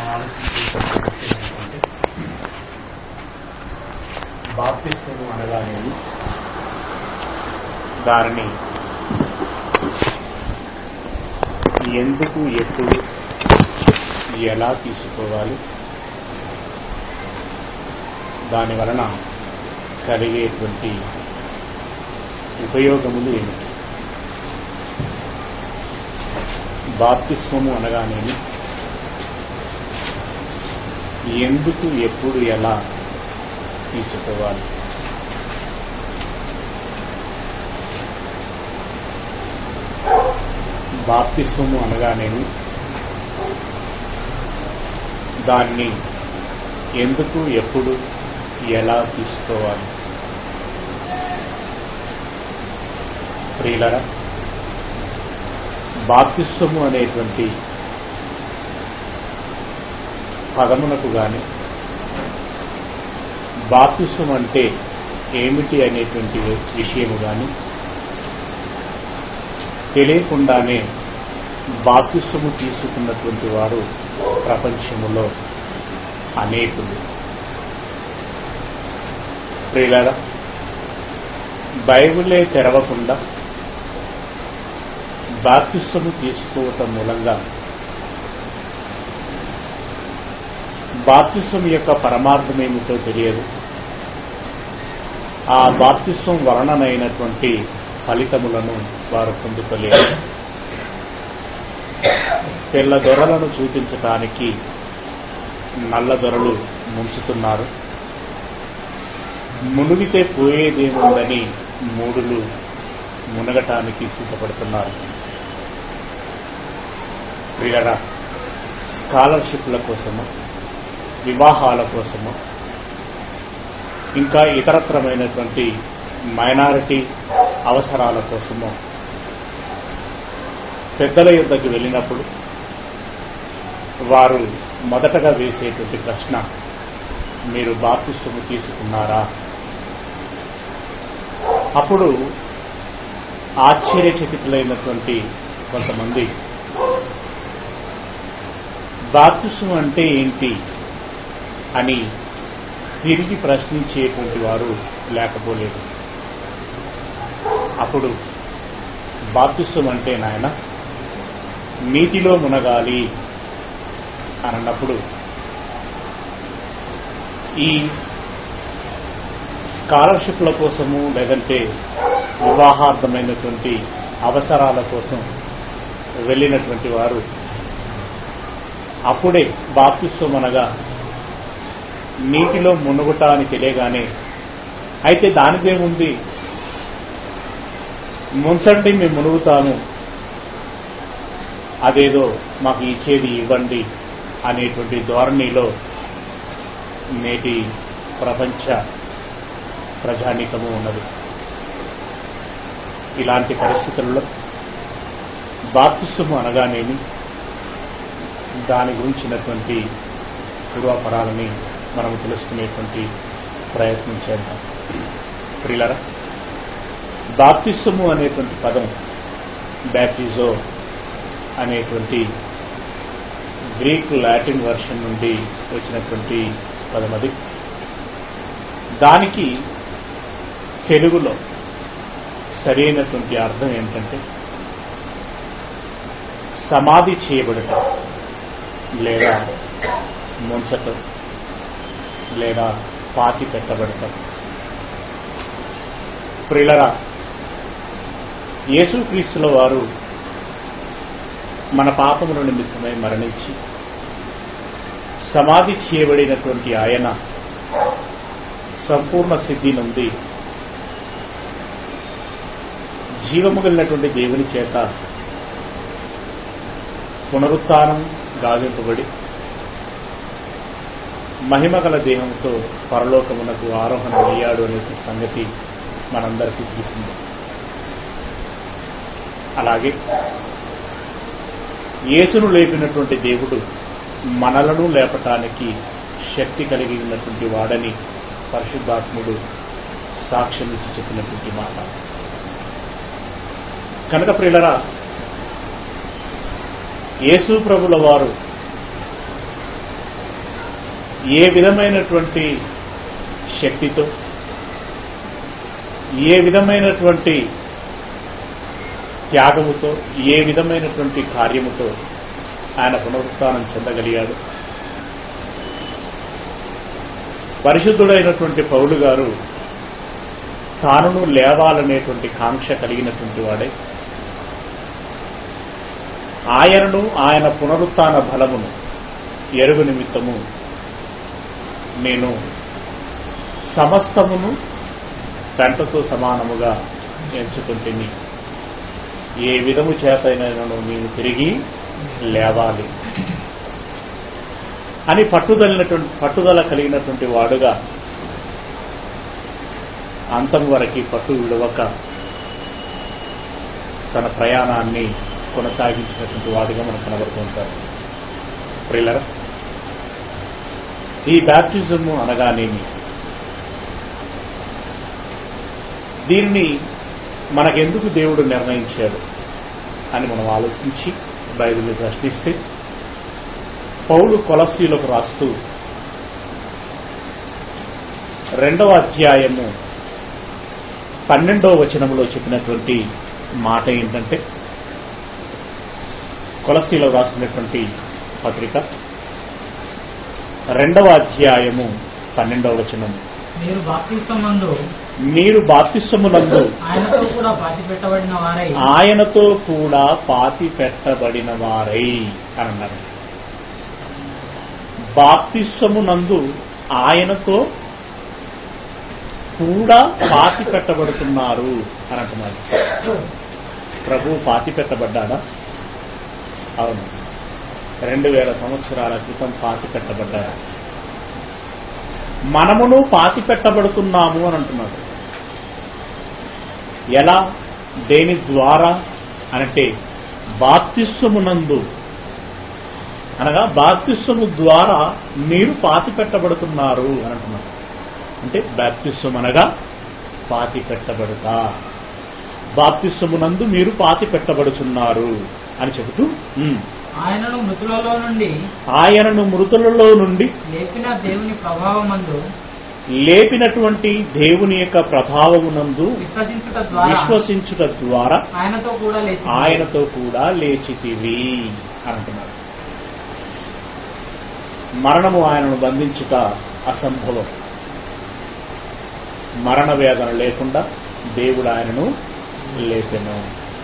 ఆలోచించేటువంటి విషయం ఏంటంటే బాప్తిస్మము అనగానేమి దానిని ఎందుకు ఎప్పుడు ఎలా తీసుకోవాలి దాని వలన కలిగేటువంటి ఉపయోగములు ఏమిటి బాప్తిస్మము అనగానేమి ఎందుకు ఎప్పుడు ఎలా తీసుకోవాలి బాప్తిస్మము అనగానేమి దాన్ని ఎందుకు ఎప్పుడు ఎలా తీసుకోవాలి ప్రియులరా బాప్తిస్వము అనేటువంటి పదమునకు గాని బాప్తిస్వం అంటే ఏమిటి అనేటువంటి విషయము గాని తెలియకుండానే బాప్తిస్వము తీసుకున్నటువంటి వారు ప్రపంచములో అనేకులు ప్రియులారా బైబిలే తెరవకుండా బాప్తిస్వము తీసుకోవటం మూలంగా బాప్తిస్వం యొక్క పరమార్థం ఏమిటో తెలియదు ఆ బాప్తిస్వం వలననైనటువంటి ఫలితములను వారు పొందుకోలేరు తెల్ల దొరలను చూపించటానికి నల్ల దొరలు ముంచుతున్నారు మునిగితే పోయేదేముందని మూడులు మునగటానికి సిద్ధపడుతున్నారు ప్రియరా స్కాలర్షిప్ల కోసము వివాహాల కోసము ఇంకా ఇతరత్రమైనటువంటి మైనారిటీ అవసరాల కోసము పెద్దల యుద్ధకు వెళ్ళినప్పుడు వారు మొదటగా వేసేటువంటి ప్రశ్న మీరు బాప్తిస్వము తీసుకున్నారా అప్పుడు ఆశ్చర్యచకితులైనటువంటి కొంతమంది బాప్తిస్వం అంటే ఏంటి అని తిరిగి ప్రశ్నించేటువంటి వారు లేకపోలేదు అప్పుడు బాప్తిస్వం అంటే నాయన నీతిలో మునగాలి అని అన్నప్పుడు ఈ స్కాలర్షిప్ల కోసము లేదంటే వివాహార్థమైనటువంటి అవసరాల కోసం వెళ్ళినటువంటి వారు అప్పుడే బాప్తిస్వం అనగా నీటిలో మునుగుట అని తెలియగానే అయితే దానిదేముంది ముంచండి మేము మునుగుతాము అదేదో మాకు ఇచ్చేది ఇవ్వండి అనేటువంటి ధోరణిలో నేటి ప్రపంచ ప్రజానీకము ఉన్నది ఇలాంటి పరిస్థితుల్లో బాప్తిస్వము అనగానేమి దాని గురించినటువంటి పూర్వాపరాలని మనం తెలుసుకునేటువంటి ప్రయత్నం చేద్దాం ప్రియులరా బాప్తిస్వము అనేటువంటి పదం బ్యాప్టిజో అనేటువంటి గ్రీక్ లాటిన్ వర్షన్ నుండి వచ్చినటువంటి పదం అది దానికి తెలుగులో సరైనటువంటి అర్థం ఏంటంటే సమాధి చేయబడటం లేదా ముంచటం లేదా పాతి పెట్టబడటం ప్రిలరా యేసుక్రీస్తుల వారు మన పాపముల నిమిత్తమై మరణించి సమాధి చేయబడినటువంటి ఆయన సంపూర్ణ సిద్ధి నుండి జీవము కలిగినటువంటి దేవుని చేత పునరుత్నం గావింపబడి మహిమగల దేహంతో పరలోకమునకు ఆరోహణ అయ్యాడు అనే సంగతి మనందరికీ తెలిసింది అలాగే యేసును లేపినటువంటి దేవుడు మనలను లేపటానికి శక్తి కలిగి ఉన్నటువంటి వాడని పరిశుద్ధాత్ముడు సాక్ష్యం ఇచ్చి చెప్పినటువంటి మాట కనుక ప్రియులరా యేసు ప్రభుల వారు ఏ విధమైనటువంటి శక్తితో ఏ విధమైనటువంటి త్యాగముతో ఏ విధమైనటువంటి కార్యముతో ఆయన పునరుత్థానం చెందగలిగాడు పరిశుద్ధుడైనటువంటి పౌలు గారు తానును లేవాలనేటువంటి కాంక్ష కలిగినటువంటి వాడే ఆయనను ఆయన పునరుత్థాన బలమును ఎరుగు నిమిత్తము నేను సమస్తమును పెంటతో సమానముగా ఎంచుకుంటుంది ఏ విధము చేతైనను నీవు తిరిగి లేవాలి అని పట్టుదలైనటువంటి పట్టుదల కలిగినటువంటి వాడుగా అంతం వరకు పట్టు విడవక తన ప్రయాణాన్ని కొనసాగించినటువంటి వాడుగా మనకు కనబడుతుంటారు ప్రిల్లర ఈ బ్యాప్టిజము అనగానేమి దీనిని మనకెందుకు దేవుడు నిర్ణయించాడు అని మనం ఆలోచించి బైబిల్ని ప్రశ్నిస్తే పౌలు కొలసీలకు రాస్తూ రెండవ అధ్యాయము పన్నెండవ వచనంలో చెప్పినటువంటి మాట ఏంటంటే కొలసీలో రాసినటువంటి పత్రిక రెండవ అధ్యాయము పన్నెండవ వచనము మీరు బాప్తిస్తమందు మీరు బాప్తిస్వమునందు ఆయనతో కూడా పాతి పెట్టబడిన వారై ఆయనతో కూడా పాతి పెట్టబడిన వారై అని అన్నారు బాప్తిస్వమునందు ఆయనతో కూడా పాతి పెట్టబడుతున్నారు అని అంటున్నారు ప్రభు పాతి పెట్టబడ్డాడా అవును రెండు వేల సంవత్సరాల క్రితం పాతి పెట్టబడ్డాడు మనమును పాతి పెట్టబడుతున్నాము అని అంటున్నాడు ఎలా దేని ద్వారా అనంటే బాప్తిస్వమునందు అనగా బాప్తిస్వము ద్వారా మీరు పాతి పెట్టబడుతున్నారు అని అంటున్నారు అంటే బాప్తిస్వం అనగా పాతి పెట్టబడుతా బాప్తిస్వమునందు మీరు పాతి పెట్టబడుచున్నారు అని చెబుతూ ఉమ్, ఆయనను మృతులలో నుండి ఆయనను మృతులలో నుండి లేపిన దేవుని ప్రభావమందు లేపినటువంటి దేవుని యొక్క ప్రభావమునందు విశ్వసించుట ద్వారా విశ్వసించుట ద్వారా ఆయనతో కూడా లేచి ఆయనతో కూడా లేచితివి అని అంటున్నారు మరణము ఆయనను బంధించుట అసంభవం మరణ వేదన లేకుండా దేవుడు ఆయనను లేపెను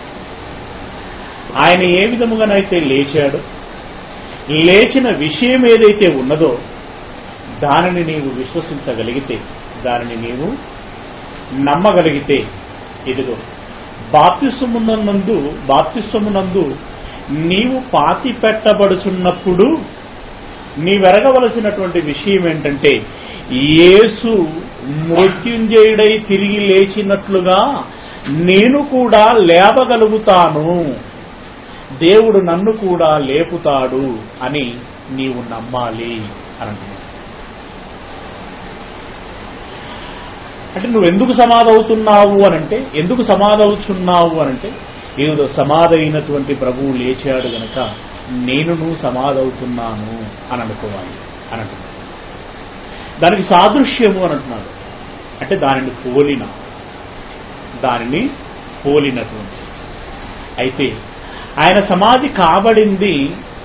ఆయన ఏ విధముగానైతే లేచాడో లేచిన విషయం ఏదైతే ఉన్నదో దానిని నీవు విశ్వసించగలిగితే దానిని నీవు నమ్మగలిగితే ఇదిగో బాప్తిస్వమునందు బాప్తిస్వమునందు నీవు పాతి పెట్టబడుచున్నప్పుడు నీవెరగవలసినటువంటి విషయం ఏంటంటే యేసు మృత్యుంజయుడై తిరిగి లేచినట్లుగా నేను కూడా లేవగలుగుతాను దేవుడు నన్ను కూడా లేపుతాడు అని నీవు నమ్మాలి అని అంటున్నాడు అంటే నువ్వు ఎందుకు సమాధవుతున్నావు అనంటే ఎందుకు సమాధవుచున్నావు అనంటే ఏదో సమాధైనటువంటి ప్రభువు లేచాడు గనక నేనును సమాధవుతున్నాను అని అనుకోవాలి అని అంటున్నాడు దానికి సాదృశ్యము అని అంటున్నాడు అంటే దానిని పోలిన దానిని పోలినటువంటి అయితే ఆయన సమాధి కాబడింది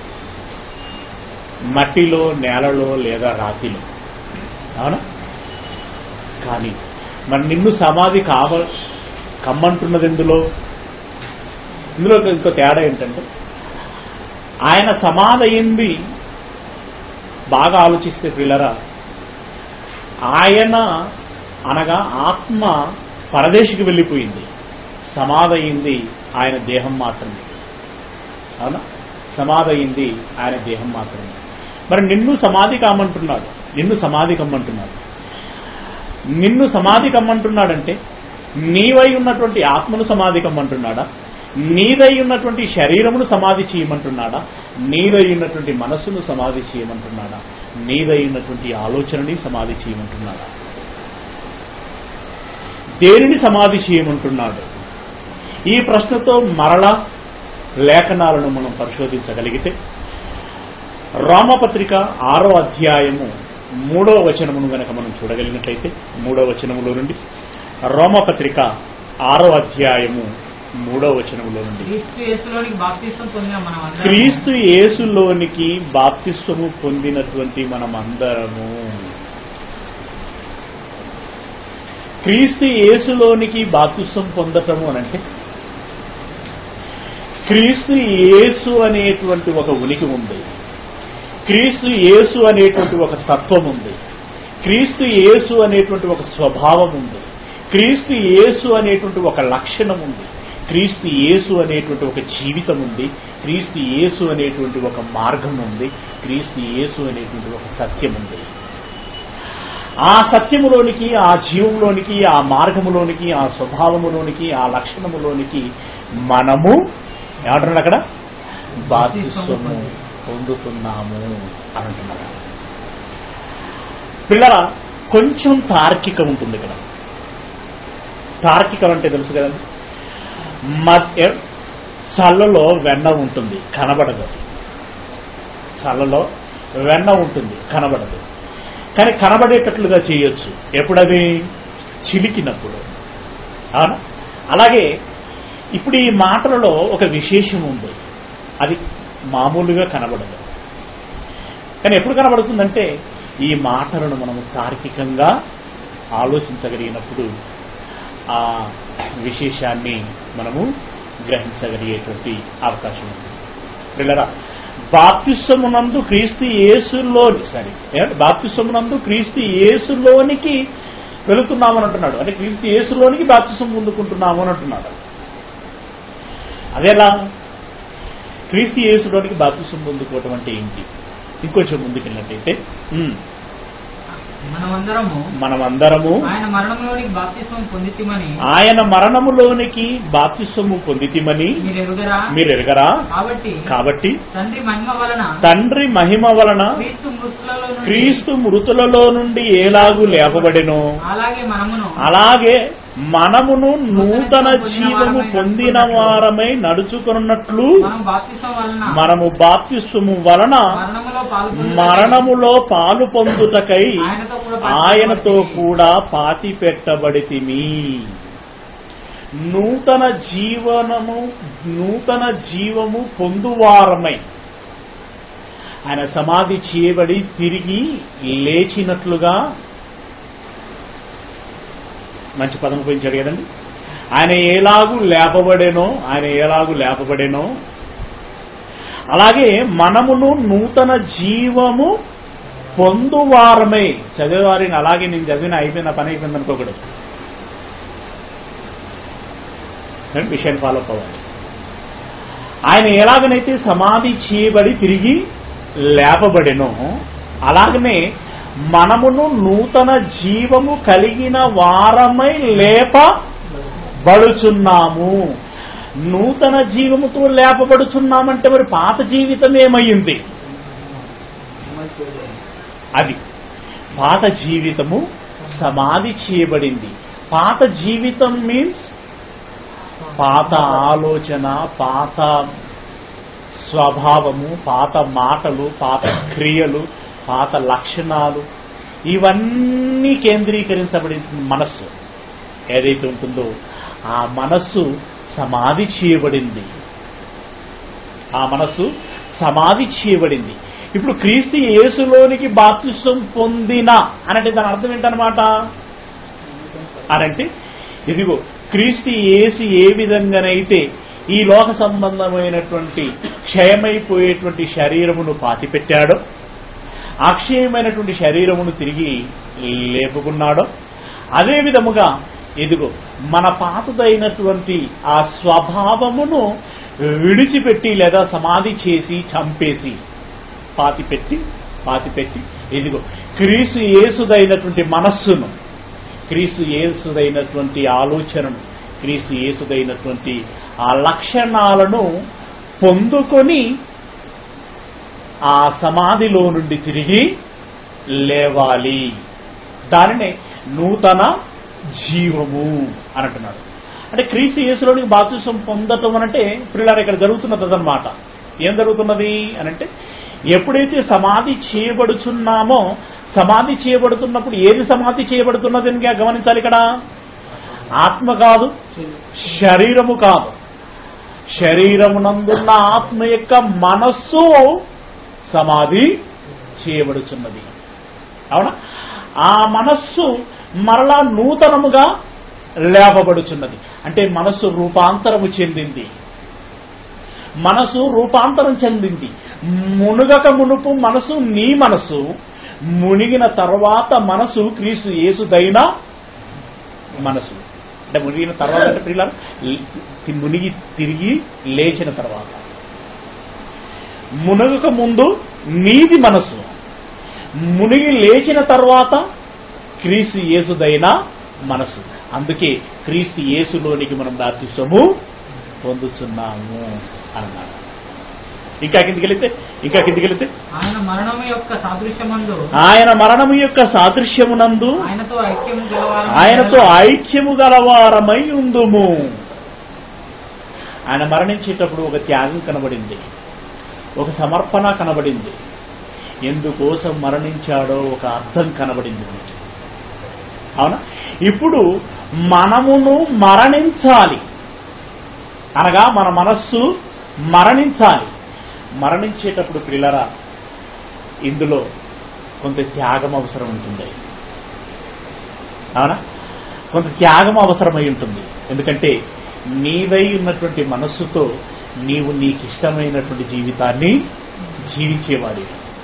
మట్టిలో నేలలో లేదా రాతిలో అవునా కానీ మరి నిన్ను సమాధి కావ కమ్మంటున్నది ఎందులో ఇందులో ఇంకో తేడా ఏంటంటే ఆయన సమాధి అయింది బాగా ఆలోచిస్తే పిల్లరా ఆయన అనగా ఆత్మ పరదేశికి వెళ్ళిపోయింది సమాధి అయింది ఆయన దేహం మాత్రమే అవునా సమాధి అయింది ఆయన దేహం మాత్రమే మరి నిన్ను సమాధి కామంటున్నాడు నిన్ను సమాధి కమ్మంటున్నాడు నిన్ను సమాధి కమ్మంటున్నాడంటే నీవై ఉన్నటువంటి ఆత్మను సమాధి కమ్మంటున్నాడా నీదై ఉన్నటువంటి శరీరమును సమాధి చేయమంటున్నాడా నీదై ఉన్నటువంటి మనస్సును సమాధి చేయమంటున్నాడా నీదై ఉన్నటువంటి ఆలోచనని సమాధి చేయమంటున్నాడా దేనిని సమాధి చేయమంటున్నాడు ఈ ప్రశ్నతో మరలా లేఖనాలను మనం పరిశోధించగలిగితే రామపత్రిక ఆరో అధ్యాయము మూడవ వచనమును గనక మనం చూడగలిగినట్లయితే మూడవ వచనములో నుండి రోమపత్రిక ఆరో అధ్యాయము మూడవ వచనములో నుండి క్రీస్తు యేసులోనికి బాప్తిస్తం పొందిన మనం అందరం క్రీస్తు యేసులోనికి బాప్తిస్వము పొందినటువంటి మనమందరము క్రీస్తు యేసులోనికి బాప్తిస్వం పొందటము అనంటే క్రీస్తు యేసు అనేటువంటి ఒక ఉనికి ఉంది క్రీస్తు యేసు అనేటువంటి ఒక తత్వం ఉంది క్రీస్తు యేసు అనేటువంటి ఒక స్వభావం ఉంది క్రీస్తు యేసు అనేటువంటి ఒక లక్షణం ఉంది క్రీస్తు యేసు అనేటువంటి ఒక జీవితం ఉంది క్రీస్తు యేసు అనేటువంటి ఒక మార్గం ఉంది క్రీస్తు యేసు అనేటువంటి ఒక సత్యం ఉంది ఆ సత్యములోనికి ఆ జీవంలోనికి ఆ మార్గములోనికి ఆ స్వభావములోనికి ఆ లక్షణములోనికి మనము ఏమంటున్నాడు అక్కడ బాధ్యస్వము పొందుతున్నాము అని అంటున్నారు పిల్లల కొంచెం తార్కికం ఉంటుంది ఇక్కడ తార్కికం అంటే తెలుసు కదండి మధ్య చల్లలో వెన్న ఉంటుంది కనబడదు చల్లలో వెన్న ఉంటుంది కనబడదు కానీ కనబడేటట్లుగా చేయొచ్చు ఎప్పుడది చిలికినప్పుడు అవునా అలాగే ఇప్పుడు ఈ మాటలలో ఒక విశేషం ఉంది అది మామూలుగా కనబడదు కానీ ఎప్పుడు కనబడుతుందంటే ఈ మాటలను మనము తార్కికంగా ఆలోచించగలిగినప్పుడు ఆ విశేషాన్ని మనము గ్రహించగలిగేటువంటి అవకాశం ఉంది పిల్లరా బాప్తిస్వమునందు క్రీస్తు యేసులోని సారీ బాప్తిస్వమునందు క్రీస్తు యేసులోనికి వెళుతున్నామని అంటున్నాడు అంటే క్రీస్తు యేసులోనికి బాప్తిస్వం పొందుకుంటున్నాము అని అంటున్నాడు అదేలా క్రీస్తు యేసులోనికి బాప్తిస్వం పొందుకోవటం అంటే ఏంటి ఇంకొంచెం ముందుకెళ్ళినట్టయితే ఉమ్, మనమందరము మనమందరము ఆయన మరణంలోనికి బాప్తిస్వం పొందితిమని ఆయన మరణములోనికి బాప్తిస్వము పొందితిమని మీరు ఎరుగరా మీరు ఎరగరా కాబట్టి కాబట్టి తండ్రి మహిమ వలన తండ్రి మహిమ వలన క్రీస్తు మృతులలో నుండి క్రీస్తు మృతులలో నుండి ఏలాగు లేపబడెను అలాగే మనమును అలాగే మనమును నూతన జీవము పొందిన వారమై నడుచుకున్నట్లు మనం బాప్తిస్వం వలన మనము బాప్తిస్వము వలన మరణములో పాల్గొని మరణములో పాలు పొందుటకై ఆయనతో కూడా ఆయనతో కూడా పాతి పెట్టబడితిమి నూతన జీవనము నూతన జీవము పొందువారమై ఆయన సమాధి చేయబడి తిరిగి లేచినట్లుగా మంచి పదం ఉపయోగించాడు కదండి ఆయన ఎలాగు లేపబడేనో ఆయన ఎలాగు లేపబడేనో అలాగే మనమును నూతన జీవము పొందువారమై చదివేవారిని అలాగే నేను చదివిన అయిపోయిన పని అయిపోయింది అనుకోకూడదు కానీ విషయాన్ని ఫాలో అవ్వాలి ఆయన ఎలాగనైతే సమాధి చేయబడి తిరిగి లేపబడెనో అలాగనే మనమును నూతన జీవము కలిగిన వారమై లేపబడుచున్నాము నూతన జీవముతో లేపబడుచున్నామంటే మరి పాత జీవితం ఏమయ్యింది అది పాత జీవితము సమాధి చేయబడింది పాత జీవితం మీన్స్ పాత ఆలోచన పాత స్వభావము పాత మాటలు పాత క్రియలు పాత లక్షణాలు ఇవన్నీ కేంద్రీకరించబడిన మనస్సు ఏదైతే ఉంటుందో ఆ మనస్సు సమాధి చేయబడింది ఆ మనస్సు సమాధి చేయబడింది ఇప్పుడు క్రీస్తు యేసులోనికి బాప్తిస్వం పొందిన అనంటే దాని అర్థం ఏంటనమాట అనంటే ఇదిగో క్రీస్తు యేసు ఏ విధంగానైతే ఈ లోక సంబంధమైనటువంటి క్షయమైపోయేటువంటి శరీరమును పాతిపెట్టాడో అక్షయమైనటువంటి శరీరమును తిరిగి లేపుకున్నాడో అదే విధముగా ఇదిగో మన పాతదైనటువంటి ఆ స్వభావమును విడిచిపెట్టి లేదా సమాధి చేసి చంపేసి పాతిపెట్టి పాతిపెట్టి ఇదిగో క్రీసు యేసుదైనటువంటి మనస్సును క్రీసు యేసుదైనటువంటి ఆలోచనను క్రీసు యేసుదైనటువంటి ఆ లక్షణాలను పొందుకొని ఆ సమాధిలో నుండి తిరిగి లేవాలి దానినే నూతన జీవము అని అంటున్నాడు అంటే క్రీస్తు యేసులోనికి బాప్తిసం పొందటం అనంటే పిల్లలు ఇక్కడ జరుగుతున్నది అదనమాట ఏం జరుగుతున్నది అనంటే ఎప్పుడైతే సమాధి చేయబడుచున్నామో సమాధి చేయబడుతున్నప్పుడు ఏది సమాధి చేయబడుతున్నది అని గమనించాలి ఇక్కడ ఆత్మ కాదు శరీరము కాదు శరీరమునందున్న ఆత్మ యొక్క మనస్సు సమాధి చేయబడుచున్నది అవునా ఆ మనస్సు మరలా నూతనముగా లేపబడుచున్నది అంటే మనస్సు రూపాంతరము చెందింది మనసు రూపాంతరం చెందింది మునుగక మునుపు మనసు నీ మనసు మునిగిన తర్వాత మనసు క్రీస్తు యేసుదైన మనసు అంటే మునిగిన తర్వాత అంటే ప్రియులారా, తి- మునిగి తిరిగి లేచిన తర్వాత మునగక ముందు నీది మనసు మునిగి లేచిన తర్వాత క్రీస్తు యేసుదైన మనసు అందుకే క్రీస్తు యేసులోనికి మనం బాప్తిసము పొందుతున్నాము అన్నారు ఇంకా కిందికి వెళితే ఇంకా కిందికి వెళితే ఆయన మరణము యొక్క సాదృశ్యమందు ఆయన మరణము యొక్క సాదృశ్యమునందు ఆయనతో ఐక్యము గలవారు ఆయనతో ఐక్యము గలవారమై ఉందుము ఆయన మరణించేటప్పుడు ఒక త్యాగం కనబడింది ఒక సమర్పణ కనబడింది ఎందుకోసం మరణించాడో ఒక అర్థం కనబడింది మనకి. అవునా ఇప్పుడు మనమును మరణించాలి అనగా మన మనస్సు మరణించాలి మరణించేటప్పుడు పిల్లరా ఇందులో కొంత త్యాగం అవసరం ఉంటుంది అవునా కొంత త్యాగం అవసరమై ఉంటుంది ఎందుకంటే నీదై ఉన్నటువంటి మనస్సుతో నీవు నీకు ఇష్టమైనటువంటి జీవితాన్ని జీవించేవాడి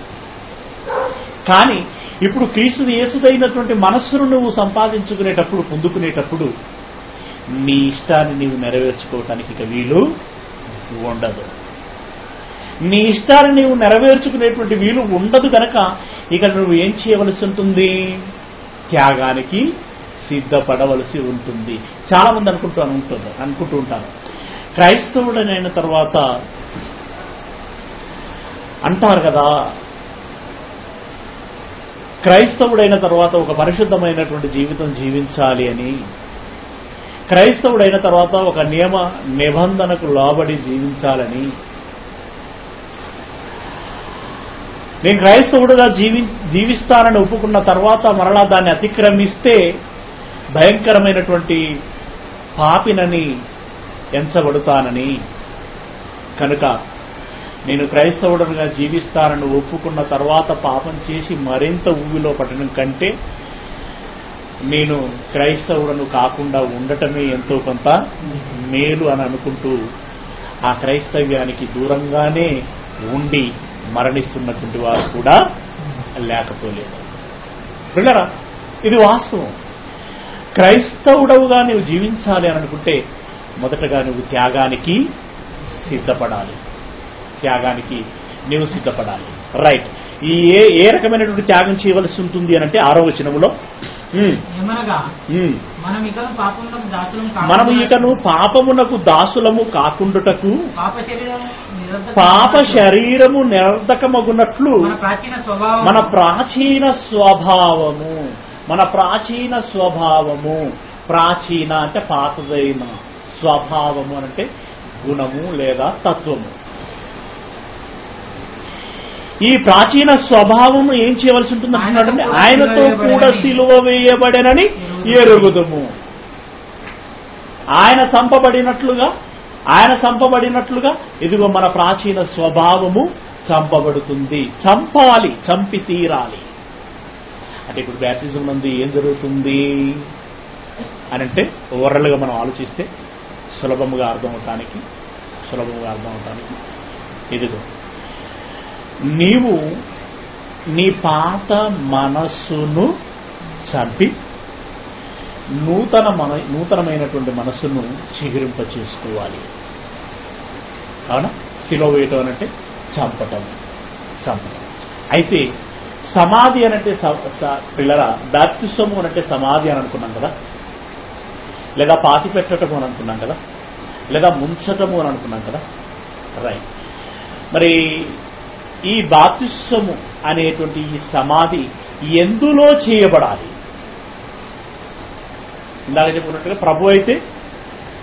కానీ ఇప్పుడు క్రీస్తు యేసుదైనటువంటి మనస్సును నువ్వు సంపాదించుకునేటప్పుడు పొందుకునేటప్పుడు నీ ఇష్టాన్ని నీవు నెరవేర్చుకోవటానికి ఇక వీలు ఉండదు నీ ఇష్టాన్ని నీవు నెరవేర్చుకునేటువంటి వీలు ఉండదు గనక ఇక నువ్వు ఏం చేయవలసి ఉంటుంది త్యాగానికి సిద్ధపడవలసి ఉంటుంది చాలా మంది అనుకుంటూ ఉంటుంది అనుకుంటూ ఉంటారు క్రైస్తవుడనైన తర్వాత అంటారు కదా క్రైస్తవుడైన తర్వాత ఒక పరిశుద్ధమైనటువంటి జీవితం జీవించాలి అని క్రైస్తవుడైన తర్వాత ఒక నియమ నిబంధనకు లోబడి జీవించాలని నేను క్రైస్తవుడుగా జీవి జీవిస్తానని ఒప్పుకున్న తర్వాత మరలా దాన్ని అతిక్రమిస్తే భయంకరమైనటువంటి పాపినని ఎంచబడుతానని కనుక నేను క్రైస్తవుడుగా జీవిస్తానని ఒప్పుకున్న తర్వాత పాపం చేసి మరింత ఊవిలో పడడం కంటే నేను క్రైస్తవుడను కాకుండా ఉండటమే ఎంతో కొంత మేలు అని అనుకుంటూ ఆ క్రైస్తవ్యానికి దూరంగానే ఉండి మరణిస్తున్నటువంటి వారు కూడా లేకపోలేదు పిల్లరా ఇది వాస్తవం క్రైస్తవుడవుగా నువ్వు జీవించాలి అని అనుకుంటే మొదటగా నువ్వు త్యాగానికి సిద్ధపడాలి త్యాగానికి నీవు సిద్ధపడాలి రైట్ ఈ ఏ ఏ రకమైనటువంటి త్యాగం చేయవలసి ఉంటుంది అని అంటే ఆరో వచనములో ఉమ్, ఏమనగా ఉమ్. మనం ఇకను పాపంలో దాసులం మనము ఇకను పాపమునకు దాసులము కాకుండుటకు పాప శరీరం నిరర్ధక- పాప శరీరము నిరర్ధకమగునట్లు మన ప్రాచీన స్వభావం మన ప్రాచీన స్వభావము మన ప్రాచీన స్వభావము ప్రాచీన అంటే పాతదైన స్వభావము అని అంటే గుణము లేదా తత్వము ఈ ప్రాచీన స్వభావము ఏం చేయవలసి ఉంటుంది అంటున్నాడంటే ఆయనతో కూడా సిలువ వేయబడనని ఎరుగుదము ఆయన చంపబడినట్లుగా ఆయన చంపబడినట్లుగా ఇదిగో మన ప్రాచీన స్వభావము చంపబడుతుంది చంపాలి చంపి తీరాలి అంటే ఇప్పుడు బ్యాప్టిజం నందు ఏం జరుగుతుంది అని అంటే ఓవరాల్గా మనం ఆలోచిస్తే సులభముగా అర్థం అవటానికి సులభముగా అర్థం అవటానికి ఇదిగో నీవు నీ పాత మనస్సును చంపి నూతన మన నూతనమైనటువంటి మనస్సును చిగురింప చేసుకోవాలి అవునా సిలో వేయటం అనంటే చంపటం చంపటం అయితే సమాధి అనంటే స- స- పిల్లరా బాప్తిస్వము అనంటే సమాధి అని అనుకున్నాం కదా లేదా పాతి పెట్టటము అని అనుకున్నాం కదా లేదా ముంచటము అని అనుకున్నాం కదా రైట్ మరి ఈ బాప్తిస్వము అనేటువంటి ఈ సమాధి ఎందులో చేయబడాలి ఇందాక చెప్పుకున్నట్టుగా ప్రభు అయితే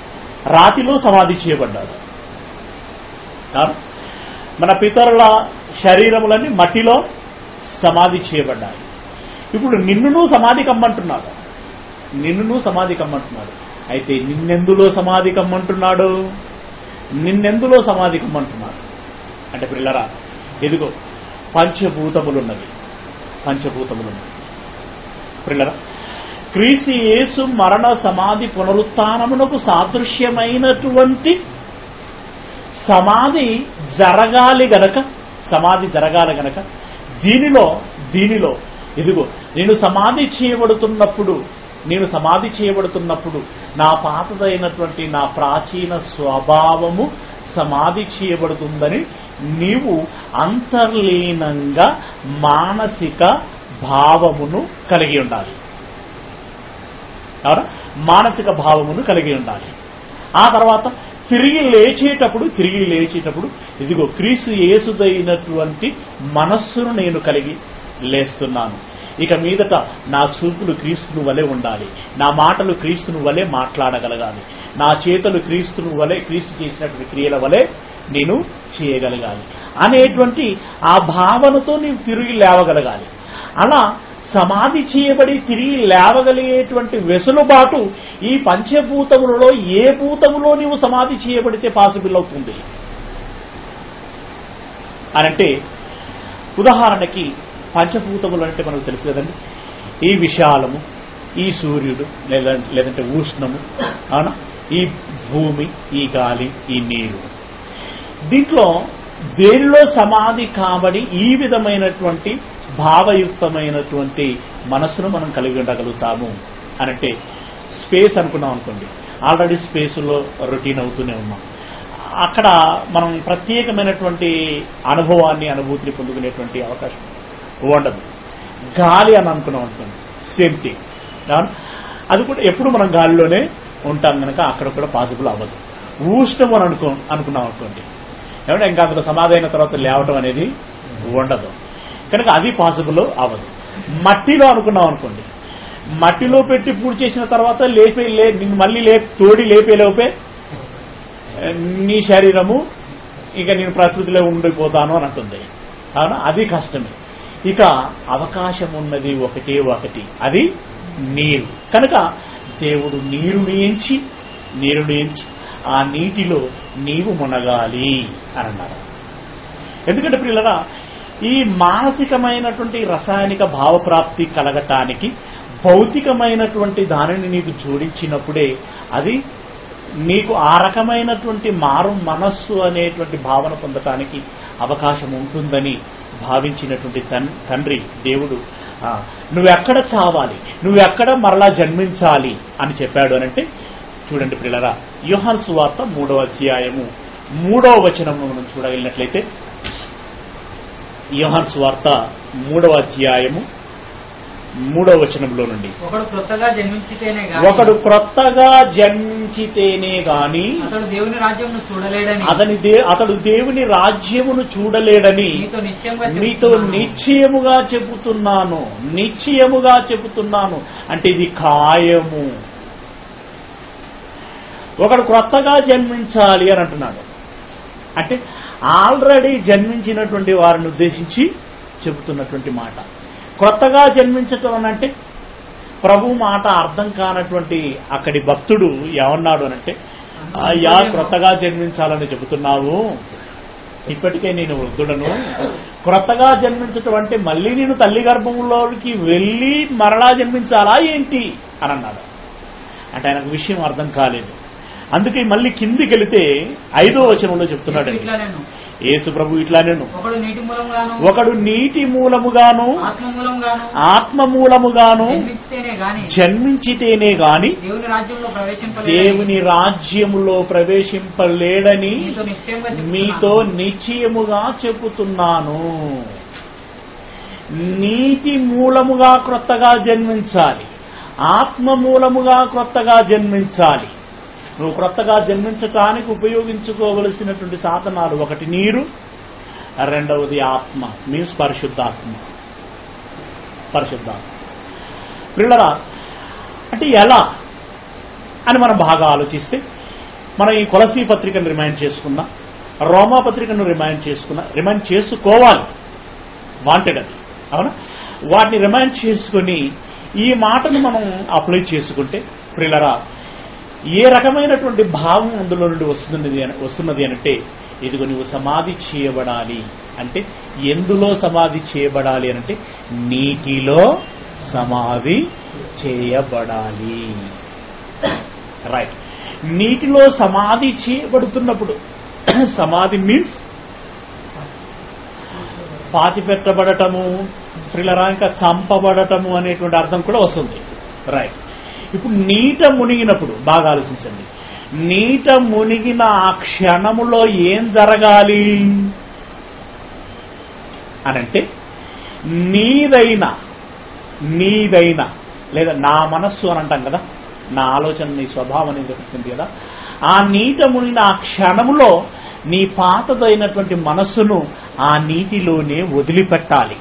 రాతిలో సమాధి చేయబడ్డాడు కాదు మన పితరుల శరీరములన్నీ మట్టిలో సమాధి చేయబడ్డాయి ఇప్పుడు నిన్నును సమాధి కమ్మంటున్నాడు నిన్నును సమాధి కమ్మంటున్నాడు అయితే నిన్నెందులో సమాధి కమ్మంటున్నాడు నిన్నెందులో సమాధి కమ్మంటున్నాడు అంటే పిల్లరా ఎదుగో పంచభూతములున్నవి పంచభూతములున్నవి పిల్లరా క్రీస్తు యేసు మరణ సమాధి పునరుత్నమునకు సాదృశ్యమైనటువంటి సమాధి జరగాలి గనక సమాధి జరగాలి గనక దీనిలో దీనిలో ఇదిగో నేను సమాధి చేయబడుతున్నప్పుడు నేను సమాధి చేయబడుతున్నప్పుడు నా పాతదైనటువంటి నా ప్రాచీన స్వభావము సమాధి చేయబడుతుందని నీవు అంతర్లీనంగా మానసిక భావమును కలిగి ఉండాలి అవునా మానసిక భావమును కలిగి ఉండాలి ఆ తర్వాత తిరిగి లేచేటప్పుడు తిరిగి లేచేటప్పుడు ఇదిగో క్రీస్తు యేసుదైనటువంటి మనస్సును నేను కలిగి లేస్తున్నాను ఇక మీదట నా చూపులు క్రీస్తును వలె ఉండాలి నా మాటలు క్రీస్తును వలె మాట్లాడగలగాలి నా చేతులు క్రీస్తును వలె క్రీస్తు చేసినటువంటి క్రియల వలె నేను చేయగలగాలి అనేటువంటి ఆ భావనతో నీవు తిరిగి లేవగలగాలి అలా సమాధి చేయబడి తిరిగి లేవగలిగేటువంటి వెసులుబాటు ఈ పంచభూతములలో ఏ భూతములో నీవు సమాధి చేయబడితే పాసిబుల్ అవుతుంది అనంటే ఉదాహరణకి పంచభూతములు అంటే మనకు తెలుసు కదండి ఈ విశాలము ఈ సూర్యుడు లేదా లేదంటే ఉష్ణము అవునా ఈ భూమి ఈ గాలి ఈ నీరు దీంట్లో దేనిలో సమాధి కాబడి ఈ విధమైనటువంటి భావయుక్తమైనటువంటి మనస్సును మనం కలిగి ఉండగలుగుతాము అనంటే స్పేస్ అనుకున్నాం అనుకోండి ఆల్రెడీ స్పేస్లో రొటీన్ అవుతూనే ఉన్నాం అక్కడ మనం ప్రత్యేకమైనటువంటి అనుభవాన్ని అనుభూతిని పొందుకునేటువంటి అవకాశం ఉండదు గాలి అని అనుకున్నాం అనుకోండి సేమ్ థింగ్ అది కూడా ఎప్పుడు మనం గాలిలోనే ఉంటాం కనుక అక్కడ కూడా పాసిబుల్ అవ్వదు ఉష్ణం అని అనుకో అనుకున్నాం అనుకోండి ఏమంటే ఇంకా అందులో సమాధి అయిన తర్వాత లేవటం అనేది ఉండదు కనుక అది పాసిబుల్ అవ్వదు మట్టిలో అనుకున్నాం అనుకోండి మట్టిలో పెట్టి పూర్తి చేసిన తర్వాత లేపే లే నిన్ను మళ్ళీ లే తోడి లేపే లోపే నీ శరీరము ఇక నేను ప్రకృతిలో ఉండిపోతాను అని అంటుంది అవునా అది కష్టమే ఇక అవకాశం ఉన్నది ఒకటే ఒకటి అది నీరు కనుక దేవుడు నీరుని ఎంచి నీరుని ఎంచి ఆ నీటిలో నీవు మునగాలి అని అన్నారు ఎందుకంటే పిల్లరా ఈ మానసికమైనటువంటి రసాయనిక భావప్రాప్తి కలగటానికి భౌతికమైనటువంటి దానిని నీకు జోడించినప్పుడే అది నీకు ఆ రకమైనటువంటి మారు మనస్సు అనేటువంటి భావన పొందటానికి అవకాశం ఉంటుందని భావించినటువంటి తన్- తండ్రి దేవుడు ఆ, నువ్వెక్కడ చావాలి నువ్వెక్కడ మరలా జన్మించాలి అని చెప్పాడు అనంటే చూడండి పిల్లరా యోహాన్ సువార్త మూడవ అధ్యాయము మూడవ వచనము మనం చూడగలిగినట్లయితే యోహాన్ సువార్త మూడవ అధ్యాయము మూడవ వచనంలో నుండి ఒకడు క్రొత్తగా జన్మించితేనే గాని ఒకడు క్రొత్తగా జన్మించితేనే గాని అతడు దేవుని రాజ్యం చూడలేడని అతని దే అతడు దేవుని రాజ్యమును చూడలేడని నీతో నిశ్చయంగా మీతో చెప్తున్నాను. నిశ్చయముగా చెబుతున్నాను నిశ్చయముగా చెబుతున్నాను అంటే ఇది ఖాయము ఒకడు క్రొత్తగా జన్మించాలి అని అంటున్నాడు అంటే ఆల్రెడీ జన్మించినటువంటి వారిని ఉద్దేశించి చెబుతున్నటువంటి మాట క్రొత్తగా జన్మించటం అని అంటే ప్రభు మాట అర్థం కానటువంటి అక్కడి భక్తుడు ఏమన్నాడు అనంటే అయ్యా క్రొత్తగా జన్మించాలని చెబుతున్నావు ఇప్పటికే నేను వృద్ధుడను క్రొత్తగా జన్మించటం అంటే మళ్ళీ నేను తల్లి గర్భంలోకి వెళ్ళి మరలా జన్మించాలా ఏంటి అని అన్నాడు అంటే ఆయనకు విషయం అర్థం కాలేదు అందుకే మళ్ళీ కిందికి వెళితే ఐదో వచనంలో చెప్తున్నాడండి ఇట్లా నేను యేసు ప్రభు ఇట్లా నేను ఒకడు నీటి మూలంగాను ఒకడు నీటి మూలముగాను ఆత్మ మూలంగాను ఆత్మ మూలముగాను జన్మిస్తేనే గాని జన్మించితేనే గాని దేవుని రాజ్యంలో ప్రవేశింపలేడని దేవుని రాజ్యములో ప్రవేశింపలేడని నీతో నిశ్చయంగా చెప్తున్నాను. మీతో నిశ్చయముగా చెబుతున్నాను నీటి మూలముగా క్రొత్తగా జన్మించాలి ఆత్మ మూలముగా క్రొత్తగా జన్మించాలి నువ్వు క్రొత్తగా జన్మించటానికి ఉపయోగించుకోవలసినటువంటి సాధనాలు ఒకటి నీరు రెండవది ఆత్మ మీన్స్ పరిశుద్ధాత్మ పరిశుద్ధాత్మ పిల్లరా అంటే ఎలా అని మనం బాగా ఆలోచిస్తే మనం ఈ కొలసీ పత్రికను రిమైండ్ చేసుకుందాం రోమాపత్రికను రిమైండ్ చేసుకున్న రిమైండ్ చేసుకోవాలి వాంటెడ్ అది అవునా వాటిని రిమైండ్ చేసుకుని ఈ మాటను మనం అప్లై చేసుకుంటే ప్రిలరా ఏ రకమైనటువంటి భావం అందులో నుండి వస్తున్నది అని వస్తున్నది అంటే ఇదిగో నువ్వు సమాధి చేయబడాలి అంటే ఎందులో సమాధి చేయబడాలి అంటే నీటిలో సమాధి చేయబడాలి రైట్ నీటిలో సమాధి చేయబడుతున్నప్పుడు సమాధి మీన్స్ పాతి పెట్టబడటము ప్రిలరా ఇంకా చంపబడటము అనేటువంటి అర్థం కూడా వస్తుంది రైట్ ఇప్పుడు నీట మునిగినప్పుడు బాగా ఆలోచించండి నీట మునిగిన ఆ క్షణములో ఏం జరగాలి అనంటే నీదైన నీదైన లేదా నా మనస్సు అని అంటాం కదా నా ఆలోచన నీ స్వభావం అనేది జరుగుతుంది కదా ఆ నీట మునిగిన ఆ క్షణములో నీ పాతదైనటువంటి మనస్సును ఆ నీటిలోనే వదిలిపెట్టాలి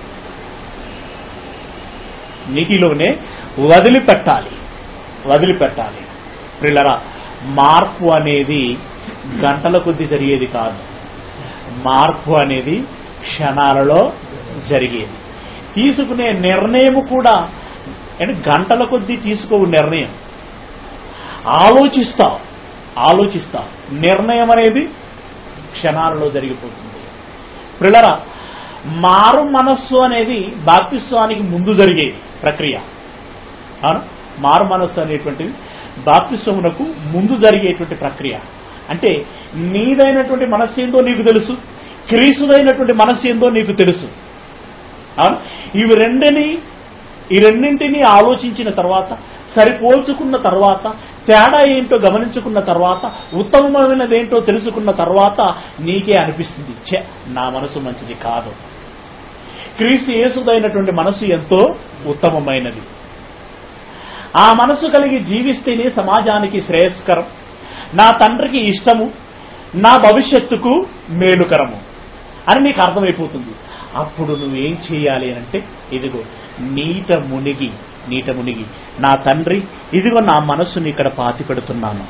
నీటిలోనే వదిలిపెట్టాలి వదిలిపెట్టాలి ప్రిల్లరా మార్పు అనేది గంటల కొద్ది జరిగేది కాదు మార్పు అనేది క్షణాలలో జరిగేది తీసుకునే నిర్ణయం కూడా అంటే గంటల కొద్దీ తీసుకోవు నిర్ణయం ఆలోచిస్తావు ఆలోచిస్తావు నిర్ణయం అనేది క్షణాలలో జరిగిపోతుంది ప్రిలరా మారు మనస్సు అనేది బాప్తిస్వానికి ముందు జరిగేది ప్రక్రియ అవునా మారు మనస్సు అనేటువంటిది బాప్తిస్వమునకు ముందు జరిగేటువంటి ప్రక్రియ అంటే నీదైనటువంటి మనస్సు ఏందో నీకు తెలుసు క్రీస్తుదైనటువంటి మనస్సు ఏందో నీకు తెలుసు అవునా ఇవి రెండిని ఈ రెండింటినీ ఆలోచించిన తర్వాత సరిపోల్చుకున్న తర్వాత తేడా ఏంటో గమనించుకున్న తర్వాత ఉత్తమమైనది ఏంటో తెలుసుకున్న తర్వాత నీకే అనిపిస్తుంది ఛే నా మనసు మంచిది కాదు క్రీస్తు యేసుదైనటువంటి మనసు ఎంతో ఉత్తమమైనది ఆ మనసు కలిగి జీవిస్తేనే సమాజానికి శ్రేయస్కరం నా తండ్రికి ఇష్టము నా భవిష్యత్తుకు మేలుకరము అని నీకు అర్థమైపోతుంది అప్పుడు నువ్వేం చేయాలి అని అంటే ఇదిగో నీట మునిగి నీట మునిగి నా తండ్రి ఇదిగో నా మనస్సుని ఇక్కడ పాతి పెడుతున్నాను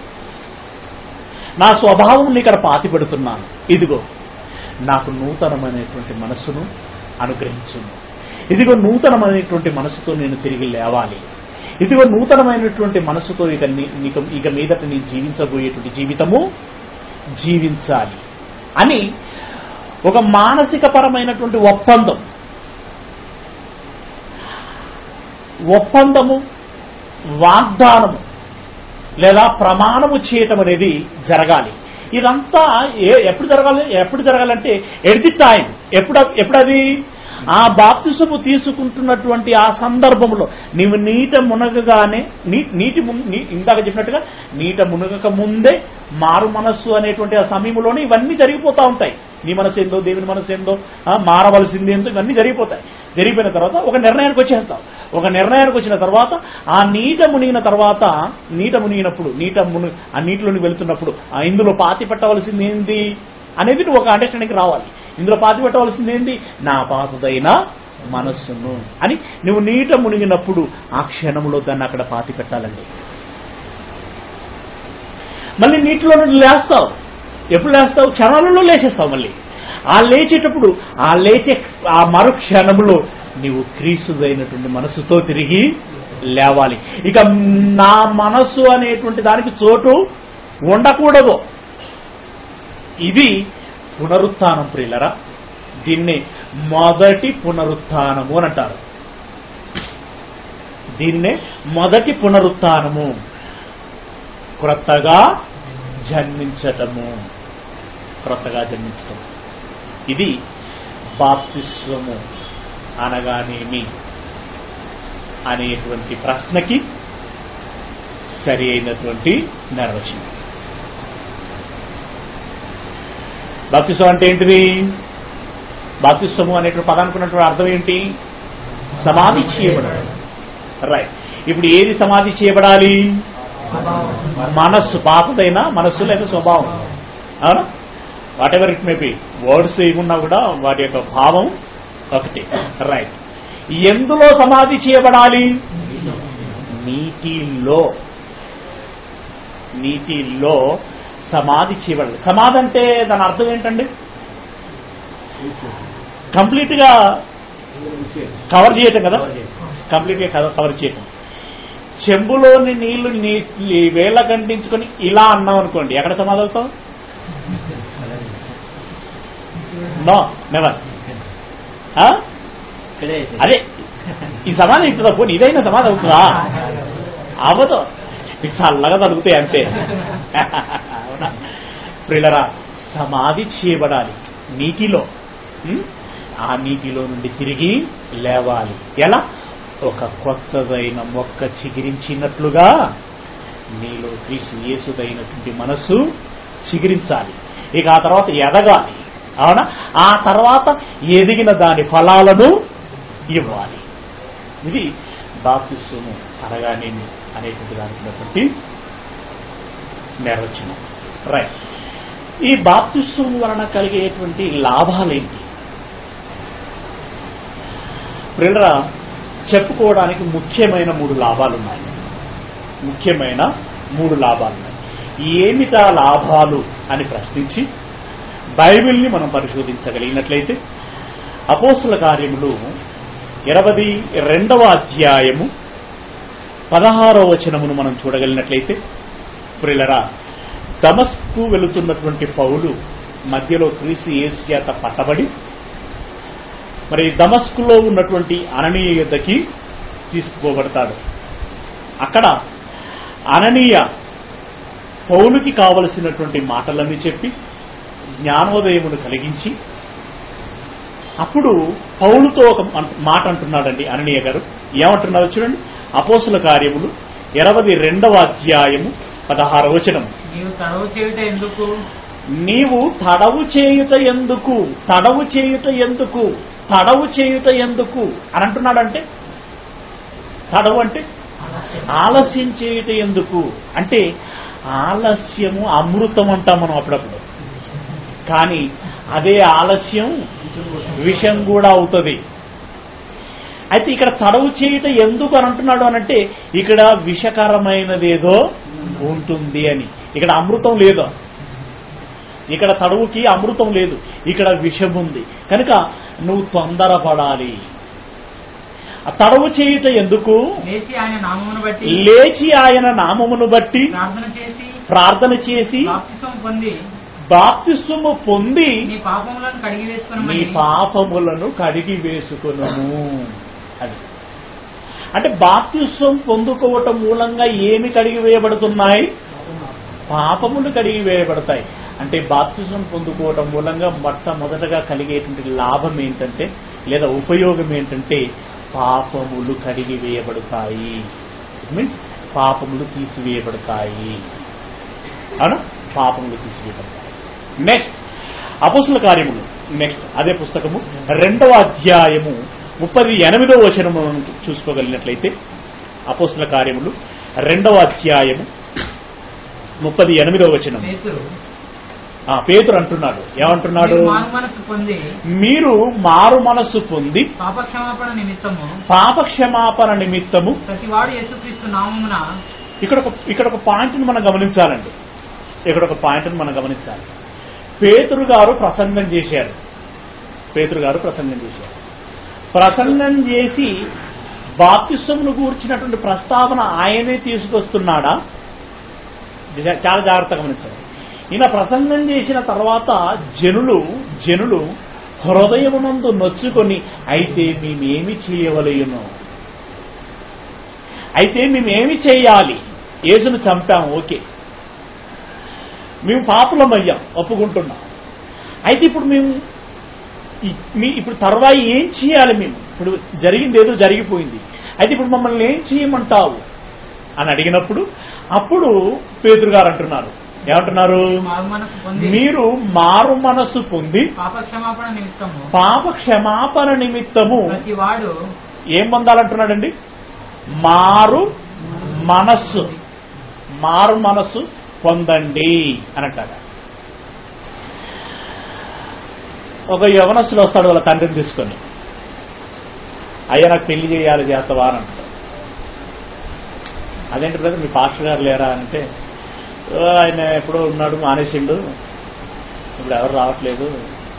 నా స్వభావం ఇక్కడ పాతి పెడుతున్నాను ఇదిగో నాకు నూతనమైనటువంటి మనస్సును అనుగ్రహించింది ఇదిగో నూతనమైనటువంటి మనసుతో నేను తిరిగి లేవాలి ఇదిగో నూతనమైనటువంటి మనసుతో ఇక నీ- నీకు ఇక మీదట నీ జీవించబోయేటువంటి జీవితము జీవించాలి అని ఒక మానసిక పరమైనటువంటి ఒప్పందం ఒప్పందము వాగ్దానము లేదా ప్రమాణము చేయటం అనేది జరగాలి ఇదంతా ఏ- ఎప్పుడు జరగాలి ఎప్పుడు జరగాలంటే ఎట్ ది టైం ఎప్పుడు ఎప్పుడు అది ఆ బాప్తిసము తీసుకుంటున్నటువంటి ఆ సందర్భంలో నీవు నీట మునగగానే నీ నీటి మున్- నీ- ఇందాక చెప్పినట్టుగా నీట మునగక ముందే మారు మనస్సు అనేటువంటి ఆ సమయంలోనే ఇవన్నీ జరిగిపోతా ఉంటాయి నీ మనసు ఏందో దేవుని మనసు ఏందో ఆ, మారవలసింది ఏందో ఇవన్నీ జరిగిపోతాయి జరిగిపోయిన తర్వాత ఒక నిర్ణయానికి వచ్చేస్తావు ఒక నిర్ణయానికి వచ్చిన తర్వాత ఆ నీట మునిగిన తర్వాత నీట మునిగినప్పుడు నీట ముని ఆ నీటిలోని వెళుతున్నప్పుడు ఆ ఇందులో పాతి పెట్టవలసింది ఏంది అనేది నువ్వు ఒక అండర్స్టాండింగ్ రావాలి ఇందులో పాతి పెట్టవలసింది ఏంది నా పాతదైన మనస్సును అని నువ్వు నీట మునిగినప్పుడు ఆ క్షణంలో దాన్ని అక్కడ పాతి పెట్టాలండి మళ్ళీ నీటిలో నుండి లేస్తావు ఎప్పుడు లేస్తావు క్షణాలలో లేచేస్తావు మళ్ళీ ఆ లేచేటప్పుడు ఆ లేచే ఆ మరు క్షణంలో నీవు క్రీస్తుదైనటువంటి మనసుతో తిరిగి లేవాలి ఇక నా మనస్సు అనేటువంటి దానికి చోటు ఉండకూడదు ఇది పునరుత్థానం ప్రియులరా దీన్ని మొదటి పునరుత్థానము అని అంటారు దీన్నే మొదటి పునరుత్థానము క్రొత్తగా జన్మించటము క్రొత్తగా జన్మించటం ఇది బాప్తిస్వము అనగానేమి అనేటువంటి ప్రశ్నకి సరి అయినటువంటి నిర్వచనం బాప్తిస్వం అంటే ఏంటిది బాప్తిస్వము అనేటువంటి పదానికి ఉన్నటువంటి అర్థం ఏంటి సమాధి చేయబడాలి రైట్ ఇప్పుడు ఏది సమాధి చేయబడాలి మనస్సు పాతదైన మనస్సు లేదా స్వభావం అవునా whatever it may be words ఏమున్నా కూడా వాటి యొక్క భావం ఒకటి రైట్ ఎందులో సమాధి చేయబడాలి నీటిలో నీటిలో సమాధి చేయబడాలి సమాధి అంటే దాని అర్థం ఏంటండి కంప్లీట్ గా కవర్ చేయటం కదా కంప్లీట్ గా కవర్ చేయటం చెంబులోని నీళ్లు నీ వేళ్ళ కంటించుకొని ఇలా అన్నాం అనుకోండి ఎక్కడ సమాధి అవుతావు నో నెవర్ అదే ఈ సమాధి అవుతుందా పోనీ ఇదైనా సమాధి అవుతుందా అవదు ఇవి చల్లగా తగ్గుతాయి అంతే అవునా ప్రిలరా సమాధి చేయబడాలి నీటిలో ఉం? ఆ నీటిలో నుండి తిరిగి లేవాలి ఎలా ఒక కొత్తదైన మొక్క చిగిరించినట్లుగా నీలో క్రీస్తు యేసుదైనటువంటి మనస్సు చిగిరించాలి ఇక ఆ తర్వాత ఎదగాలి అవునా ఆ తర్వాత ఎదిగిన దాని ఫలాలను ఇవ్వాలి ఇది బాప్తిస్వము అనగానేమి అనేటువంటి దానికి ఉన్నటువంటి నిర్వచనం రైట్ ఈ బాప్తిస్వం వలన కలిగేటువంటి లాభాలేంటి ప్రిల్లరా చెప్పుకోవడానికి ముఖ్యమైన మూడు లాభాలు ఉన్నాయి ముఖ్యమైన మూడు లాభాలు ఉన్నాయి ఏమిటా లాభాలు అని ప్రశ్నించి బైబిల్ని మనం పరిశోధించగలిగినట్లయితే అపోస్తుల కార్యములు ఇరవై రెండవ అధ్యాయము పదహారవ వచనమును మనం చూడగలిగినట్లయితే ప్రిలరా దమస్కు వెళుతున్నటువంటి పౌలు మధ్యలో క్రీస్తు యేసు చేత పట్టబడి మరి దమస్కులో ఉన్నటువంటి అననీయ యుద్ధకి తీసుకుపోబడతాడు అక్కడ అననీయ పౌలుకి కావలసినటువంటి మాటలన్నీ చెప్పి జ్ఞానోదయమును కలిగించి అప్పుడు పౌలుతో ఒక అంట- మాట అంటున్నాడండి అననీయ గారు ఏమంటున్నారో చూడండి అపోసుల కార్యములు ఇరవై రెండవ అధ్యాయము పదహార వచనము నీవు తడవు చేయుట ఎందుకు నీవు తడవు చేయుట ఎందుకు తడవు చేయుట ఎందుకు తడవు చేయుట ఎందుకు అని అంటున్నాడంటే తడవు అంటే ఆలస్యం చేయుట ఎందుకు అంటే ఆలస్యము అమృతం అంటాం మనం అప్పుడప్పుడు కానీ అదే ఆలస్యం విషం కూడా అవుతుంది అయితే ఇక్కడ తడవు చేయుట ఎందుకు అని అంటున్నాడు అనంటే ఇక్కడ విషకరమైనదేదో ఉంటుంది అని ఇక్కడ అమృతం లేదో ఇక్కడ తడువుకి అమృతం లేదు ఇక్కడ విషం ఉంది కనుక నువ్వు తొందరపడాలి ఆ తడవు చేయుట ఎందుకు లేచి ఆయన నామమును బట్టి లేచి ఆయన నామమును బట్టి ప్రార్థన చేసి ప్రార్థన చేసి బాప్తిసం పొంది బాప్తిస్వము పొంది నీ పాపములను కడిగి నీ వేసుకుని పాపములను కడిగి వేసుకును అది అంటే బాప్తిస్వం పొందుకోవటం మూలంగా ఏమి కడిగి వేయబడుతున్నాయి పాపములు కడిగి వేయబడతాయి అంటే బాప్తిజం పొందుకోవటం మూలంగా మొట్టమొదటగా కలిగేటువంటి లాభం ఏంటంటే లేదా ఉపయోగం ఏంటంటే పాపములు కడిగి వేయబడతాయి ఇట్ మీన్స్ పాపములు తీసివేయబడతాయి అవునా పాపములు తీసివేయబడతాయి నెక్స్ట్ అపోసుల కార్యములు నెక్స్ట్ అదే పుస్తకము రెండవ అధ్యాయము ముప్పది ఎనిమిదవ వచనము మనం చూసుకోగలిగినట్లయితే అపోసుల కార్యములు రెండవ అధ్యాయము ముప్పది ఎనిమిదవ వచనం పేతురు ఆ పేతురు అంటున్నాడు ఏమంటున్నాడు మీరు మారు మనసు పొంది మీరు మారు మనస్సు పొంది పాపక్షమాపణ నిమిత్తము పాప క్షమాపణ నిమిత్తము ప్రతివాడు యేసుక్రీస్తు నామమున ఇక్కడ ఒక ఇక్కడ ఒక పాయింట్ని మనం గమనించాలండి ఇక్కడ ఒక పాయింట్ని మనం గమనించాలి పేతురు గారు ప్రసంగం చేశారు పేతురు గారు ప్రసంగం చేశారు ప్రసంగం చేసి బాప్తిస్వమును గూర్చినటువంటి ప్రస్తావన ఆయనే తీసుకొస్తున్నాడా జా- చాలా జాగ్రత్తగా గమనించాలి ఈయన ప్రసంగం చేసిన తర్వాత జనులు జనులు హృదయమునందు నొచ్చుకొని అయితే మేమేమి చేయవలయును అయితే మేమేమి చేయాలి యేసును చంపాం ఓకే మేము పాపులమయ్యాం ఒప్పుకుంటున్నాం అయితే ఇప్పుడు మేము ఈ- మీ ఇప్పుడు తర్వాయి ఏం చేయాలి మేము ఇప్పుడు జరిగింది ఏదో జరిగిపోయింది అయితే ఇప్పుడు మమ్మల్ని ఏం చేయమంటావు అని అడిగినప్పుడు అప్పుడు పేతురు గారు అంటున్నారు ఏమంటున్నారు మారు మనసు పొంది మీరు మారు మనస్సు పొంది పాపక్షమాపణ నిమిత్తము పాప క్షమాపణ నిమిత్తము ప్రతివాడు ఏం పొందాలంటున్నాడండి మారు మనస్సు మారు మనస్సు పొందండి అని అంటాడు ఒక యవనస్తులు వస్తాడు వాళ్ళ తండ్రిని తీసుకొని అయ్యా నాకు పెళ్లి చేయాలి చేస్తావా అని అంటాడు అదేంటి బ్రదర్ మీ పాస్టర్ గారు లేరా అంటే "ఓ, ఆయన ఎప్పుడో ఉన్నాడు మానేసిండు ఇప్పుడు ఎవరు రావట్లేదు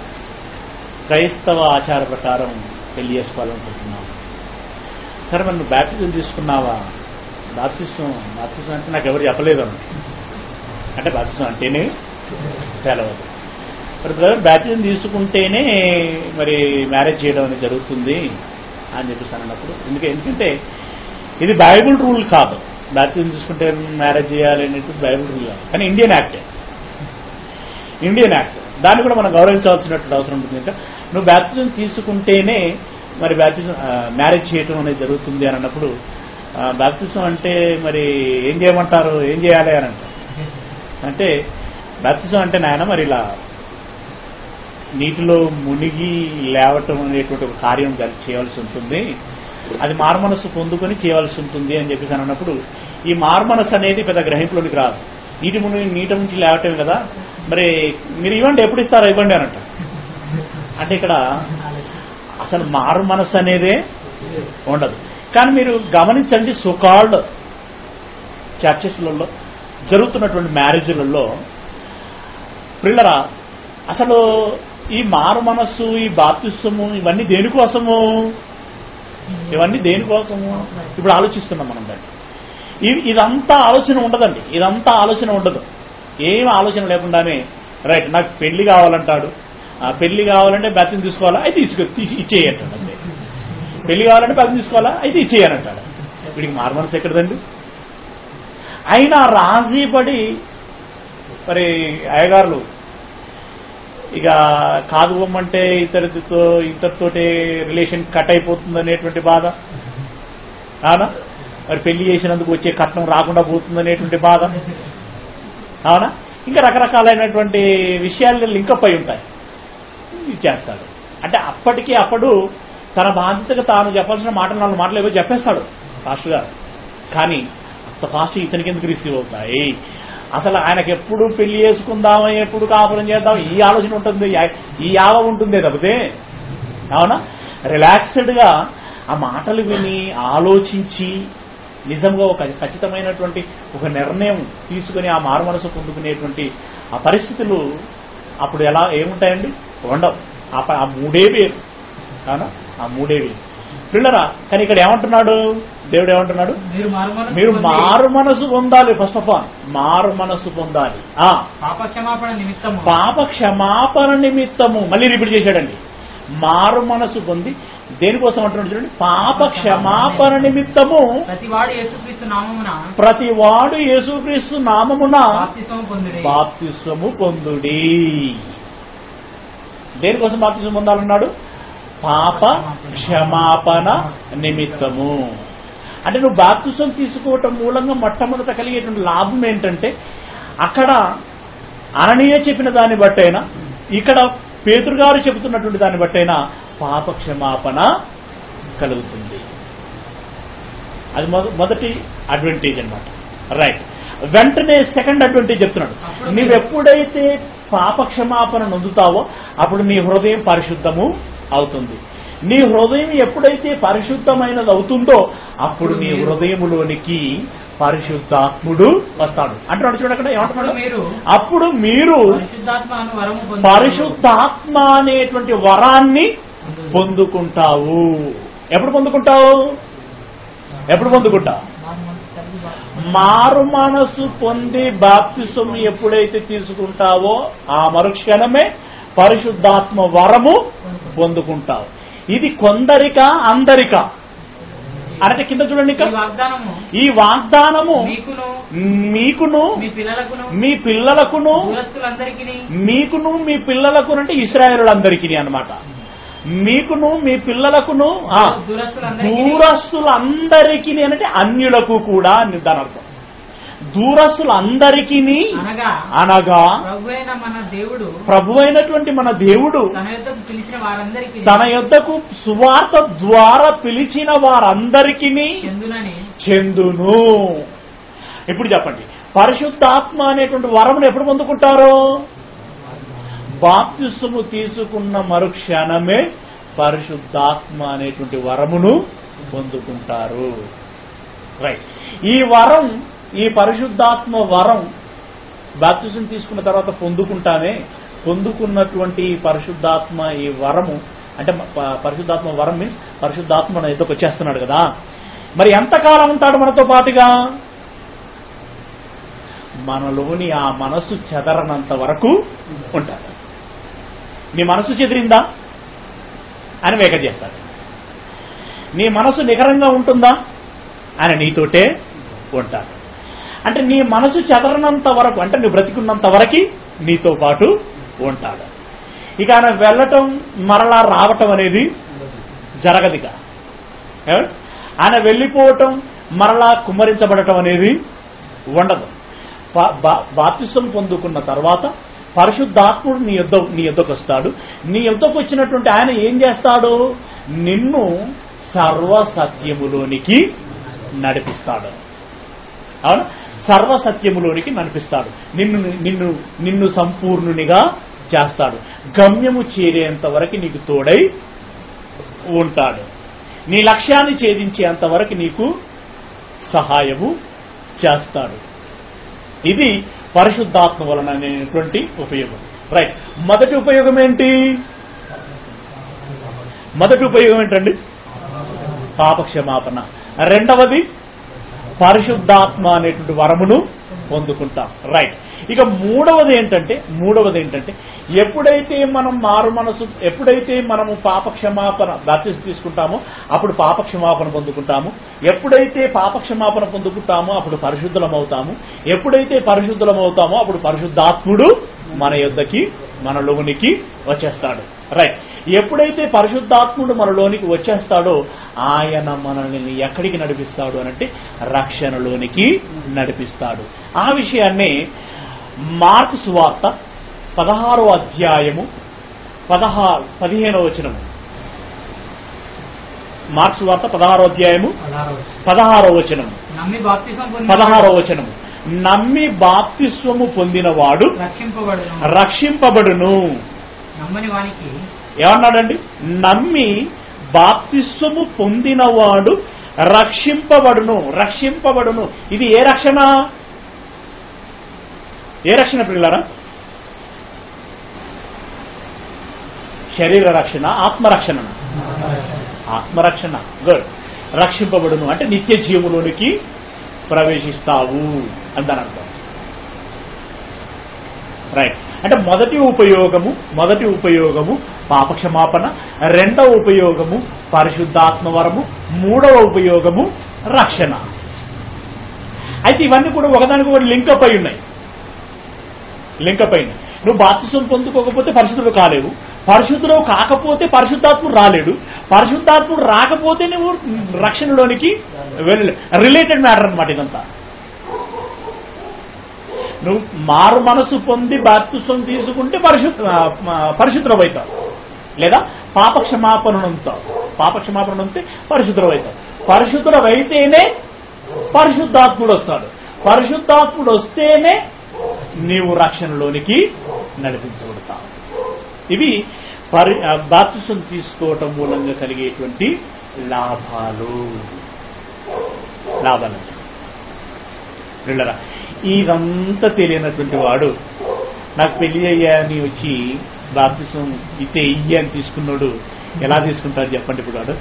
క్రైస్తవ ఆచార ప్రకారం పెళ్లి చేసుకోవాలనుకుంటున్నాం సరే మరి నువ్వు బ్యాప్టిజం తీసుకున్నావా బాప్తిసం బాప్తిసం అంటే నాకు ఎవరు చెప్పలేదు అన్న. అంటే బాప్తిసం అంటేనే తెలవదు మరి బ్రదర్ బ్యాప్టిజం తీసుకుంటేనే మరి మ్యారేజ్ చేయడం అనేది జరుగుతుంది అని చెప్పేసి అన్నప్పుడు ఎందుకంటే ఎందుకంటే ఇది బైబుల్ రూల్ కాదు బ్యాప్టిజం తీసుకుంటే మ్యారేజ్ చేయాలి అనేది బైబుల్ రూల్ కాదు కానీ ఇండియన్ యాక్ట్ ఇండియన్ యాక్ట్ దాన్ని కూడా మనం గౌరవించాల్సినటువంటి అవసరం ఉంటుంది ఇంకా నువ్వు బ్యాప్టిజం తీసుకుంటేనే మరి బ్యాప్టిజం మ్యారేజ్ చేయటం అనేది జరుగుతుంది అని అన్నప్పుడు బ్యాప్టిజం అంటే మరి ఏం చేయమంటారు ఏం చేయాలి అని అంటారు అంటే బ్యాప్టిజం అంటే నాయన మరి ఇలా నీటిలో మునిగి లేవటం అనేటువంటి ఒక కార్యం జరి- చేయవలసి ఉంటుంది అది మారుమనస్సు పొందుకొని చేయవలసి ఉంటుంది అని చెప్పేసి అని అన్నప్పుడు ఈ మారుమనస్సు అనేది పెద్ద గ్రహింపులోనికి రాదు నీటి మునిగి నీట నుంచి లేవటం కదా మరి మీరు ఇవ్వండి ఎప్పుడు ఇస్తారో ఇవ్వండి అని అంటారు అంటే ఇక్కడ అసలు మారు మనస్సు అనేదే ఉండదు కానీ మీరు గమనించండి సుకాల్డ్ చర్చెస్లలో జరుగుతున్నటువంటి మ్యారేజ్లలో పిల్లరా అసలు ఈ మారు మనస్సు ఈ బాప్తిస్వము ఇవన్నీ దేనికోసము ఇవన్నీ దేనికోసము ఇప్పుడు ఆలోచిస్తున్నాం మనం దాన్ని ఇ- ఇదంతా ఆలోచన ఉండదండి ఇదంతా ఆలోచన ఉండదు ఏం ఆలోచన లేకుండానే రైట్ నాకు పెళ్లి కావాలంటాడు ఆ పెళ్లి కావాలంటే బ్యాప్తిని తీసుకోవాలా అయితే ఇచ్చుకో తీసి ఇచ్చేయంటాడు అంతే పెళ్లి కావాలంటే బ్యాప్తిని తీసుకోవాలా అయితే ఇచ్చేయనంటాడు వీడికి మారు మనసు ఎక్కడదండి అయినా రాజీ పడి మరి అయ్యగారులు ఇక కాదు ఇవ్వమంటే ఇతరుతో ఇతరుతోటే రిలేషన్ కట్ అయిపోతుంది అనేటువంటి బాధ అవునా మరి పెళ్లి చేసినందుకు వచ్చే కట్నం రాకుండా పోతుంది అనేటువంటి బాధ అవునా ఇంకా రకరకాలైనటువంటి విషయాలు లింకప్ అయి ఉంటాయి ఇది చేస్తాడు అంటే అప్పటికి అప్పుడు తన బాధ్యతగా తాను చెప్పాల్సిన మాటలు నాలుగు మాటలు ఏవో చెప్పేస్తాడు ఫాస్ట్ గారు కానీ అంత ఫాస్ట్ ఇతనికి ఎందుకు రిసీవ్ అవుతాయి అసలు ఆయనకి ఎప్పుడు పెళ్లి చేసుకుందామా ఎప్పుడు కాపురం చేద్దాం ఈ ఆలోచన ఉంటుంది ఈ యావ ఉంటుందే తప్పితే అవునా రిలాక్స్డ్ గా ఆ మాటలు విని ఆలోచించి నిజంగా ఒక ఖచ్చితమైనటువంటి ఒక నిర్ణయం తీసుకుని ఆ మారు మనసు పొందుకునేటువంటి ఆ పరిస్థితులు అప్పుడు ఎలా ఏముంటాయండి ఉండవు ఆ ప- ఆ మూడే వేరు అవునా ఆ మూడే వేరు పిల్లరా కానీ ఇక్కడ ఏమంటున్నాడు దేవుడు ఏమంటున్నాడు మీరు మారు మనసు మీరు పొంది మారు మనసు పొందాలి ఫస్ట్ ఆఫ్ ఆల్ మారు మనసు పొందాలి ఆ పాప క్షమాపణ నిమిత్తము పాప క్షమాపణ నిమిత్తము మళ్ళీ రిపీట్ చేశాడండి మారు మనసు పొంది దేనికోసం అంటున్నాడు చూడండి పాప క్షమాపణ నిమిత్తము ప్రతి వాడు యేసుక్రీస్తు నామమున ప్రతి వాడు యేసుక్రీస్తు నామమున బాప్తిస్మము పొందుడి బాప్తిస్వము పొందుడి దేనికోసం బాప్తిస్వం పొందాలన్నాడు పాప క్షమాపణ నిమిత్తము అంటే నువ్వు బాప్తిస్వం తీసుకోవటం మూలంగా మొట్టమొదట కలిగేటువంటి లాభం ఏంటంటే అక్కడ అననీయ చెప్పిన దాన్ని బట్టైనా ఇక్కడ పేతురు గారు చెబుతున్నటువంటి దాన్ని బట్టైనా పాప క్షమాపణ కలుగుతుంది అది మొద- మొదటి అడ్వాంటేజ్ అన్నమాట రైట్ వెంటనే సెకండ్ అడ్వాంటేజ్ చెప్తున్నాడు అప్పుడు నీవెప్పుడైతే పాప క్షమాపణ నొందుతావో అప్పుడు నీ హృదయం పరిశుద్ధము అవుతుంది నీ హృదయం ఎప్పుడైతే పరిశుద్ధమైనది అవుతుందో అప్పుడు నీ హృదయములోనికి పరిశుద్ధాత్ముడు వస్తాడు అంటున్నాడు చూడండి అక్కడ అప్పుడు ఏమంటున్నాడు మీరు అప్పుడు మీరు పరిశుద్ధాత్మ అను వరము పొందుదురు. పరిశుద్ధాత్మ అనేటువంటి వరాన్ని పొందుకుంటావు ఎప్పుడు పొందుకుంటావు ఎప్పుడు పొందుకుంటావు మారు మనసు కలిగి బా- మారు మనసు పొంది బాప్తిసం ఎప్పుడైతే తీసుకుంటావో ఆ మరుక్షణమే పరిశుద్ధాత్మ వరము పొందుకుంటావు ఇది కొందరిక అందరిక అంటే కింద చూడండి ఈ ఇక వాగ్దానము ఈ వాగ్దానము మీకును మీకును మీ పిల్లలకును మీ పిల్లలకును దూరస్తులందరికీ మీకును మీ పిల్లలకు అంటే ఇస్రాయేలులందరికీ అన్నమాట మీకును మీ పిల్లలకును ఆ, దూరస్తులందరికీ దూరస్తులందరికీ అంటే అన్యులకు కూడా అని దాని అర్థం దూరస్తులందరికీ అనగా అనగా ప్రభు అయిన మన దేవుడు ప్రభు అయినటువంటి మన దేవుడు తన యొద్దకు పిలిచిన వారందరికీ తన యొద్దకు సువార్త ద్వారా పిలిచిన వారందరికీ చెందునని చెందును ఇప్పుడు చెప్పండి పరిశుద్ధాత్మ అనేటువంటి వరమును ఎప్పుడు పొందుకుంటారు బాప్తిస్ము తీసుకున్న మరుక్షణమే పరిశుద్ధాత్మ అనేటువంటి వరమును పొందుకుంటారు రైట్ ఈ వరం ఈ పరిశుద్ధాత్మ వరం బాప్తిజం తీసుకున్న తర్వాత పొందుకుంటామే పొందుకున్నటువంటి పరిశుద్ధాత్మ ఈ వరము అంటే ప- పరిశుద్ధాత్మ వరం మీన్స్ పరిశుద్ధాత్మ మన ఎదుకు వచ్చేస్తున్నాడు కదా మరి ఎంతకాలం ఉంటాడు మనతో పాటుగా మనలోని ఆ మనసు చెదరనంత వరకు ఉంటాడు నీ మనసు చెదిరిందా అని వేక చేస్తాడు నీ మనసు నికరంగా ఉంటుందా అని నీతోటే ఉంటాడు అంటే నీ మనసు చెదరనంత వరకు అంటే నువ్వు బ్రతికున్నంత వరకు నీతో పాటు ఉంటాడు ఇక ఆయన వెళ్ళటం మరలా రావటం అనేది జరగదిక ఏమండి? ఆయన వెళ్ళిపోవటం మరలా కుమ్మరించబడటం అనేది ఉండదు బా- బా- బాప్తిసం పొందుకున్న తర్వాత పరిశుద్ధాత్ముడు నీ యుద్ధ నీ యుద్ధకు వస్తాడు నీ యుద్ధకు వచ్చినటువంటి ఆయన ఏం చేస్తాడు నిన్ను సర్వ సత్యములోనికి నడిపిస్తాడు అవును సర్వ సత్యములోనికి నడిపిస్తాడు నిన్ను నిన్ను నిన్ను సంపూర్ణునిగా చేస్తాడు గమ్యము చేరేంత వరకు నీకు తోడై ఉంటాడు నీ లక్ష్యాన్ని ఛేదించేంత వరకు నీకు సహాయము చేస్తాడు ఇది పరిశుద్ధాత్మ వలన అనేటువంటి ఉపయోగం రైట్ మొదటి ఉపయోగం ఏంటి మొదటి ఉపయోగం ఏంటండి పాపక్షమాపణ రెండవది పరిశుద్ధాత్మ అనేటువంటి వరమును పొందుకుంటాం రైట్ ఇక మూడవది ఏంటంటే మూడవది ఏంటంటే ఎప్పుడైతే మనం మారు మనసు ఎప్పుడైతే మనము పాపక్షమాపణ బాప్తిజం తీసుకుంటామో అప్పుడు పాపక్షమాపణ పొందుకుంటాము ఎప్పుడైతే పాపక్షమాపణ పొందుకుంటామో అప్పుడు పరిశుద్ధులం అవుతాము ఎప్పుడైతే పరిశుద్ధులం అవుతామో అప్పుడు పరిశుద్ధాత్ముడు మన యొద్దకి మనలోనికి వచ్చేస్తాడు రైట్ ఎప్పుడైతే పరిశుద్ధాత్ముడు మనలోనికి వచ్చేస్తాడో ఆయన మనల్ని ఎక్కడికి నడిపిస్తాడు అనంటే రక్షణలోనికి నడిపిస్తాడు ఆ విషయాన్ని మార్కు సువార్త పదహారో అధ్యాయము పదహారు పదిహేనో వచనము మార్క్స్ వార్త పదహారో అధ్యాయము పదహారో వచనము నమ్మి బాప్తిసం పొందిన పదహారో వచనము నమ్మి బాప్తిస్వము పొందినవాడు రక్షింపబడును రక్షింపబడును నమ్మని వానికి ఏమన్నాడండి నమ్మి బాప్తిస్వము పొందినవాడు రక్షింపబడును రక్షింపబడును ఇది ఏ రక్షణ ఏ రక్షణ పిల్లరా శరీర రక్షణ ఆత్మరక్షణ ఆత్మరక్షణ గుడ్ రక్షింపబడును అంటే నిత్య జీవులోనికి ప్రవేశిస్తావు అని దాని అర్థం రైట్ అంటే మొదటి ఉపయోగము మొదటి ఉపయోగము పాపక్షమాపణ రెండవ ఉపయోగము పరిశుద్ధాత్మ వరము మూడవ ఉపయోగము రక్షణ అయితే ఇవన్నీ కూడా ఒకదానికి ఒకటి లింకప్ అయి ఉన్నాయి లింకప్ అయి ఉన్నాయి నువ్వు బాప్తిసం పొందుకోకపోతే పరిశుద్ధుడు కాలేవు పరిశుద్ధుడు కాకపోతే పరిశుద్ధాత్ముడు రాలేడు పరిశుద్ధాత్ముడు రాకపోతే నువ్వు రక్షణలోనికి వెళ్ళలే రిలేటెడ్ మ్యాటర్ అనమాట ఇదంతా నువ్వు మారు మనసు పొంది బాప్తిసం తీసుకుంటే పరిశుద్ధ పరిశుద్ధం అవుతావు లేదా పాపక్షమాపణ ఉంటావు పాపక్షమాపణ ఉంటే పరిశుద్ధం అవుతావు పరిశుద్ధుడు అయితేనే పరిశుద్ధాత్ముడు వస్తాడు పరిశుద్ధాత్ముడు వస్తేనే నీవు రక్షణలోనికి నడిపించబడతావు ఇవి పరి బాప్తిసం తీసుకోవటం మూలంగా కలిగేటువంటి లాభాలు లాభాలు పిల్లరా ఇదంతా తెలియనటువంటి వాడు నాకు పెళ్లి అయ్యాని వచ్చి బాప్తిసం ఇతే ఇయ్యి అని తీసుకున్నాడు ఎలా తీసుకుంటాడు చెప్పండి ఇప్పుడు వాడు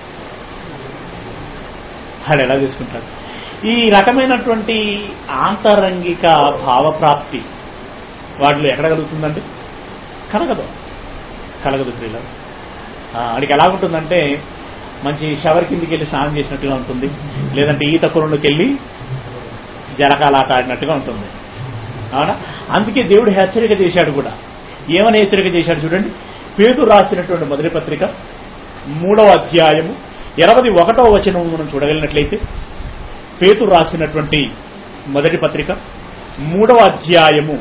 వాడు ఎలా తీసుకుంటాడు ఈ రకమైనటువంటి ఆంతరంగిక భావప్రాప్తి వాటిలో ఎక్కడ కలుగుతుందండి కలగదు కలగదు ప్రియులు వాడికి ఎలా ఉంటుందంటే మంచి షవర్ కిందికి వెళ్ళి స్నానం చేసినట్టుగా ఉంటుంది లేదంటే ఈత కొరంలోకి వెళ్ళి జలకాలాట ఆడినట్టుగా ఉంటుంది అవునా అందుకే దేవుడు హెచ్చరిక చేశాడు కూడా ఏమని హెచ్చరిక చేశాడు చూడండి పేరు రాసినటువంటి మొదటి పత్రిక మూడవ అధ్యాయము ఇరవై ఒకటవ వచనం మనం చూడగలిగినట్లయితే పేతు రాసినటువంటి మొదటి పత్రిక మూడవ అధ్యాయము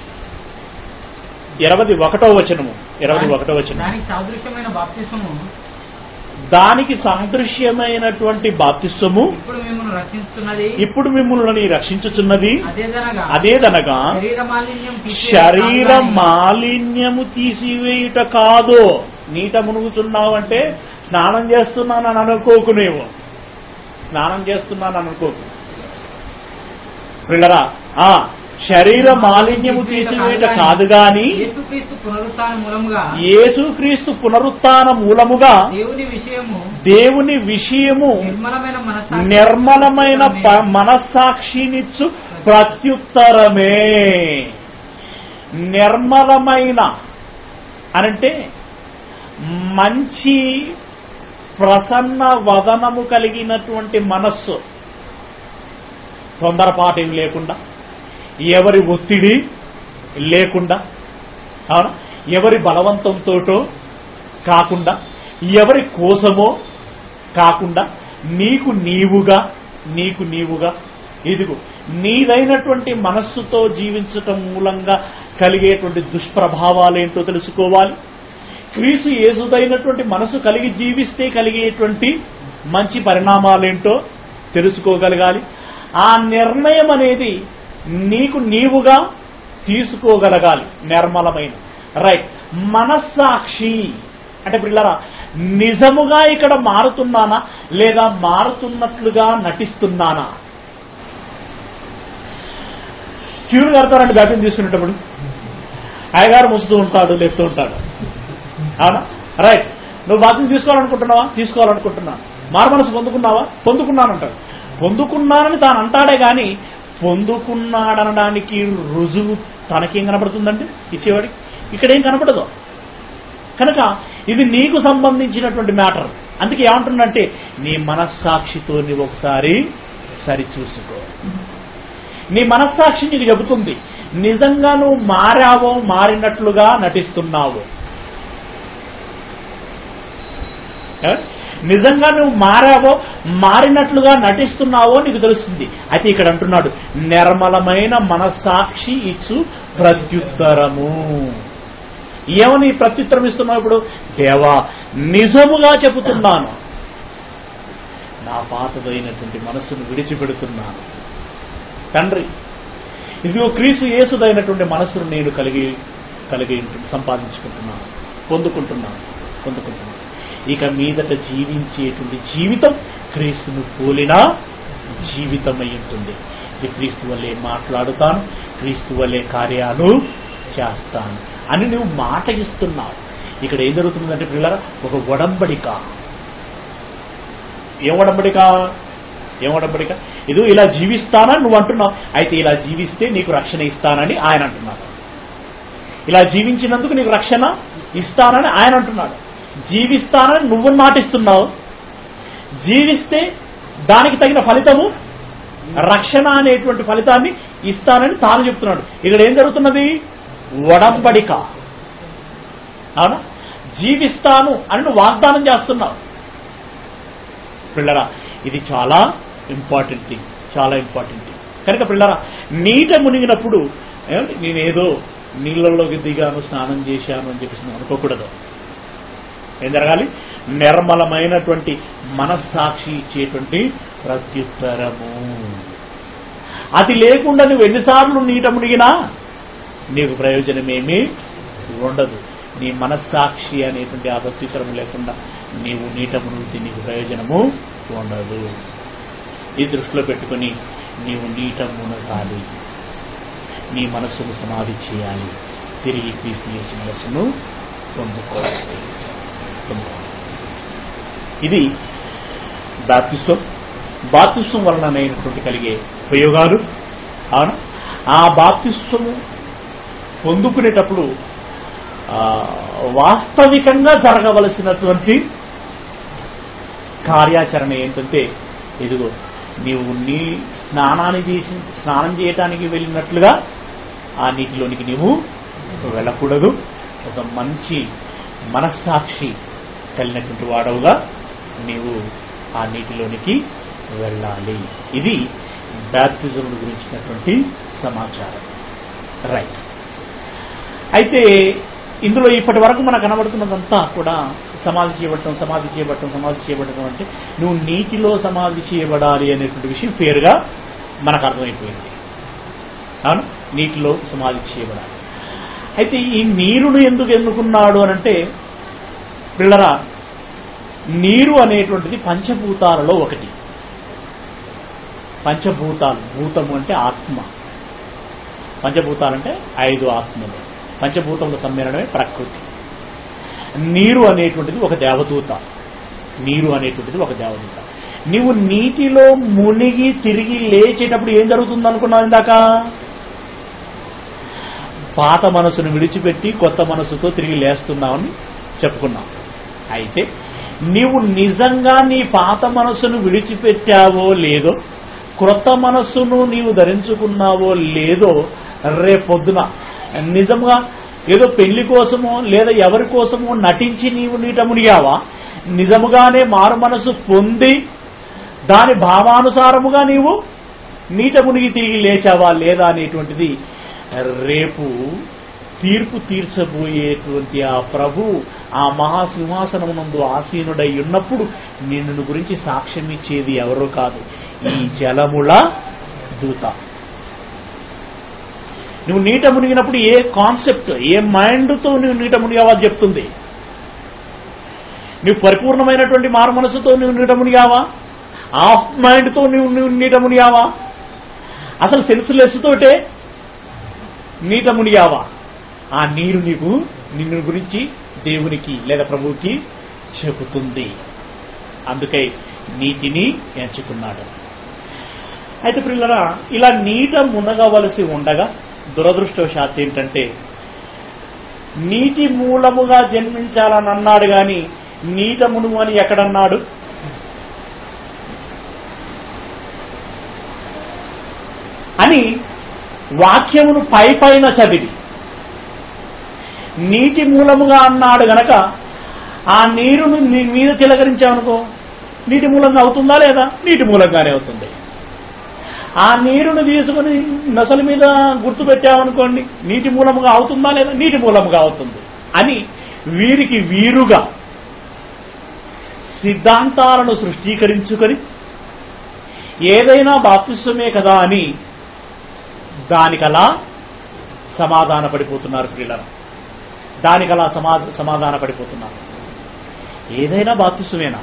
ఇరవై ఒకటవ వచనము ఇరవై ఒకటవ వచనం దానికి సాదృశ్యమైన బాప్తిసము దానికి సాదృశ్యమైనటువంటి బాప్తిస్వము ఇప్పుడు మిమ్మల్ని రక్షిస్తున్నది ఇప్పుడు మిమ్మల్ని రక్షించుచున్నది అదేదనగా అదేదనగా శరీర మాలిన్యం తీసివేయుట శరీర కాదు గాని మాలిన్యము తీసివేయుట కాదు నీట మునుగుతున్నావు అంటే స్నానం చేస్తున్నానని అనుకోకు నీవు స్నానం చేస్తున్నాను అనుకోకు పిల్లరా ఆ శరీర మాలిన్యము తీసివేట కాదు గాని యేసుక్రీస్తు పునరుత్థాన మూలముగా యేసుక్రీస్తు పునరుత్థాన మూలముగా దేవుని విషయము దేవుని విషయము నిర్మలమైన మనస్సాక్షి నిర్మలమైన ప- మనస్సాక్షినిచ్చు ప్రత్యుత్తరమే నిర్మలమైన అనంటే మంచి ప్రసన్న వదనము కలిగినటువంటి మనస్సు తొందరపాటు లేకుండా ఎవరి ఒత్తిడి లేకుండా అవునా ఎవరి బలవంతంతోటో కాకుండా ఎవరి కోసమో కాకుండా నీకు నీవుగా నీకు నీవుగా ఇదిగో నీదైనటువంటి మనస్సుతో జీవించటం మూలంగా కలిగేటువంటి దుష్ప్రభావాలేంటో తెలుసుకోవాలి క్రీసు యేసుదైనటువంటి మనసు కలిగి జీవిస్తే కలిగేటువంటి మంచి పరిణామాలేంటో తెలుసుకోగలగాలి ఆ నిర్ణయం అనేది నీకు నీవుగా తీసుకోగలగాలి నిర్మలమైన రైట్ మనస్సాక్షి అంటే పిల్లరా నిజముగా ఇక్కడ మారుతున్నానా లేదా మారుతున్నట్లుగా నటిస్తున్నానా క్యూలు కడతారండి బ్యాటింగ్ తీసుకునేటప్పుడు అయ్యగారు ముసుతూ ఉంటాడు లేపుతూ ఉంటాడు అవునా రైట్ నువ్వు బాధ్యత తీసుకోవాలనుకుంటున్నావా తీసుకోవాలనుకుంటున్నాను మారు మనసు పొందుకున్నావా పొందుకున్నానంటాడు పొందుకున్నానని తాను అంటాడే గాని పొందుకున్నాడనడానికి రుజువు తనకేం కనపడుతుందండి ఇచ్చేవాడికి ఇక్కడేం కనపడదు కనుక ఇది నీకు సంబంధించినటువంటి మ్యాటర్ అందుకే ఏమంటుందంటే నీ మనస్సాక్షితో నీవు ఒకసారి సరిచూసుకో నీ మనస్సాక్షి నీకు చెబుతుంది నిజంగా నువ్వు మారావో మారినట్లుగా నటిస్తున్నావు ఏ? నిజంగా నువ్వు మారావో మారినట్లుగా నటిస్తున్నావో నీకు తెలుస్తుంది అయితే ఇక్కడ అంటున్నాడు నిర్మలమైన మనస్సాక్షి ఇచ్చు ప్రత్యుత్తరము ఏమని ప్రత్యుత్తరం ఇస్తున్నావు ఇప్పుడు దేవా నిజముగా చెబుతున్నాను నా పాతదైనటువంటి మనస్సును విడిచిపెడుతున్నాను తండ్రి ఇదిగో క్రీస్తు యేసుదైనటువంటి మనస్సును నేను కలిగి కలిగి సంపాదించుకుంటున్నాను పొందుకుంటున్నాను పొందుకుంటున్నాను ఇక మీదట జీవించేటువంటి జీవితం క్రీస్తును పోలిన జీవితమై ఉంటుంది ఇది క్రీస్తు వల్లే మాట్లాడుతాను క్రీస్తు వల్లే కార్యాలు చేస్తాను అని నువ్వు మాట ఇస్తున్నావు ఇక్కడ ఏం జరుగుతుందంటే పిల్లల ఒక ఒడంబడిక ఏం ఒడంబడిక ఏం ఒడంబడిక ఇది ఇలా జీవిస్తానని నువ్వు అంటున్నావు అయితే ఇలా జీవిస్తే నీకు రక్షణ ఇస్తానని ఆయన అంటున్నాడు ఇలా జీవించినందుకు నీకు రక్షణ ఇస్తానని ఆయన అంటున్నాడు జీవిస్తానని నువ్వు మాటిస్తున్నావు జీవిస్తే దానికి తగిన ఫలితము రక్షణ అనేటువంటి ఫలితాన్ని ఇస్తానని తాను చెప్తున్నాడు ఇక్కడ ఏం జరుగుతున్నది ఒడంబడిక అవునా జీవిస్తాను అని నువ్వు వాగ్దానం చేస్తున్నావు పిల్లరా ఇది చాలా ఇంపార్టెంట్ థింగ్ చాలా ఇంపార్టెంట్ థింగ్ కనుక పిల్లరా నీట మునిగినప్పుడు ఏమండి నేనేదో నీళ్ళలోకి దిగాను స్నానం చేశాను అని చెప్పేసి నువ్వు అనుకోకూడదు ఏం జరగాలి నిర్మలమైనటువంటి మనస్సాక్షి ఇచ్చేటువంటి ప్రత్యుత్తరము అది లేకుండా నువ్వు ఎన్నిసార్లు నీట మునిగినా నీకు ప్రయోజనమేమీ ఉండదు నీ మనస్సాక్షి అనేటువంటి ఆ ప్రత్యుత్తరం లేకుండా నీవు నీట మునిగితే నీకు ప్రయోజనము ఉండదు ఈ దృష్టిలో పెట్టుకొని నీవు నీట మునగాలి నీ మనస్సును సమాధి చేయాలి తిరిగి క్రీస్తు యేసు మనస్సును పొందుకోవాలి పొందుకోవాలి ఇది బాప్తిస్వం బాప్తిస్వం వలనైనటువంటి కలిగే ఉపయోగాలు అవును ఆ బాప్తిస్వము పొందుకునేటప్పుడు ఆ, వాస్తవికంగా జరగవలసినటువంటి కార్యాచరణ ఏంటంటే ఇదిగో నీవు నీ స్నానాన్ని చేసి స్నానం చేయటానికి వెళ్ళినట్లుగా ఆ నీటిలోనికి నీవు వెళ్ళకూడదు ఒక మంచి మనస్సాక్షి కలిగినటువంటి వాడవుగా నీవు ఆ నీటిలోనికి వెళ్ళాలి ఇది బ్యాప్టిజం గురించినటువంటి సమాచారం రైట్ అయితే ఇందులో ఇప్పటి వరకు మనకు కనబడుతున్నదంతా కూడా సమాధి చేయబడటం సమాధి చేయబడటం సమాధి చేయబడటం అంటే నువ్వు నీటిలో సమాధి చేయబడాలి అనేటువంటి విషయం పేరుగా మనకు అర్థమైపోయింది అవును నీటిలో సమాధి చేయబడాలి అయితే ఈ నీరును ఎందుకు ఎన్నుకున్నాడు అనంటే పిల్లరా నీరు అనేటువంటిది పంచభూతాలలో ఒకటి పంచభూతాలు భూతము అంటే ఆత్మ పంచభూతాలంటే ఐదు ఆత్మలు పంచభూతముల సమ్మేళనమే ప్రకృతి నీరు అనేటువంటిది ఒక దేవదూత నీరు అనేటువంటిది ఒక దేవదూత నీవు నీటిలో మునిగి తిరిగి లేచేటప్పుడు ఏం జరుగుతుంది అనుకున్నావు ఇందాక పాత మనసును విడిచిపెట్టి కొత్త మనసుతో తిరిగి లేస్తున్నావని చెప్పుకున్నాం అయితే నీవు నిజంగా నీ పాత మనసును విడిచిపెట్టావో లేదో క్రొత్త మనస్సును నీవు ధరించుకున్నావో లేదో రేపొద్దున నిజంగా ఏదో పెళ్లి కోసమో లేదా ఎవరి కోసమో నటించి నీవు నీట మునిగావా నిజముగానే మారు మనసు పొంది దాని భావానుసారముగా నీవు నీట మునిగి తిరిగి లేచావా లేదా అనేటువంటిది రేపు తీర్పు తీర్చబోయేటువంటి ఆ ప్రభు ఆ మహాసింహాసనమునందు ఆసీనుడై ఉన్నప్పుడు నిన్ను గురించి సాక్ష్యం ఇచ్చేది ఎవరో కాదు ఈ జలముల దూత నువ్వు నీట మునిగినప్పుడు ఏ కాన్సెప్ట్ ఏ మైండ్తో నువ్వు నీట మునిగావా అది చెప్తుంది నువ్వు పరిపూర్ణమైనటువంటి మారు మనసుతో నువ్వు నీట మునిగావా ఆఫ్ మైండ్తో నువ్వు నువ్వు నీట మునిగావా అసలు సెన్స్లెస్ తోటే నీట మునిగావా ఆ నీరు నీకు నిన్ను గురించి దేవునికి లేదా ప్రభువుకి చెబుతుంది అందుకై నీటిని ఎంచుకున్నాడు అయితే పిల్లరా ఇలా నీట మునగవలసి ఉండగా దురదృష్టవశాత్ ఏంటంటే నీటి మూలముగా జన్మించాలని అన్నాడు గాని నీట మునుగు అని ఎక్కడన్నాడు అని వాక్యమును పై పైన చదివి నీటి మూలముగా అన్నాడు గనక ఆ నీరును నీ మీద చిలకరించామనుకో నీటి మూలంగా అవుతుందా లేదా నీటి మూలంగానే అవుతుంది ఆ నీరును తీసుకుని నొసల మీద గుర్తు పెట్టామనుకోండి నీటి మూలముగా అవుతుందా లేదా నీటి మూలముగా అవుతుంది అని వీరికి వీరుగా సిద్ధాంతాలను సృష్టీకరించుకొని ఏదైనా బాప్తిస్వమే కదా అని దానికలా సమాధాన పడిపోతున్నారు పిల్లలు దానికలా సమా సమాధాన పడిపోతున్నారు ఏదైనా బాప్తిస్వమేనా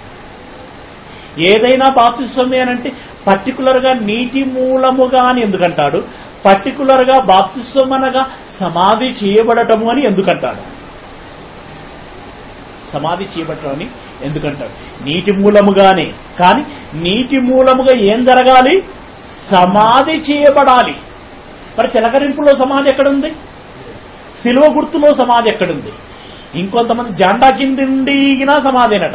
ఏదైనా బాప్తిస్వమే అని అంటే పర్టికులర్గా నీటి మూలముగా అని ఎందుకంటాడు పర్టికులర్గా బాప్తిస్వం అనగా సమాధి చేయబడటము అని ఎందుకంటాడు సమాధి చేయబడటం అని ఎందుకంటాడు నీటి మూలముగానే కానీ నీటి మూలముగా ఏం జరగాలి సమాధి చేయబడాలి మరి చిలకరింపులో సమాధి ఎక్కడుంది సిలువ గుర్తులో సమాధి ఎక్కడుంది ఇంకొంతమంది జెండా కిందిండిగినా సమాధేనట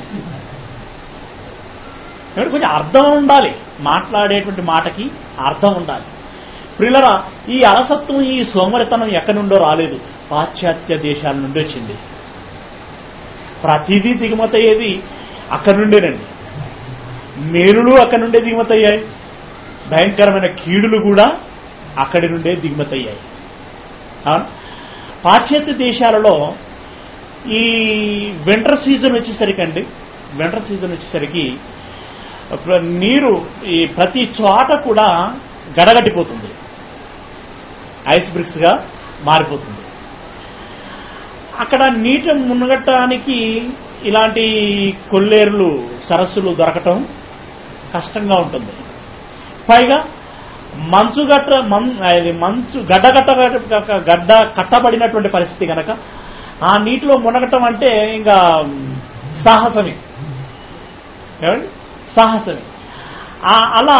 కాబట్టి కొంచెం అర్థం ఉండాలి మాట్లాడేటువంటి మాటకి అర్థం ఉండాలి ప్రిల్లరా ఈ అలసత్వం ఈ సోమరితనం ఎక్కడి నుండో రాలేదు పాశ్చాత్య దేశాల నుండి వచ్చింది ప్రతిదీ దిగుమతయ్యేది అక్కడి నుండేనండి మేలులు అక్కడి నుండే దిగుమతయ్యాయి భయంకరమైన కీడులు కూడా అక్కడి నుండే దిగుమతయ్యాయి అవును పాశ్చాత్య దేశాలలో ఈ వింటర్ సీజన్ వచ్చేసరికి అండి వింటర్ సీజన్ వచ్చేసరికి ప్ర- నీరు ఈ ప్రతి చోట కూడా గడగట్టిపోతుంది ఐస్ బ్రిక్స్ గా మారిపోతుంది అక్కడ నీటి మునగటానికి ఇలాంటి కొల్లేరులు సరస్సులు దొరకటం కష్టంగా ఉంటుంది పైగా మంచు గట్ట మం- అది మంచు గడ్డ గట్ట గడ్డ కట్టబడినటువంటి పరిస్థితి గనక ఆ నీటిలో మునగటం అంటే ఇంకా సాహసమే ఏమండి సాహసమే ఆ- అలా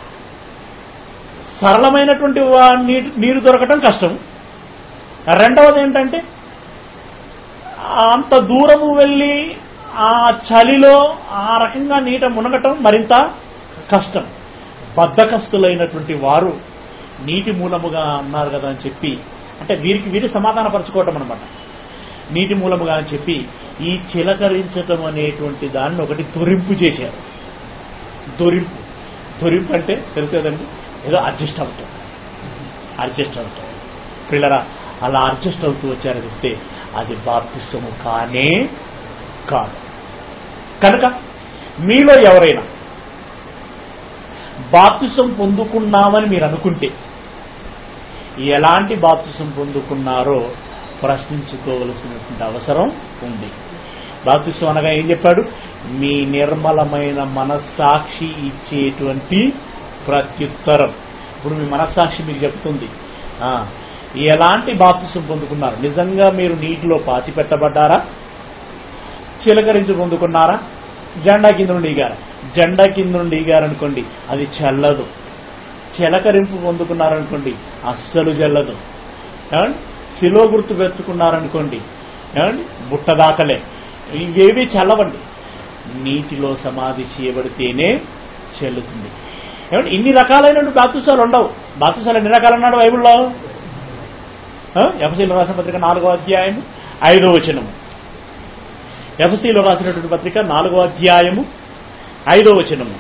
సరళమైనటువంటి వా- నీటి నీరు దొరకటం కష్టం రెండవది ఏంటంటే అంత దూరము వెళ్ళి ఆ చలిలో ఆ రకంగా నీట మునగటం మరింత కష్టం బద్ధకస్తులైనటువంటి వారు నీటి మూలముగా అన్నారు కదా అని చెప్పి అంటే వీరికి వీరి సమాధానపరచుకోవటం అనమాట నీటి మూలముగా అని చెప్పి ఈ చిలకరించటం అనేటువంటి దాన్ని ఒకటి దొరింపు చేశారు దొరింపు దొరింపు అంటే తెలిసేదండి ఏదో అడ్జస్ట్ అవుతాం అడ్జస్ట్ అవుతాం పిల్లరా అలా అడ్జస్ట్ అవుతూ వచ్చారు చెప్తే అది బాప్తిస్వము కానే కాదు కనుక మీలో ఎవరైనా బాప్తిసం పొందుకున్నామని మీరు అనుకుంటే ఎలాంటి బాప్తిసం పొందుకున్నారో ప్రశ్నించుకోవలసినటువంటి అవసరం ఉంది బాప్తిసం అనగా ఏం చెప్పాడు మీ నిర్మలమైన మనస్సాక్షి ఇచ్చేటువంటి ప్రత్యుత్తరం ఇప్పుడు మీ మనస్సాక్షి మీకు చెప్తుంది ఆ, ఎలాంటి బాప్తిసం పొందుకున్నారు నిజంగా మీరు నీటిలో పాతి పెట్టబడ్డారా చిలకరించి పొందుకున్నారా జెండా కింద నుండి దిగారా జెండా కింద నుండి దిగారనుకోండి అది చల్లదు చిలకరింపు పొందుకున్నారనుకోండి అస్సలు చెల్లదు ఏమండి శిలో గుర్తు పెట్టుకున్నారనుకోండి ఏమండి బుట్టదాకలే ఇవేవి చల్లవండి నీటిలో సమాధి చేయబడితేనే చెల్లుతుంది ఏమంటే ఇన్ని రకాలైన బాతుసాలు ఉండవు బాతుసాలు ఎన్ని రకాలు ఉన్నాడు బైబిల్లో ఎఫ్సీలో రాసిన పత్రిక నాలుగో అధ్యాయము ఐదో వచనము ఎఫ్సీలో రాసినటువంటి పత్రిక నాలుగో అధ్యాయము ఐదో వచనము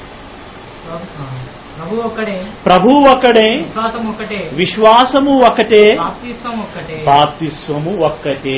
ప్రభు ఒక్కడే ప్రభు ఒక్కడే విశ్వాసం ఒక్కటే విశ్వాసము ఒక్కటే బాప్తిస్వం ఒక్కటే బాప్తిస్వము ఒక్కటే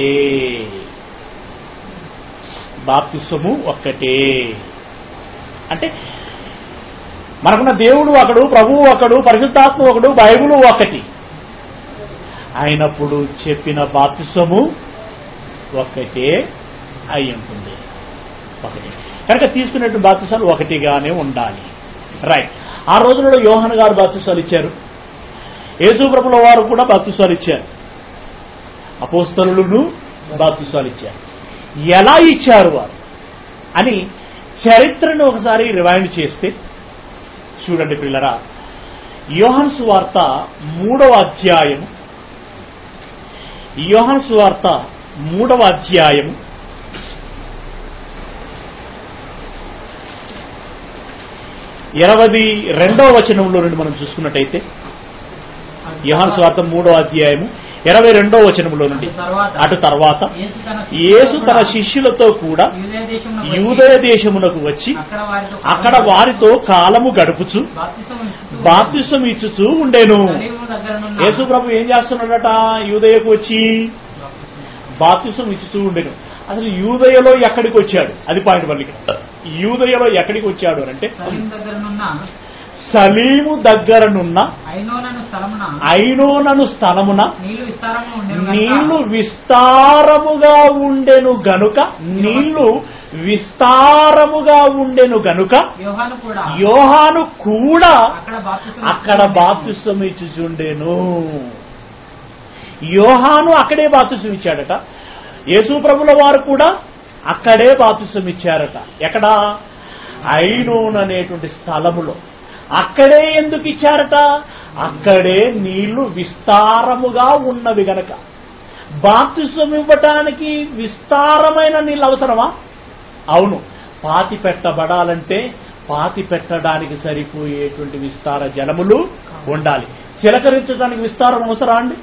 బాప్తిస్వము ఒక్కటే అంటే మనకున్న దేవుడు ఒకడు ప్రభువు ఒకడు పరిశుద్ధాత్మ ఒకడు బైబుల్ ఒకటి అయినప్పుడు చెప్పిన బాప్తిస్వము ఒక్కటే అయి ఉంటుంది ఒకటి కనుక తీసుకున్నట్టు బాప్తిసాలు ఒకటిగానే ఉండాలి రైట్ ఆ రోజులలో యోహన్ గారు బాప్తిసాలు ఇచ్చారు యేసు ప్రభుల వారు కూడా బాప్తిసాలు ఇచ్చారు అపోస్తలులను బాప్తిసాలు ఇచ్చారు ఎలా ఇచ్చారు వారు అని చరిత్రను ఒకసారి రివైండ్ చేస్తే చూడండి పిల్లరా యోహన్ సువార్త మూడవ అధ్యాయం యోహన్ సువార్త మూడవ అధ్యాయము ఇరవై రెండవ వచనంలో నుండి మనం చూసుకున్నట్టయితే యోహాన్ స్వార్థ మూడో అధ్యాయము ఇరవై రెండో వచనంలో నుండి అటు తర్వాత అటు తర్వాత యేసు తన యేసు తన శిష్యులతో కూడా యూదయ దేశమునకు వచ్చి యూదయ దేశమునకు వచ్చి అక్కడ వారితో అక్కడ వారితో కాలము గడుపుచు బాప్తిసం ఇచ్చుచూ బాప్తిసం ఇచ్చుచూ ఉండేను సలీము దగ్గరనున్న యేసు ప్రభు ఏం చేస్తున్నాడట యూదయకు వచ్చి బాప్తిసం ఇచ్చుతూ ఉండేను అసలు యూదయలో ఎక్కడికి వచ్చాడు అది పాయింట్ మళ్ళీ ఇక్కడ. యూదయలో ఎక్కడికి వచ్చాడు అని అంటే సలీం దగ్గరనున్న సలీము దగ్గరనున్న ఐనోనను స్థలమున ఐనోనను స్థలమున నీళ్లు విస్తారము ఉండెను గనుక నీళ్లు విస్తారముగా ఉండెను గనుక నీళ్లు విస్తారముగా ఉండెను గనుక యోహాను కూడా యోహాను కూడా అక్కడ బాప్తిసం అక్కడ బాప్తిస్వం ఇచ్చుచుండెను యోహాను అక్కడే బాప్తిస్వం ఇచ్చాడట యేసు ప్రభుల వారు కూడా అక్కడే బాప్తిస్వం ఇచ్చారట ఎక్కడ ఐనోన్ అనేటువంటి స్థలములో అక్కడే ఎందుకు ఇచ్చారట అక్కడే నీళ్లు విస్తారముగా ఉన్నవి గనక బాప్తిస్వం ఇవ్వటానికి విస్తారమైన నీళ్ళు అవసరమా అవును పాతి పెట్టబడాలంటే పాతి పెట్టడానికి సరిపోయేటువంటి విస్తార జలములు ఉండాలి చిలకరించడానికి విస్తారం అవసరా అండి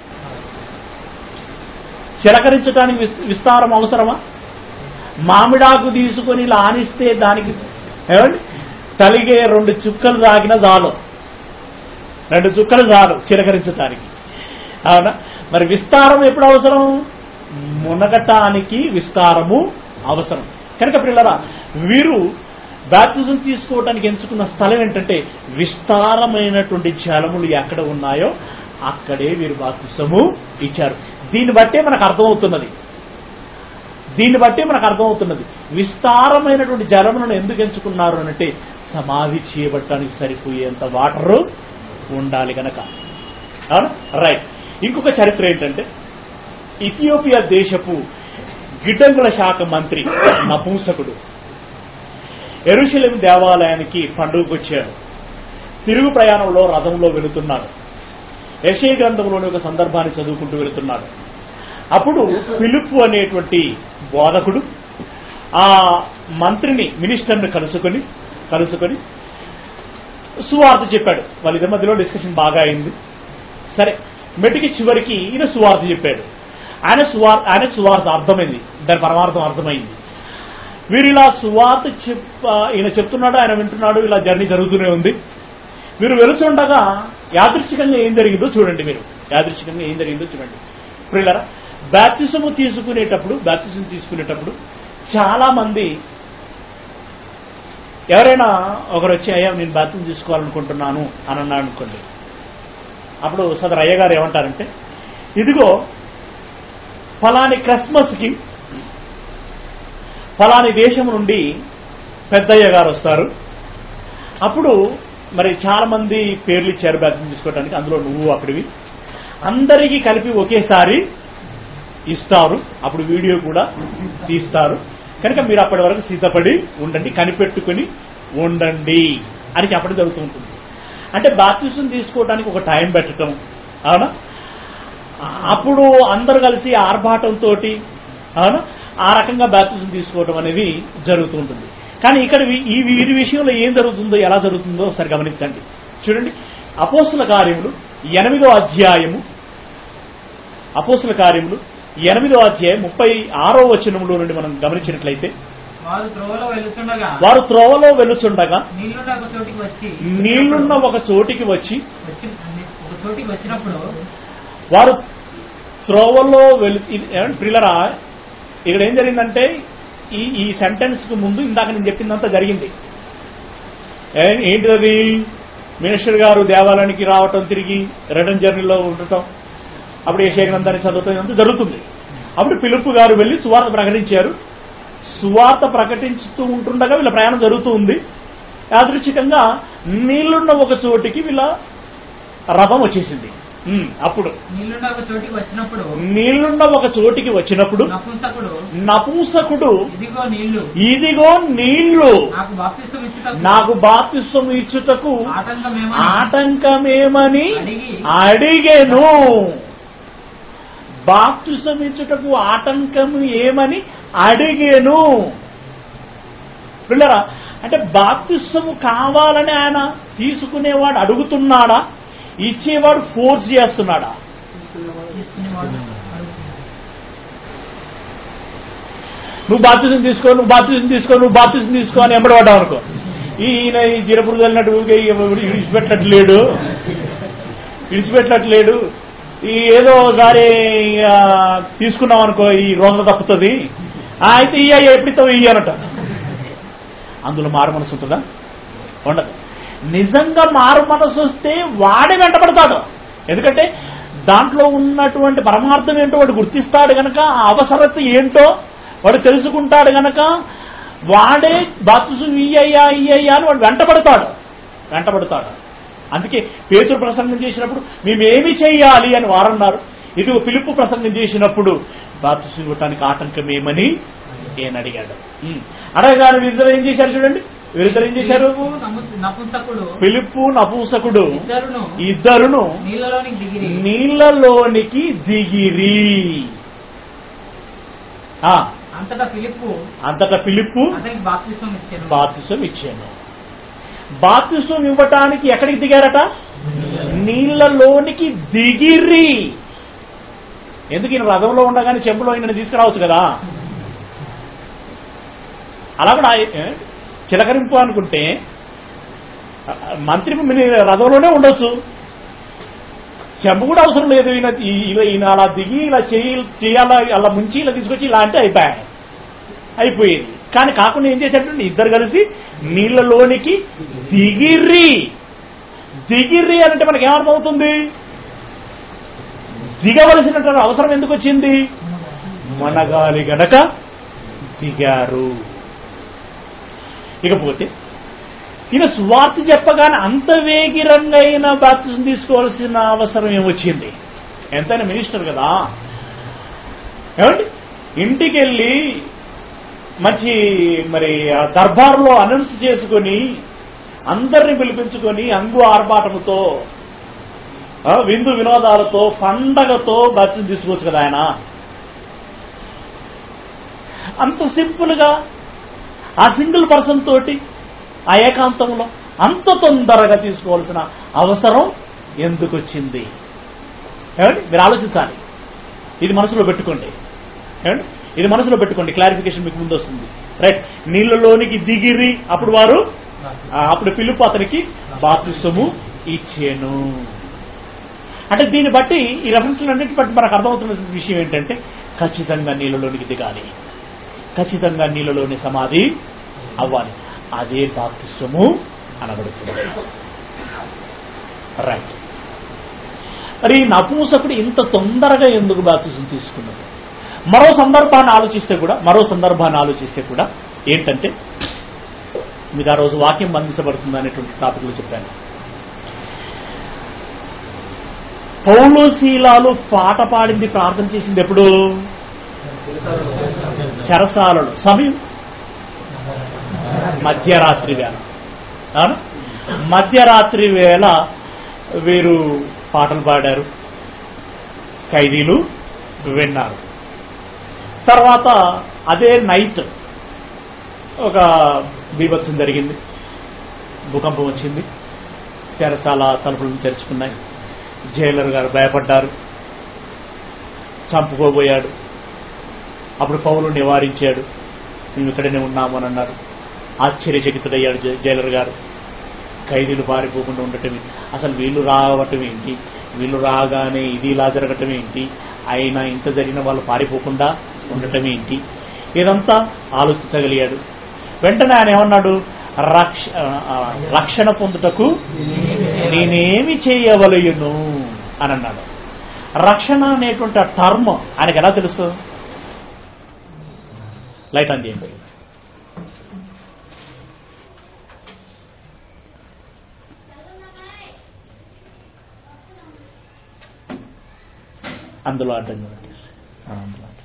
చిలకరించడానికి విస్- విస్తారం అవసరమా మామిడాకు తీసుకొని ఇలా ఆనిస్తే దానికి ఏమండి తలిగే రెండు చుక్కలు తాగిన చాలు రెండు చుక్కలు చాలు చిలకరించడానికి అవునా మరి విస్తారం ఎప్పుడు అవసరం మునగటానికి విస్తారము అవసరం కనుక పిల్లరా వీరు బ్యాప్టిజం తీసుకోవడానికి ఎంచుకున్న స్థలం ఏంటంటే విస్తారమైనటువంటి జలములు ఎక్కడ ఉన్నాయో అక్కడే వీరు బాప్తిసము ఇచ్చారు దీన్ని బట్టే మనకు అర్థమవుతున్నది దీన్ని బట్టి మనకు అర్థమవుతున్నది విస్తారమైనటువంటి జలములను ఎందుకు ఎంచుకున్నారు అంటే సమాధి చేయబట్టడానికి సరిపోయేంత వాటరు ఉండాలి కనుక అవునా రైట్ ఇంకొక చరిత్ర ఏంటంటే ఇథియోపియా దేశపు గిడ్డంగుల శాఖ మంత్రి నపుంసకుడు ఎరుశలేం దేవాలయానికి పండుగకు వచ్చాడు తిరుగు ప్రయాణంలో రథంలో వెళుతున్నాడు యశయ గ్రంథంలోని ఒక సందర్భాన్ని చదువుకుంటూ వెళుతున్నాడు అప్పుడు పిలుపు అనేటువంటి బోధకుడు ఆ మంత్రిని మినిస్టర్ని కలుసుకొని కలుసుకొని సువార్త చెప్పాడు వాళ్ళిద్దరి మధ్యలో డిస్కషన్ బాగా అయింది సరే మెటికి చివరికి ఈయన సువార్త చెప్పాడు ఆయన సువార్ ఆయన సువార్త అర్థమైంది దాని పరమార్థం అర్థమైంది వీరు ఇలా సువార్త చెప్ప ఈయన చెప్తున్నాడు ఆయన వింటున్నాడు ఇలా జర్నీ జరుగుతూనే ఉంది వీరు వెళుతుండగా యాదృచ్ఛికంగా ఏం జరిగిందో చూడండి మీరు యాదృచ్ఛికంగా ఏం జరిగిందో చూడండి ప్రియులరా బ్యాప్తిసము తీసుకునేటప్పుడు బ్యాప్తిసం తీసుకునేటప్పుడు చాలా మంది ఎవరైనా ఒకరు వచ్చి అయ్యా నేను బాప్తిజం తీసుకోవాలనుకుంటున్నాను అని అన్నాడు అనుకోండి అప్పుడు సదరు అయ్య గారు ఏమంటారంటే ఇదిగో ఫలాని క్రిస్మస్కి ఫలాని దేశం నుండి పెద్దయ్య గారు వస్తారు అప్పుడు మరి చాలా మంది పేర్లు ఇచ్చారు బ్యాప్తిజం తీసుకోవడానికి అందులో నువ్వు అక్కడివి అందరికీ కలిపి ఒకేసారి ఇస్తారు అప్పుడు వీడియో కూడా తీస్తారు కనుక మీరు అప్పటి వరకు సిద్ధపడి ఉండండి కనిపెట్టుకుని ఉండండి అని చెప్పడం జరుగుతూ ఉంటుంది అంటే బాప్తిజం తీసుకోవడానికి ఒక టైం పెట్టడం అవునా అప్పుడు అందరు కలిసి ఆర్భాటంతో అవునా ఆ రకంగా బాప్తిజం తీసుకోవడం అనేది జరుగుతూ ఉంటుంది కానీ ఇక్కడ వి- ఈ వీరి విషయంలో ఏం జరుగుతుందో ఎలా జరుగుతుందో ఒకసారి గమనించండి చూడండి అపోస్తుల కార్యములు ఎనిమిదో అధ్యాయము అపోస్తుల కార్యములు ఎనిమిదో అధ్యాయం ముప్పై ఆరో వచనంలో నుండి మనం గమనించినట్లయితే వారు త్రోవలో వెళుతుండగా వారు త్రోవలో వెలుచుండగా నీళ్లున్న ఒక చోటికి వచ్చి నీళ్లున్న ఒక చోటికి వచ్చి వచ్చి ఒక చోటికి వచ్చినప్పుడు వారు త్రోవలో వెలు ఇది ఏమంటే ప్రిల్లరా ఇక్కడ ఏం జరిగిందంటే ఈ ఈ సెంటెన్స్ కు ముందు ఇందాక నేను చెప్పిందంతా జరిగింది ఏ- ఏంటిది మినిస్టర్ గారు దేవాలయానికి రావటం తిరిగి రిటర్న్ జర్నీలో ఉండటం అప్పుడు ఏ గ్రంథాన్ని చదవటం ఇదంతా జరుగుతుంది అప్పుడు పిలుపు గారు వెళ్ళి సువార్త ప్రకటించారు సువార్త ప్రకటించుతూ ఉంటుండగా వీళ్ళ ప్రయాణం జరుగుతూ ఉంది యాదృచ్ఛికంగా నీళ్లున్న ఒక చోటికి వీళ్ళ రథం వచ్చేసింది ఉమ్, అప్పుడు నీళ్లున్న ఒక చోటికి వచ్చినప్పుడు నీళ్లున్న ఒక చోటికి వచ్చినప్పుడు నపుంసకుడు నపుంసకుడు ఇదిగో నీళ్లు ఇదిగో నీళ్లు నాకు బాప్తిస్తం ఇచ్చుటకు నాకు బాప్తిస్వం ఇచ్చుటకు ఆటంకమేమని ఆటంకమేమని అడిగి అడిగెను బాప్తిసం ఇచ్చుటకు ఆటంకం ఏమని అడిగేను పిల్లరా అంటే బాప్తిసము కావాలని ఆయన తీసుకునేవాడు అడుగుతున్నాడా ఇచ్చేవాడు ఫోర్స్ చేస్తున్నాడా తీసుకునేవాడు నువ్వు బాప్తిజం తీసుకో నువ్వు బాప్తిజం తీసుకో నువ్వు బాప్తిజం తీసుకో అని ఎంబడబడ్డావు అనుకో ఈయన ఈ జీరపురు వెళ్ళినట్టు ఊరికే విడిచిపెట్టట్లేడు విడిచిపెట్టట్లేడు ఈ ఏదో ఒకసారి ఆ, తీసుకున్నాం అనుకో ఈ రోగం తప్పుతుంది ఆ, అయితే ఇయ్య ఎప్పుడితో ఇయ్యనట అందులో మారు మనసు ఉంటుందా ఉండదు నిజంగా మారు మనసు వస్తే వాడే వెంటబడతాడు ఎందుకంటే దాంట్లో ఉన్నటువంటి పరమార్థం ఏంటో వాడు గుర్తిస్తాడు గనక ఆ అవసరత ఏంటో వాడు తెలుసుకుంటాడు గనక వాడే బాత్సు ఇయ్యయ్యా ఇయ్యయ్యా అని వాడు వెంటబడతాడు వెంటబడతాడు అందుకే పేతురు ప్రసంగం చేసినప్పుడు మేమేమి చెయ్యాలి అని వారన్నారు ఇది పిలుపు ప్రసంగం చేసినప్పుడు బాప్తిసం ఇవ్వటానికి ఆటంకం ఏమని నేను అడిగాడు ఉమ్. అడగగానే వీరిద్దరు ఏం చేశారు చూడండి వీరిద్దరు ఏం చేశారు పిలుపు నము- నపుంసకుడు పిలుపు నపూసకుడు ఇద్దరును ఇద్దరును నీళ్లలోనికి దిగిరి నీళ్లలోనికి దిగిరి ఆ, అంతటా పిలుపు అంతటా పిలుపు అతనికి బాప్తిస్తం ఇచ్చాను బాప్తిసం ఇచ్చాను బాప్తిసం ఇవ్వటానికి ఎక్కడికి దిగారట నీళ్లలోనికి దిగిరి ఎందుకు ఈయన రథంలో ఉండగానే చెంబులో ఈయన తీసుకురావచ్చు కదా అలా కూడా ఏ, చిలకరింపు అనుకుంటే ఆ, మంత్రి మిని రథంలోనే ఉండొచ్చు చెంబు కూడా అవసరం లేదు ఈయన ఈ- ఈయన ఈయన అలా దిగి ఇలా చేయి చేయాలా అలా ముంచి ఇలా తీసుకొచ్చి ఇలా అంటే అయిపోయాయి అయిపోయేది కానీ కాకుండా ఏం చేశారంటే ఇద్దరు కలిసి నీళ్లలోనికి దిగిర్రి దిగిర్రి అంటే మనకి ఏమర్థమవుతుంది దిగవలసినటువంటి అవసరం ఎందుకు వచ్చింది మనగాలి గనక దిగారు ఇకపోతే ఈయన స్వార్థ చెప్పగానే అంత వేగిరంగైన బాప్తిజం తీసుకోవాల్సిన అవసరం ఏమొచ్చింది ఎంతైనా మినిస్టర్ కదా ఏమండి ఇంటికి వెళ్ళి మంచి మరి ఆ దర్బార్లో అనౌన్స్ చేసుకొని అందరిని పిలిపించుకొని అంగు ఆర్భాటముతో ఆ, విందు వినోదాలతో పండగతో బాప్తిజం తీసుకోవచ్చు కదా ఆయన అంత సింపుల్ గా ఆ సింగిల్ పర్సన్ తోటి ఆ ఏకాంతంలో అంత తొందరగా తీసుకోవాల్సిన అవసరం ఎందుకు వచ్చింది ఏమండి మీరు ఆలోచించాలి ఇది మనసులో పెట్టుకోండి ఏమండి ఇది మనసులో పెట్టుకోండి క్లారిఫికేషన్ మీకు ముందు వస్తుంది రైట్ నీళ్ళలోనికి దిగిరి అప్పుడు వారు ఆ, అప్పుడు పిలుపు అతనికి బాప్తిసము ఇచ్చాను అంటే దీన్ని బట్టి ఈ రెఫరెన్స్లు అన్నిటి బట్టి మనకు అర్థమవుతున్న విషయం ఏంటంటే ఖచ్చితంగా నీళ్ళలోనికి దిగాలి ఖచ్చితంగా నీళ్ళలోని సమాధి అవ్వాలి అదే బాప్తిసము అనబడుతుంది రైట్ మరి ఈ నపూసకుడు ఇంత తొందరగా ఎందుకు బాప్తిజం తీసుకున్నది మరో సందర్భాన్ని ఆలోచిస్తే కూడా మరో సందర్భాన్ని ఆలోచిస్తే కూడా ఏంటంటే మీకు ఆ రోజు వాక్యం బంధించబడుతుంది అనేటువంటి టాపిక్లో చెప్పాను పౌలు శీలాలు పాట పాడింది ప్రార్థన చేసింది ఎప్పుడు చెరసాలలో సమయం మధ్యరాత్రి వేళ అవునా మధ్యరాత్రి వేళ వీరు పాటలు పాడారు ఖైదీలు విన్నారు తర్వాత అదే నైట్ ఒక బీభత్సం జరిగింది భూకంపం వచ్చింది చెరసాల తలుపులను తెరుచుకున్నాయి జైలర్ గారు భయపడ్డారు చంపుకోబోయాడు అప్పుడు పౌలు నివారించాడు మేము ఇక్కడనే ఉన్నాము అని అన్నారు ఆశ్చర్యచకితుడయ్యాడు జై- జైలర్ గారు ఖైదీలు పారిపోకుండా ఉండటం ఏంటి? అసలు వీళ్ళు రావటం ఏంటి వీళ్ళు రాగానే ఇది ఇలా జరగటం ఏంటి అయినా ఇంత జరిగిన వాళ్ళు పారిపోకుండా ఉండటం ఏంటి ఇదంతా ఆలోచించగలిగాడు వెంటనే ఆయన ఏమన్నాడు రక్ష ఆ, రక్షణ పొందుటకు నేనేమి చేయవలయును అని అన్నాడు రక్షణ అనేటువంటి ఆ టర్మ్ ఆయనకు ఎలా తెలుసు లైట్ ఆన్ చేయండి అందులో అడ్డం చూడండి ఆ, అందులో అడ్డం.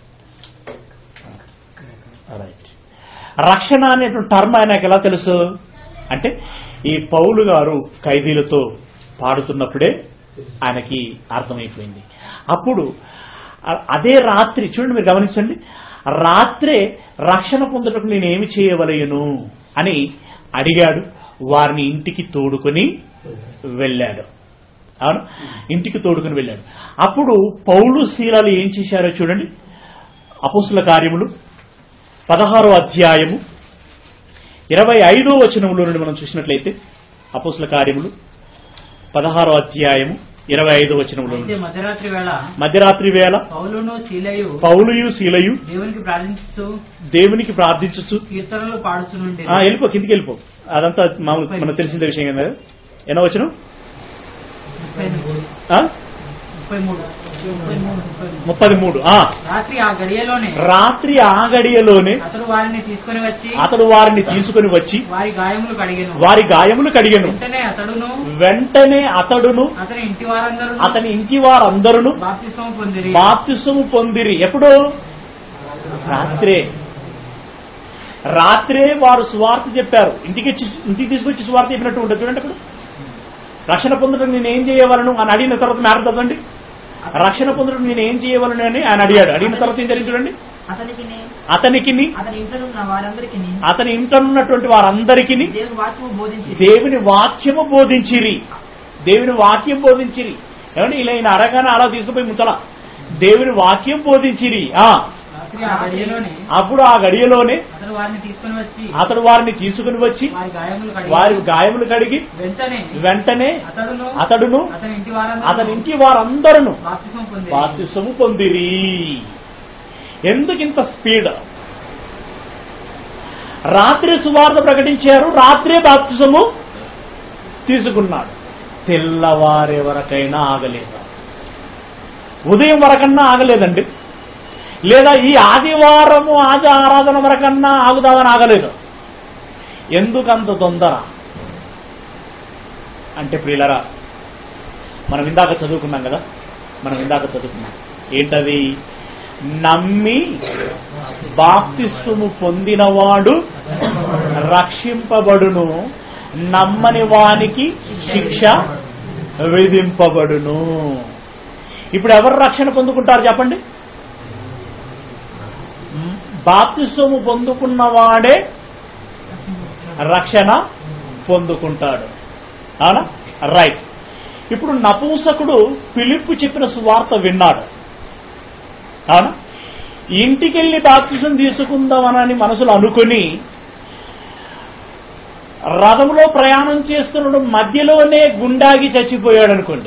ఆ, రైట్ రక్షణ అనేటువంటి టర్మ్ ఆయనకు ఎలా తెలుసు అంటే ఈ పౌలు గారు ఖైదీలతో పాడుతున్నప్పుడే ఆయనకి అర్థమైపోయింది అప్పుడు అ- అదే రాత్రి చూడండి మీరు గమనించండి రాత్రే రక్షణ పొందటకు నేను ఏమి చేయవలయను అని అడిగాడు వారిని ఇంటికి తోడుకొని వెళ్ళాడు అవును ఇంటికి తోడుకొని వెళ్ళాడు అప్పుడు పౌలు శీలాలు ఏం చేశారో చూడండి అపోసుల కార్యములు పదహారో అధ్యాయము ఇరవై ఐదో వచనములో నుండి మనం చూసినట్లయితే అపోసుల కార్యములు పదహారో అధ్యాయము ఇరవై ఐదో వచనములో అయితే నుండి మధ్యరాత్రి వేళ మధ్యరాత్రి వేళ పౌలును శీలయు పౌలుయు శీలయు దేవునికి ప్రార్థించు దేవునికి ప్రార్థించుచు కీర్తనలు పాడుచునుండి ఆ, వెళ్ళిపో కిందికి వెళ్ళిపో అదంతా మామూలు మనకు తెలిసిన విషయం కదా ఎన్నో వచనం ముప్పై మూడు ఆ? ముప్పై మూడు ముప్పై మూడు ముప్పై మూడు. ముప్పది మూడు ఆ. రాత్రి ఆ గడియలోనే రాత్రి ఆగడియలోనే అతడు వారిని తీసుకొని వచ్చి అతడు వారిని తీసుకుని వచ్చి వారి గాయములు కడిగెను వారి గాయములు కడిగెను వెంటనే అతడును వెంటనే అతడును అతని ఇంటి వారందరూ అతని ఇంటి వారందరును బాప్తిస్మం పొందిరి బాప్తిసము పొందిరి ఎప్పుడు రాత్రే రాత్రే వారు సువార్త చెప్పారు ఇంటికి వచ్చి ఇంటికి తీసుకొచ్చి సువార్త చెప్పినట్టు ఉంటుంది చూడండి అప్పుడు రక్షణ పొందడం నేను ఏం చేయవలను అని అడిగిన తర్వాత మ్యాటర్ చదవండి రక్షణ పొందడం నేను ఏం చేయవలను అని ఆయన అడిగాడు అడిగిన తర్వాత ఏం జరిగింది చూడండి అతనికి అతనికి అతని ఇంట్లో ఉన్న వారందరికీ అతని ఇంట్లో ఉన్నటువంటి వారందరికీ దేవుని వాక్యము బోధించి దేవుని వాక్యము బోధించిరి దేవుని వాక్యం బోధించిరి ఏమండి ఇలా ఈయన అరగానే అలా తీసుకుపోయి ముంచలా దేవుని వాక్యం బోధించిరి ఆ రాత్రి ఆ గడియలోనే అప్పుడు ఆ గడియలోనే అతడు వారిని తీసుకొని వచ్చి అతడు వారిని తీసుకుని వచ్చి వారి గాయములు వారి కడిగి గాయములు కడిగి వెంటనే వెంటనే అతడును అతడును అతని ఇంటి వారందరూ అతని ఇంటి వారందరూ బాప్తిస్మం పొందిరి బాప్తిసము పొందిరి ఎందుకు ఇంత స్పీడ్ రాత్రి సువార్త ప్రకటించారు రాత్రే బాప్తిసము తీసుకున్నాడు తెల్లవారే వరకైనా ఆగలేదు ఉదయం వరకన్నా ఆగలేదండి లేదా ఈ ఆదివారము ఆది ఆరాధన వరకన్నా ఆగుదాదని ఆగలేదు ఎందుకంత తొందర అంటే ప్రియులరా మనం ఇందాక చదువుకున్నాం కదా మనం ఇందాక చదువుకున్నాం ఏంటది నమ్మి బాప్తిస్వము పొందినవాడు రక్షింపబడును నమ్మని వానికి శిక్ష విధింపబడును ఇప్పుడు ఎవరు రక్షణ పొందుకుంటారు చెప్పండి బాప్తిస్వము పొందుకున్నవాడే రక్షణ పొందుకుంటాడు అవునా రైట్ ఇప్పుడు నపూంసకుడు పిలుపు చెప్పిన సువార్త విన్నాడు అవునా ఇంటికెళ్ళి బాప్తిజం తీసుకుందామనని మనసులో అనుకుని రథంలో ప్రయాణం చేస్తున్నప్పుడు మధ్యలోనే గుండాగి చచ్చిపోయాడు అనుకోండి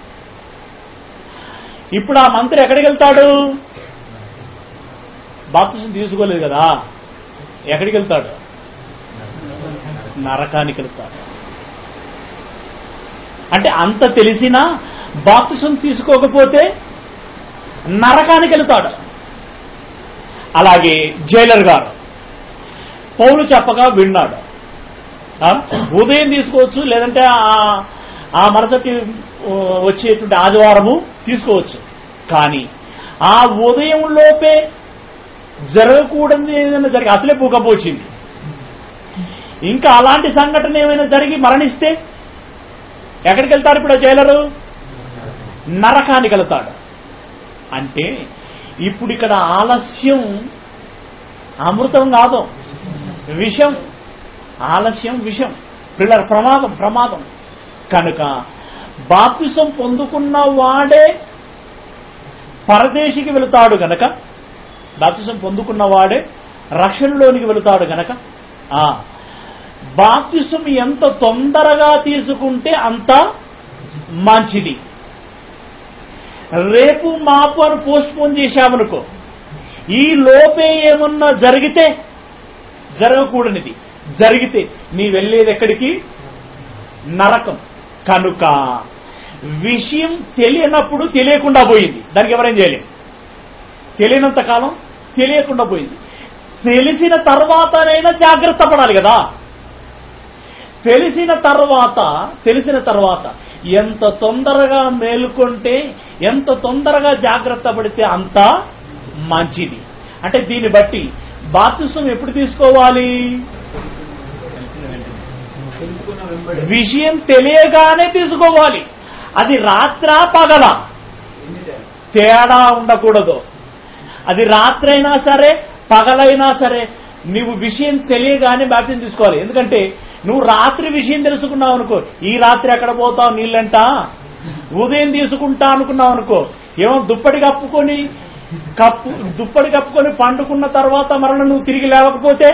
ఇప్పుడు ఆ మంత్రి ఎక్కడికి వెళ్తాడు బాప్తిజం తీసుకోలేదు కదా ఎక్కడికి వెళ్తాడు నరకానికి వెళ్తాడు అంటే అంత తెలిసినా బాప్తిసం తీసుకోకపోతే నరకానికి వెళ్తాడు అలాగే జైలర్ గారు పౌలు చెప్పగా విన్నాడు ఆ? ఉదయం తీసుకోవచ్చు లేదంటే ఆ- ఆ మరుసటి ఆ, వచ్చేటువంటి ఆదివారము తీసుకోవచ్చు కానీ ఆ ఉదయం లోపే జరగకూడదు ఏదైనా జరిగి అసలే భూకంపం వచ్చింది ఇంకా అలాంటి సంఘటన ఏమైనా జరిగి మరణిస్తే ఎక్కడికి వెళ్తారు ఇప్పుడు ఆ జైలరు నరకానికి వెళ్తాడు అంటే ఇప్పుడు ఇక్కడ ఆలస్యం అమృతం కాదు విషం ఆలస్యం విషం పిల్లల ప్రమాదం ప్రమాదం కనుక బాప్తిసం పొందుకున్న వాడే పరదేశికి వెళుతాడు గనక బాప్తిసం పొందుకున్న వాడే రక్షణలోనికి వెళుతాడు గనక ఆ బాప్తిసం ఎంత తొందరగా తీసుకుంటే అంత మంచిది రేపు మాపు అని పోస్ట్ పోన్ చేశామనుకో ఈ లోపే ఏమన్నా జరిగితే జరగకూడనిది జరిగితే నీ వెళ్ళేది ఎక్కడికి నరకం కనుక విషయం తెలియనప్పుడు తెలియకుండా పోయింది దానికి ఎవరేం చేయలేం తెలియనంత కాలం తెలియకుండా పోయింది తెలిసిన తర్వాతనైనా జాగ్రత్త పడాలి కదా తెలిసిన తర్వాత తెలిసిన తర్వాత ఎంత తొందరగా మేలుకొంటే ఎంత తొందరగా జాగ్రత్త పడితే అంత మంచిది అంటే దీన్ని బట్టి బాప్తిసం ఎప్పుడు తీసుకోవాలి విషయం తెలియగానే తీసుకోవాలి అది రాత్రా పగల తేడా ఉండకూడదు అది రాత్రైనా సరే పగలైనా సరే నువ్వు విషయం తెలియగానే బాప్తిజం తీసుకోవాలి ఎందుకంటే నువ్వు రాత్రి విషయం తెలుసుకున్నావు అనుకో ఈ రాత్రి ఎక్కడ పోతావు నీళ్ళంట ఉదయం తీసుకుంటా అనుకున్నావు అనుకో ఏమో దుప్పటి కప్పుకొని కప్పు దుప్పటి కప్పుకొని పండుకున్న తర్వాత మరణ నువ్వు తిరిగి లేవకపోతే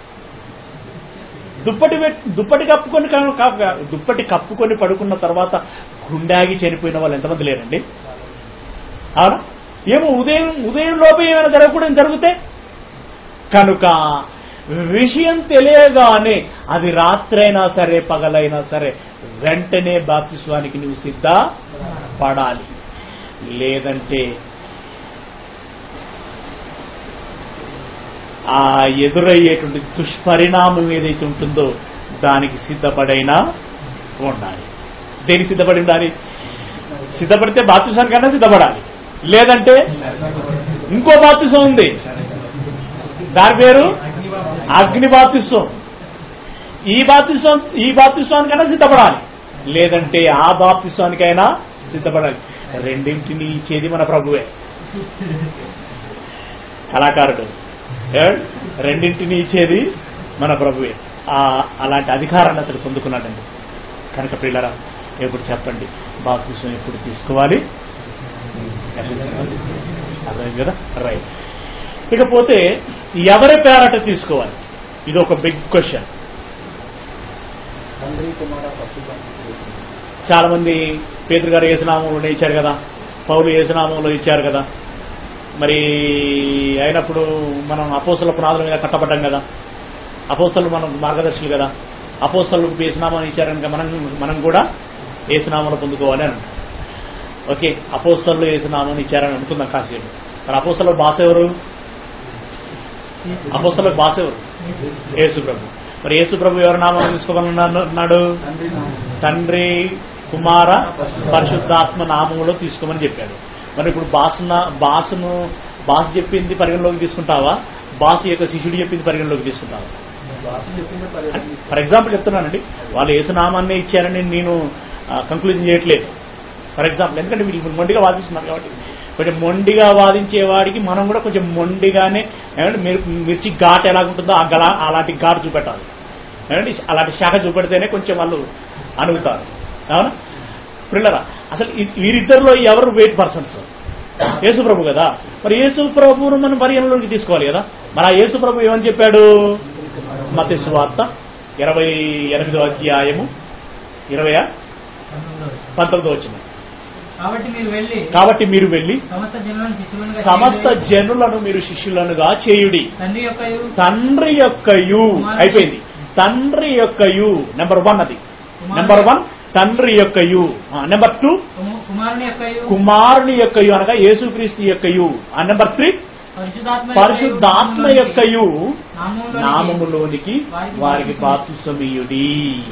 దుప్పటి పెట్- దుప్పటి కప్పుకొని క- క- దుప్పటి కప్పుకొని పడుకున్న తర్వాత గుండాగి చనిపోయిన వాళ్ళు ఎంతమంది లేరండి అవునా ఏమో ఉదయం ఉదయం లోపే ఏమైనా జరగకూడదు జరిగితే కనుక విషయం తెలియగానే అది రాత్రైనా సరే పగలైనా సరే వెంటనే బాప్తిస్వానికి నువ్వు సిద్ధ పడాలి లేదంటే ఆ ఎదురయ్యేటువంటి దుష్పరిణామం ఏదైతే ఉంటుందో దానికి సిద్ధపడైనా ఉండాలి దేనికి సిద్ధపడి ఉండాలి సిద్ధపడితే బాప్తిసానికన్నా సిద్ధపడాలి లేదంటే ఇంకో బాప్తిసం ఉంది దాని పేరు అగ్ని బాప్తిస్వం ఈ బాప్తిస్వం ఈ బాప్తిస్వానికైనా సిద్ధపడాలి లేదంటే ఆ బాప్తిస్వానికైనా సిద్ధపడాలి రెండింటిని ఇచ్చేది మన ప్రభువే కళాకారుడు ఏమండి? రెండింటిని ఇచ్చేది మన ప్రభువే ఆ అలాంటి అధికారాన్ని అతడు పొందుకున్నాడండి కనుక పిల్లరా ఎప్పుడు చెప్పండి బాప్తిసం ఎప్పుడు తీసుకోవాలి ఎప్పుడు తీసుకోవాలి? అర్థమైంది కదా రైట్ ఇకపోతే ఎవరి పేరట తీసుకోవాలి ఇది ఒక బిగ్ క్వశ్చన్ చాలా మంది పేదరు గారు ఏసునామంలో ఇచ్చారు కదా పౌలు ఏసునామంలో ఇచ్చారు కదా మరి అయినప్పుడు మనం అపోసల పునాదుల మీద కట్టబడ్డాం కదా అపోసలు మనం మార్గదర్శులు కదా అపోసలకు ఏసునామాన్ని ఇచ్చారు కనుక మనం మనం కూడా ఏసునామాలు పొందుకోవాలి అని అంటాం. ఓకే అపోస్తలు ఏసునామాన్ని ఇచ్చారని అనుకుందాం కాసేపు మరి అపోస్తల భాష ఎవరు అపోస్తల భాష ఎవరు యేసు ప్రభు మరి యేసు ప్రభు ఎవరి నామం తీసుకోమన్నాడు తండ్రి కుమార పరిశుద్ధాత్మ నామములో తీసుకోమని చెప్పాడు మరి ఇప్పుడు బాసున బాసును బాసు చెప్పింది పరిగణలోకి తీసుకుంటావా బాసు యొక్క శిష్యుడు చెప్పింది పరిగణలోకి తీసుకుంటావా ఫర్ ఎగ్జాంపుల్ చెప్తున్నానండి వాళ్ళు ఏసునామాన్నే ఇచ్చారని నేను కంక్లూజన్ చేయట్లేదు ఫర్ ఎగ్జాంపుల్ ఎందుకంటే వీళ్ళు మొండిగా వాదిస్తున్నారు కాబట్టి కొంచెం మొండిగా వాదించే వాడికి మనం కూడా కొంచెం మొండిగానే ఏమంటే మిర్- మిర్చి ఘాట్ ఎలాగుంటుందో ఆ గల అలాంటి ఘాట్ చూపెట్టాలి ఏమంటే అలాంటి శాఖ చూపెడితేనే కొంచెం వాళ్ళు అడుగుతారు అవునా పిల్లరా అసలు ఈ- వీరిద్దరిలో ఎవరు వెయిట్ పర్సన్స్ యేసు ప్రభు కదా మరి యేసు ప్రభువును మనం పరిగణలోకి తీసుకోవాలి కదా మరి ఆ యేసు ప్రభు ఏమని చెప్పాడు మత వార్త ఇరవై ఎనిమిదో అధ్యాయము ఇరవై పంతొమ్మిదో వచ్చింది కాబట్టి మీరు వెళ్ళి కాబట్టి మీరు వెళ్ళి సమస్త జనులను శిష్యులుగా సమస్త చేయుడి. జనులను మీరు శిష్యులనుగా చేయుడి తండ్రి యొక్కయు తండ్రి యొక్కయు అయిపోయింది తండ్రి యొక్కయు నెంబర్ వన్ అది నెంబర్ వన్ తండ్రి యొక్కయు నెంబర్ టూ కుమ- కుమారుని యొక్కయు కుమారుని యొక్కయు అనగా యేసుక్రీస్తు యొక్కయు ఆ నెంబర్ త్రీ పరిశుద్ధాత్మ పరిశుద్ధాత్మ యొక్కయు నామములోనికి నామములోనికి వారికి బాప్తిసమీయుడి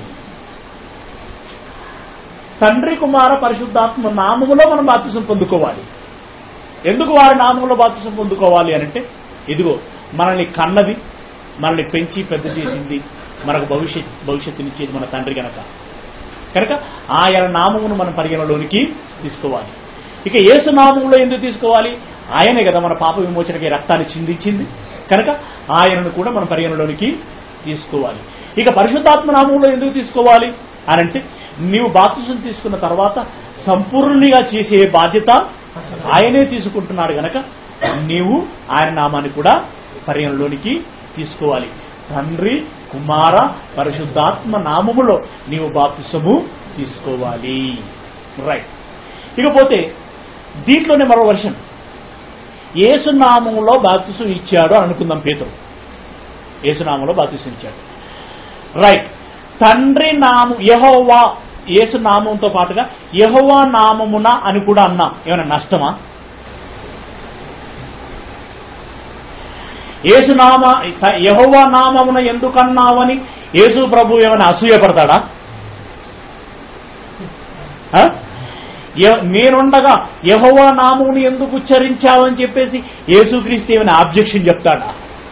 తండ్రి కుమార పరిశుద్ధాత్మ నామములో మనం బాప్తిసం పొందుకోవాలి ఎందుకు వారి నామములో బాప్తిసం పొందుకోవాలి అని అంటే ఇదిగో మనల్ని కన్నది మనల్ని పెంచి పెద్ద చేసింది మనకు భవిష్యత్ భవిష్యత్తునిచ్చేది మన తండ్రి గనక కనుక ఆయన నామమును మనం పరిగణలోనికి తీసుకోవాలి ఇక యేసు నామములో ఎందుకు తీసుకోవాలి ఆయనే కదా మన పాప విమోచనకి రక్తాన్ని చిందించింది కనుక ఆయనను కూడా మనం పరిగణలోనికి తీసుకోవాలి ఇక పరిశుద్ధాత్మ నామంలో ఎందుకు తీసుకోవాలి అనంటే నీవు బాప్తిసం తీసుకున్న తర్వాత సంపూర్ణంగా చేసే బాధ్యత ఆయనే తీసుకుంటున్నాడు గనక నీవు ఆయన నామాన్ని కూడా పరిగణలోనికి తీసుకోవాలి తండ్రి కుమార పరిశుద్ధాత్మ నామములో నీవు బాప్తిసము తీసుకోవాలి రైట్ ఇకపోతే దీంట్లోనే మరో వర్షన్ ఏసునామంలో బాప్తిసం ఇచ్చాడు అని అనుకుందాం పేతురు ఏసునామంలో బాప్తిసం ఇచ్చాడు రైట్ తండ్రి నామం యహోవా యేసు నామంతో పాటుగా యహోవా నామమున అని కూడా అన్నా ఏమైనా నష్టమా యేసునామ యహోవా నామమున ఎందుకన్నావని యేసు ప్రభు ఏమైనా అసూయపడతాడా ఆ? య- నేనుండగా యహోవా నామమును ఎందుకు ఉచ్చరించావని చెప్పేసి యేసుక్రీస్తు ఏమైనా ఆబ్జెక్షన్ చెప్తాడా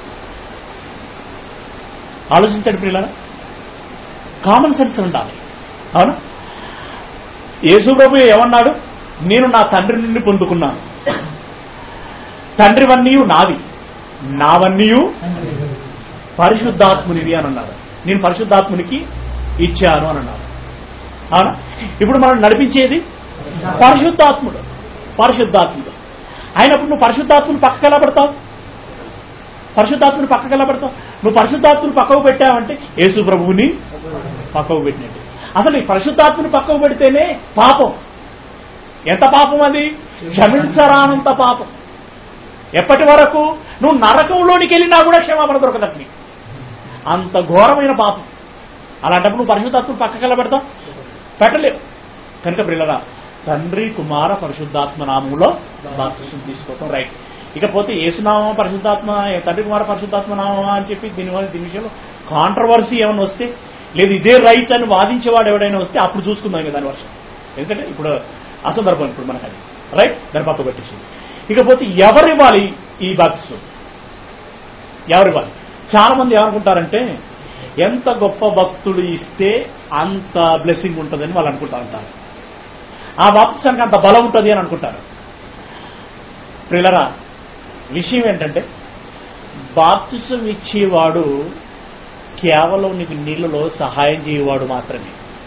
ఆలోచించండి పిల్లల కామన్ సెన్స్ ఉండాలి అవునా యేసు ప్రభు ఏమన్నాడు నేను నా తండ్రి నుండి పొందుకున్నాను తండ్రివన్నీ నావి నావన్నీ పరిశుద్ధాత్మునివి అని అన్నాడు నేను పరిశుద్ధాత్మునికి ఇచ్చాను అని అన్నాడు అవునా ఇప్పుడు మనం నడిపించేది పరిశుద్ధాత్ముడు పరిశుద్ధాత్ముడు అయినప్పుడు నువ్వు పరిశుద్ధాత్ముని పక్కకు ఎలా పడతావు పరిశుద్ధాత్ముని పక్కకు ఎలా పడతావు నువ్వు పరిశుద్ధాత్ముని పక్కకు పెట్టావంటే యేసు ప్రభువుని పక్కకు పెట్టినట్టు అసలు ఈ పరిశుద్ధాత్ముని పక్కకు పెడితేనే పాపం ఎంత పాపం అది క్షమించరానంత పాపం ఎప్పటి వరకు నువ్వు నరకంలోనికి వెళ్ళినా కూడా క్షమాపణ దొరకదట నీకు అంత ఘోరమైన పాపం అలాంటప్పుడు నువ్వు పరిశుద్ధాత్మను పక్కకి ఎలా పెడతావు పెట్టలేవు కనుక పిల్లరా తండ్రి కుమార పరిశుద్ధాత్మ నామంలో బాప్తిసం తీసుకోవటం రైట్ ఇకపోతే ఏసునామా పరిశుద్ధాత్మ తండ్రి కుమార పరిశుద్ధాత్మ నామా అని చెప్పి దీని వల్ల దీని విషయంలో కాంట్రవర్సీ ఏమైనా వస్తే లేదు ఇదే రైట్ అని వాదించేవాడు ఎవడైనా వస్తే అప్పుడు చూసుకుందాం ఇంకా దాని వర్షం ఎందుకంటే ఇప్పుడు అసందర్భం ఇప్పుడు మనకు అది రైట్ దాని పక్క పెట్టేసింది ఇకపోతే ఎవరివ్వాలి ఈ బాప్తిసం ఎవరివ్వాలి చాలా మంది ఏమనుకుంటారంటే ఎంత గొప్ప భక్తుడు ఇస్తే అంత బ్లెస్సింగ్ ఉంటుందని వాళ్ళు అనుకుంటా ఉంటారు ఆ బాప్తిసానికి అంత బలం ఉంటుంది అని అనుకుంటారు ప్రిలరా విషయం ఏంటంటే బాప్తిసం ఇచ్చేవాడు కేవలం నీకు నీళ్ళలో సహాయం చేయవాడు మాత్రమే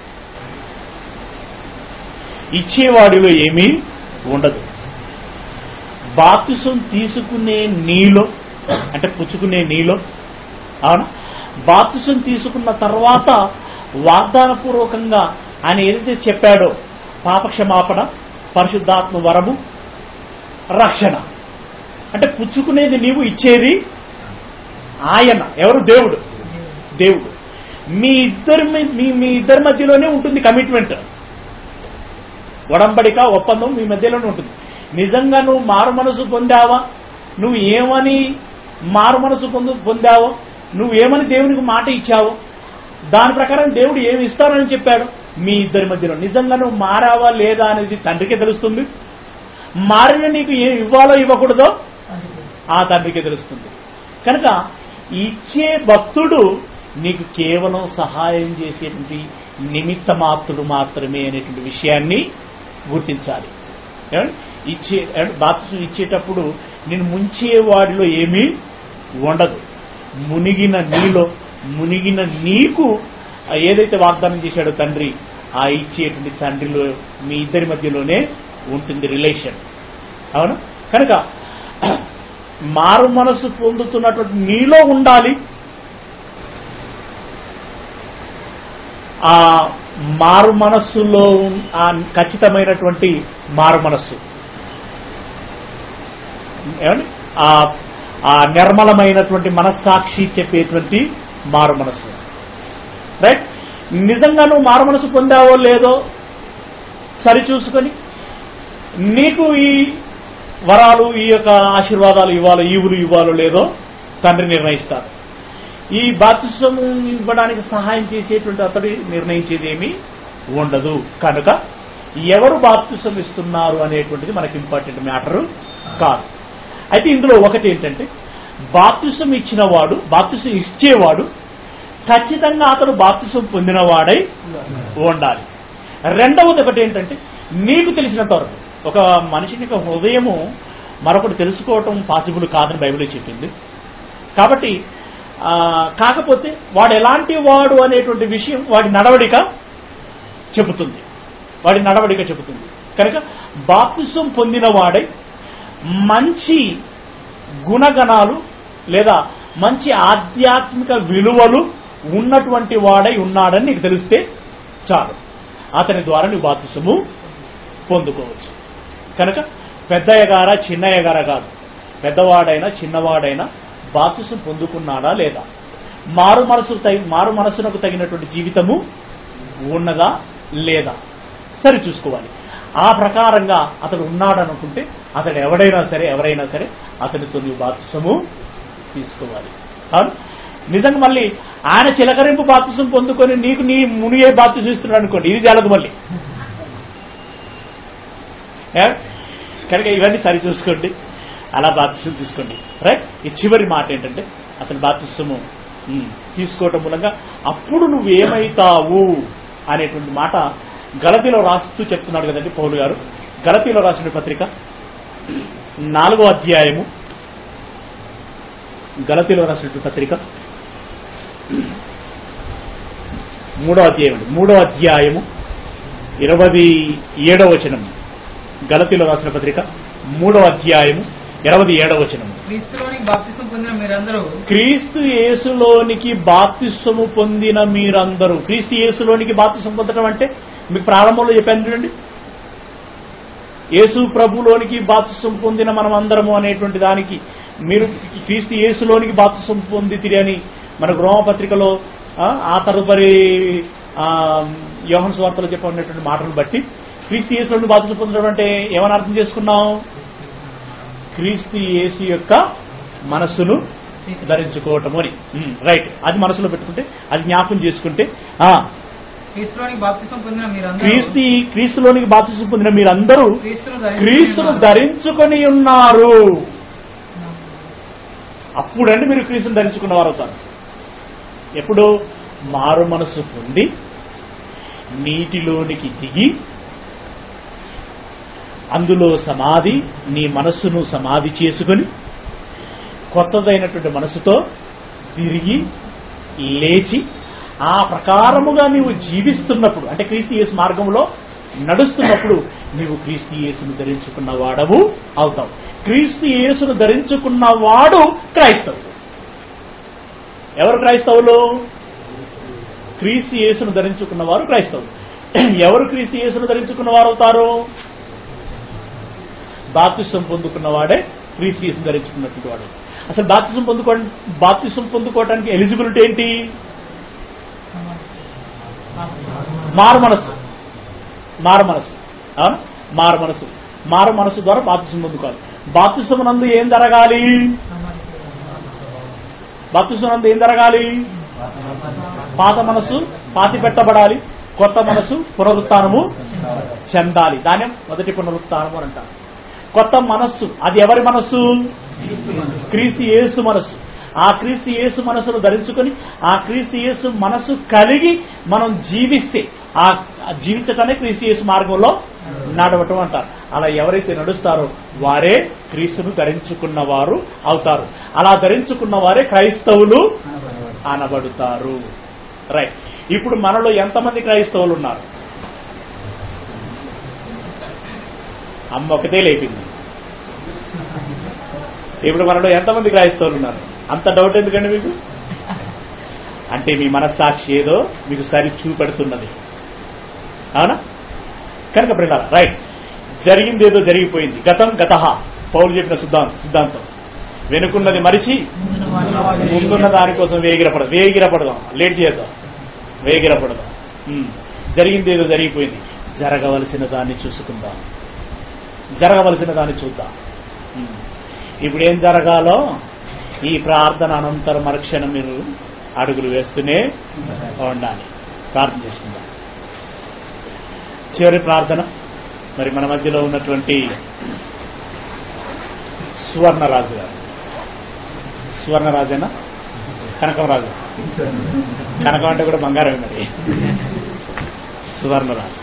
ఇచ్చేవాడిలో ఏమీ ఉండదు బాప్తిసం తీసుకునే నీలో అంటే పుచ్చుకునే నీలో అవునా బాప్తిసం తీసుకున్న తర్వాత వాగ్దానపూర్వకంగా ఆయన ఏదైతే చెప్పాడో పాపక్షమాపణ పరిశుద్ధాత్మ వరము రక్షణ అంటే పుచ్చుకునేది నీవు ఇచ్చేది ఆయన ఎవరు దేవుడు దేవుడు మీ ఇద్దరి మీ- మీ మీ ఇద్దరి మధ్యలోనే ఉంటుంది కమిట్మెంట్ ఒడంబడిక ఒప్పందం మీ మధ్యలోనే ఉంటుంది నిజంగా నువ్వు మారు మనసు పొందావా నువ్వు ఏమని మారు మనసు పొందు పొందావో నువ్వు ఏమని దేవునికి మాట ఇచ్చావో దాని ప్రకారం దేవుడు ఏమి ఇస్తానని చెప్పాడు మీ ఇద్దరి మధ్యలో నిజంగా నువ్వు మారావా లేదా అనేది తండ్రికే తెలుస్తుంది మారిన నీకు ఏం ఇవ్వాలో ఇవ్వకూడదో ఆ తండ్రికే తెలుస్తుంది కనుక ఇచ్చే భక్తుడు నీకు కేవలం సహాయం చేసేటువంటి నిమిత్త మాత్రుడు మాత్రమే అనేటువంటి విషయాన్ని గుర్తించాలి ఏమండి? ఇచ్చే ఏమండి? బాప్తిసం ఇచ్చేటప్పుడు నేను ముంచేవాడిలో ఏమీ ఉండదు మునిగిన నీలో మునిగిన నీకు ఆ ఏదైతే వాగ్దానం చేశాడో తండ్రి ఆ ఇచ్చేటువంటి తండ్రిలో మీ ఇద్దరి మధ్యలోనే ఉంటుంది రిలేషన్ అవునా కనుక మారు మనసు పొందుతున్నటువంటి నీలో ఉండాలి ఆ మారు మనస్సులో ఉన్- ఆ ఖచ్చితమైనటువంటి మారు మనస్సు ఏమండి ఆ ఆ నిర్మలమైనటువంటి మనస్సాక్షి చెప్పేటువంటి మారు మనస్సు రైట్ నిజంగా నువ్వు మారు మనసు పొందావో లేదో సరి చూసుకొని నీకు ఈ వరాలు ఈ యొక్క ఆశీర్వాదాలు ఇవ్వాలో ఈవులు ఇవ్వాలో లేదో తండ్రి నిర్ణయిస్తారు ఈ బాప్తిసం ఇవ్వడానికి సహాయం చేసేటువంటి అతడు నిర్ణయించేది ఏమీ ఉండదు కనుక ఎవరు బాప్తిసం ఇస్తున్నారు అనేటువంటిది మనకి ఇంపార్టెంట్ మ్యాటర్ కాదు అయితే ఇందులో ఒకటి ఏంటంటే బాప్తిసం ఇచ్చిన వాడు బాప్తిసం ఇచ్చేవాడు ఖచ్చితంగా అతడు బాప్తిసం పొందినవాడై ఉండాలి రెండవది ఒకటి ఏంటంటే నీకు తెలిసినంత వరకు ఒక మనిషిని యొక్క హృదయము మరొకటి తెలుసుకోవటం పాసిబుల్ కాదని బైబిల్ చెప్పింది కాబట్టి ఆ, కాకపోతే వాడు ఎలాంటి వాడు అనేటువంటి విషయం వాడి నడవడిక చెబుతుంది వాడి నడవడిక చెబుతుంది కనుక బాప్తిసం పొందిన వాడై మంచి గుణగణాలు లేదా మంచి ఆధ్యాత్మిక విలువలు ఉన్నటువంటి వాడై ఉన్నాడని నీకు తెలిస్తే చాలు అతని ద్వారా నువ్వు బాప్తిసము పొందుకోవచ్చు కనుక పెద్దయ్యగారా చిన్నయ్యగారా కాదు పెద్దవాడైనా చిన్నవాడైనా బాప్తిసం పొందుకున్నాడా లేదా మారు మనసు తగి మారు మనసునకు తగినటువంటి జీవితము ఉన్నదా లేదా సరి చూసుకోవాలి ఆ ప్రకారంగా అతడు ఉన్నాడనుకుంటే అతడు ఎవడైనా సరే ఎవరైనా సరే అతనితో నువ్వు బాప్తిసము తీసుకోవాలి అవును నిజంగా మళ్ళీ ఆయన చిలకరింపు బాప్తిసం పొందుకొని నీకు నీ మునిగే బాప్తిసం ఇస్తున్నాడు అనుకోండి ఇది చాలదు మళ్ళీ ఏ? కనుక ఇవన్నీ సరి చూసుకోండి అలా బాప్తిసం తీసుకోండి రైట్ ఈ చివరి మాట ఏంటంటే అసలు బాప్తిసము ఉమ్, తీసుకోవటం మూలంగా అప్పుడు నువ్వేమైతావు అనేటువంటి మాట గలతిలో రాస్తూ చెప్తున్నాడు కదండి పౌలు గారు గలతిలో రాసిన పత్రిక నాలుగో అధ్యాయము గలతిలో రాసిన పత్రిక మూడో అధ్యాయం అండి మూడో అధ్యాయము ఇరవై ఏడవ వచనం గలతిలో రాసిన పత్రిక మూడో అధ్యాయము ఇరవై ఏడవ వచనం క్రీస్తులోని బాప్తిసం పొందిన మీరందరూ క్రీస్తు యేసులోనికి బాప్తిస్వము పొందిన మీరందరూ క్రీస్తు యేసులోనికి బాప్తిసం పొందడం అంటే మీకు ప్రారంభంలో చెప్పాను చూడండి యేసు ప్రభులోనికి బాప్తిసం పొందిన మనం అందరము అనేటువంటి దానికి మీరు క్రీస్తు యేసులోనికి బాప్తిసం పొందితిరి అని మనకు రోమపత్రికలో ఆ, ఆ తదుపరి ఆ, యోహన్ స్వార్తలో చెప్పినటువంటి మాటలు బట్టి క్రీస్తు యేసులోని బాప్తిసం పొందడం అంటే ఏమని అర్థం చేసుకున్నాం క్రీస్తు యేసు యొక్క మనస్సును ధరించుకోవటము అని ఉమ్, రైట్ అది మనసులో పెట్టుకుంటే అది జ్ఞాపకం చేసుకుంటే ఆ, క్రీస్తులోని బాప్తిసం పొందిన మీరందరూ క్రీస్తు క్రీస్తులోనికి బాప్తిసం పొందిన మీరందరూ క్రీస్తును ధరించి క్రీస్తును ఉన్నారు. ధరించుకొని ఉన్నారు అప్పుడండి మీరు క్రీస్తును ధరించుకున్న వారు అవుతారు ఎప్పుడు మారు మనసు పొంది నీటిలోనికి దిగి అందులో సమాధి నీ మనస్సును సమాధి చేసుకొని కొత్తదైనటువంటి మనసుతో తిరిగి లేచి ఆ ప్రకారముగా నీవు జీవిస్తున్నప్పుడు అంటే క్రీస్తు యేసు మార్గంలో నడుస్తున్నప్పుడు నీవు క్రీస్తు యేసును ధరించుకున్న వాడవు అవుతావు క్రీస్తు యేసును ధరించుకున్న వాడు క్రైస్తవుడు ఎవరు క్రైస్తవులు క్రీస్తు యేసును ధరించుకున్న వారు క్రైస్తవులు ఎవరు క్రీస్తు యేసును ధరించుకున్న వారు అవుతారు బాప్తిసం పొందుకున్న వాడే క్రీస్తు యేసును ధరించుకున్నటువంటి వాడు అసలు బాప్తిసం పొందుకో బాప్తిసం పొందుకోవడానికి ఎలిజిబిలిటీ ఏంటి మారు మనసు మారు మనసు అవునా మారు మనసు మారు మనసు ద్వారా బాప్తిసం పొందుకోవాలి బాప్తిసం నందు ఏం జరగాలి బాప్తిసం నందు ఏం జరగాలి పాత మనసు పాతి పెట్టబడాలి కొత్త మనసు పునరుత్నము చెందాలి దాన్ని మొదటి పునరుత్నము అని అంటారు కొత్త మనస్సు అది ఎవరి మనస్సు క్రీస్తు యేసు మనస్సు ఆ క్రీస్తు యేసు మనసును ధరించుకొని ఆ క్రీస్తు యేసు మనసు కలిగి మనం జీవిస్తే ఆ ఆ జీవించటానే క్రీస్తు యేసు మార్గంలో నడవటం అంటారు అలా ఎవరైతే నడుస్తారో వారే క్రీస్తును ధరించుకున్న వారు అవుతారు అలా ధరించుకున్న వారే క్రైస్తవులు అనబడుతారు రైట్ ఇప్పుడు మనలో ఎంతమంది క్రైస్తవులు ఉన్నారు అమ్మ ఒకటే లేపింది ఇప్పుడు మనలో ఎంతమంది క్రైస్తవులు ఉన్నారు అంత డౌట్ ఎందుకండి మీకు అంటే మీ మనస్సాక్షి ఏదో మీకు సరి చూపెడుతున్నది అవునా కనుక బ్రిడాల రైట్ జరిగింది ఏదో జరిగిపోయింది గతం గత పౌలు చెప్పిన సిద్ధాంతం సిద్ధాంతం వెనుకున్నది మరిచి ముందున్న దానికోసం వేగిరపడదు వేగిరపడదాం లేట్ చేద్దాం వేగిరపడదాం ఉమ్. జరిగింది ఏదో జరిగిపోయింది జరగవలసిన దాన్ని చూసుకుందాం జరగవలసిన దాన్ని చూద్దాం ఇప్పుడు ఏం జరగాలో ఈ ప్రార్థన అనంతరం మరుక్షణం మీరు అడుగులు వేస్తూనే ఉండాలి ప్రార్థన చేసుకుందాం చివరి ప్రార్థన మరి మన మధ్యలో ఉన్నటువంటి సువర్ణరాజు గారు సువర్ణరాజేనా కనకం రాజు కనకం అంటే కూడా బంగారం మరి సువర్ణరాజు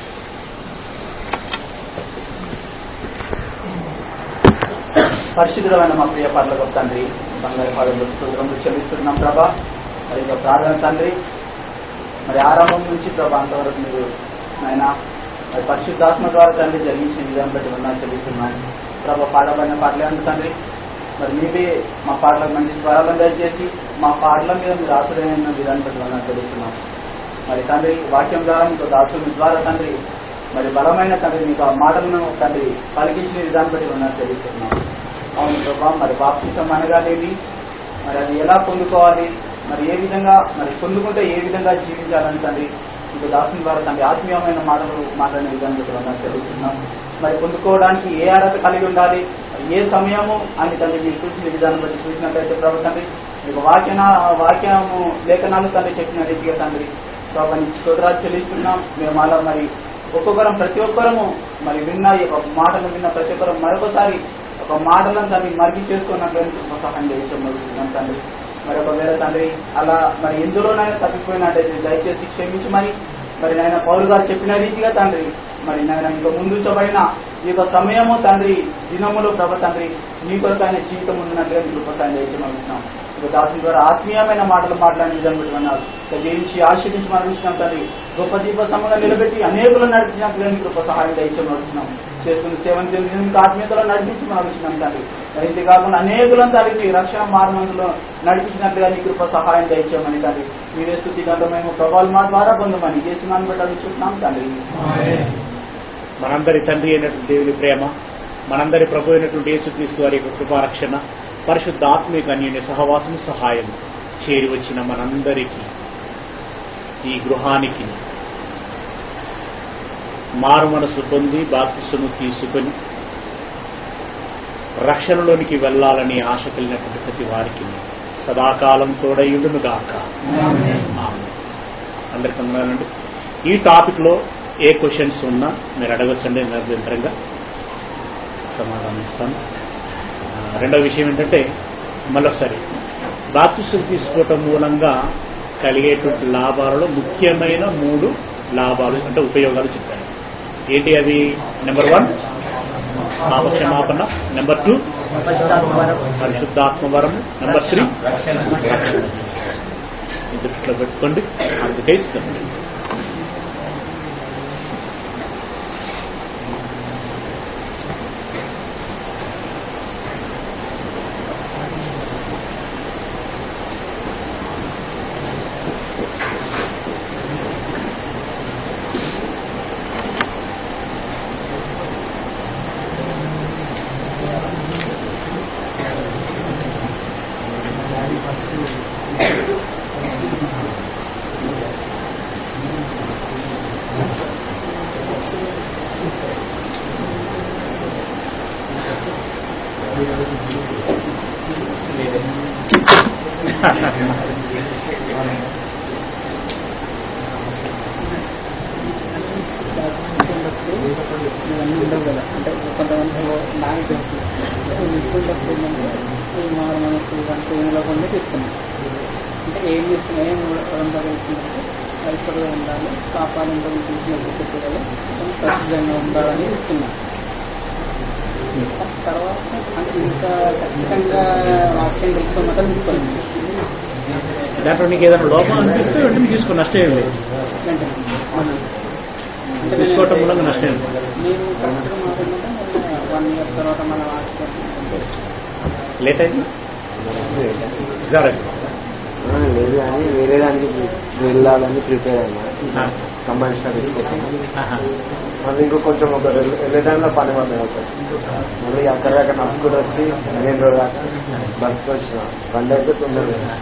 పరిశుద్ధమైన మా ప్రియ పట్ల తండ్రి బంగారు పాదములు స్తోత్రములు చెల్లిస్తున్నాం ప్రభా మరి ఇంకా ప్రార్థన తండ్రి మరి ఆరంభం నుంచి ప్రభా అంతవరకు మీరు ఆయన మరి పరిశుద్ధాత్మ ద్వారా తండ్రి జరిగించిన విధానం బట్టి ఉన్నా చెల్లిస్తున్నాను ప్రభా పాడబడిన పాటలే ఉంది తండ్రి మరి మీరే మా పాటలకు మంచి స్వరాలను దయచేసి మా పాటల మీద మీరు ఆశ్రయమైన విధానం బట్టి ఉన్నా చెల్లిస్తున్నాం మరి తండ్రి వాక్యం ద్వారా మీకు దాసుని ద్వారా తండ్రి మరి బలమైన తండ్రి మీకు ఆ మాటలను తండ్రి పలికించిన విధానం బట్టి ఉన్నారు తెలుస్తున్నాం అవును ప్రభా మరి బాప్తిసం అనగానేమి మరి అది ఎలా పొందుకోవాలి మరి ఏ విధంగా మరి పొందుకుంటే ఏ విధంగా జీవించాలని తండ్రి మీకు దాసుని ద్వారా తండ్రి ఆత్మీయమైన మాటలు మాట్లాడిన విధానం బట్టి ఉన్నారు తెలుస్తున్నాం మరి పొందుకోవడానికి ఏ అర్హత కలిగి ఉండాలి మరి ఏ సమయము అని తండ్రి మీరు సూచించిన విధానం బట్టి చూసినట్లయితే ప్రభు తండ్రి మీకు వాక్యన వాక్యము లేఖనాలు తండ్రి చెప్పిన రీతిగా తండ్రి ప్రభు నీకు స్తోత్రాలు చెల్లిస్తున్నాం మేము అలా మరి ఒక్కొక్కరం ప్రతి ఒక్కరము మరి విన్న ఈ ఒక మాటను విన్న ప్రతి ఒక్కరం మరొకసారి ఒక మాటలను తండ్రి మరిగి చేసుకున్నట్లయితే సహాయం చేస్తున్నాం తండ్రి మరి ఒకవేళ తండ్రి అలా మరి ఎందులోనైనా తప్పిపోయినట్టయితే దయచేసి క్షమించి మరి మరి నాయన పౌరు గారు చెప్పిన రీతిగా తండ్రి మరి నాయన ఇంకా ముందుంచబడిన ఈ యొక్క సమయము తండ్రి దినములు ప్రభ తండ్రి మీ కొరకు ఆయన జీవితం ఉన్నట్లుగా మీకు ఉపసాయం చేస్తున్నాం ఇక దాసుని ద్వారా ఆత్మీయమైన మాటలు మాట్లాడిన విధానం బట్టి అన్నారు జయించి ఆశీర్వించి మరణించినాం తండ్రి గొప్ప దీప సమంగా నిలబెట్టి అనేకులు నడిపించినట్లుగా మీకు గొప్ప సహాయం దయచేసి నడుస్తున్నాం చేసుకున్న సేవను తెలిసి మీకు ఆత్మీయతలో నడిపించి మరణించినాం తండ్రి మరి ఇంతే కాకుండా అనేకులను తండ్రి రక్షణ మార్గంలో నడిపించినట్లుగా నీ కృప సహాయం దయచేయమని తండ్రి మీరే స్థుతి గంధమేమో ప్రభావం మా ద్వారా పొందమని చేసినాన్ని బట్టి అడుగుతున్నాం తండ్రి మనందరి తండ్రి అయినటువంటి దేవుని ప్రేమ మనందరి ప్రభు అయినటువంటి యేసుక్రీస్తు వారి యొక్క కృపారక్షణ పరిశుద్ధ ఆత్మీయ అన్యోన్య సహవాసం సహాయం చేరి వచ్చిన మనందరికీ ఈ గృహానికి మారు మనసు పొంది బాప్తిసము తీసుకొని రక్షణలోనికి వెళ్ళాలని ఆశ కలిగినటువంటి ప్రతి వారికి సదాకాలం తోడయుడును గాక ఆమేన్. అందరికీ వందనాలండి ఈ టాపిక్ లో ఏ క్వశ్చన్స్ ఉన్నా మీరు అడగచ్చండి నిరంతరంగా సమాధానం ఇస్తాను ఆ, రెండవ విషయం ఏంటంటే మళ్ళొకసారి బాప్తిస్టులు తీసుకోవటం మూలంగా కలిగేటువంటి లాభాలలో ముఖ్యమైన మూడు లాభాలు అంటే ఉపయోగాలు చెప్పాను ఏంటి అవి నెంబర్ వన్ పాపక్షమాపణ నెంబర్ టూ పరిశుద్ధాత్మ వరము నెంబర్ త్రీ ఈ దృష్టిలో పెట్టుకోండి అందుకే ఇస్తాం ఇవన్నీ ఉండవు కదా అంటే కొంతమంది నాకు తెలుసు తీసుకున్నప్పుడు ఏంటంటే ఈ మారు మనసు అంటే ఏం లేకుండా తీసుకున్నాం అంటే ఏం తీసుకున్నా ఏం రెండు తీసుకున్నట్టు పరిసరగా ఉండాలి కాపాడంతో తీసుకున్నట్టు చెప్పాలి ఖచ్చితంగా ఉండాలని తీసుకున్నాం తర్వాత అంటే ఇంకా ఖచ్చితంగా వాక్యం తెలుసుకుని మాత్రం తీసుకోలేదు దాంట్లో నీకు ఏదైనా లోపం అనిపిస్తే వెంటనే తీసుకుని నష్టం ఏం లేదు వెంటనే అంటే తీసుకోవటం మూలంగా నష్టం ఏం లేదు మీరు కరెక్ట్గా మాట్లాడుకుంటే వన్ ఇయర్ తర్వాత మన వాక్యం లేట్ అయింది ఎగ్జామ్ రాసి ఆ, లేదు కానీ వేరే దానికి వెళ్ళాలని ప్రిపేర్ అయినా కంబైన్ స్టడీస్ కోసం మళ్ళీ ఇంకో కొంచెం ఒక వెళ్ళ- వెళ్ళే టైంలో పని పడ్డాయి ఒకటి మళ్ళీ అక్కడ అక్కడ నడుచుకుంటూ వచ్చి మెయిన్ రోడ్ దాకా బస్కి వచ్చిన బండి అయితే తొందరగా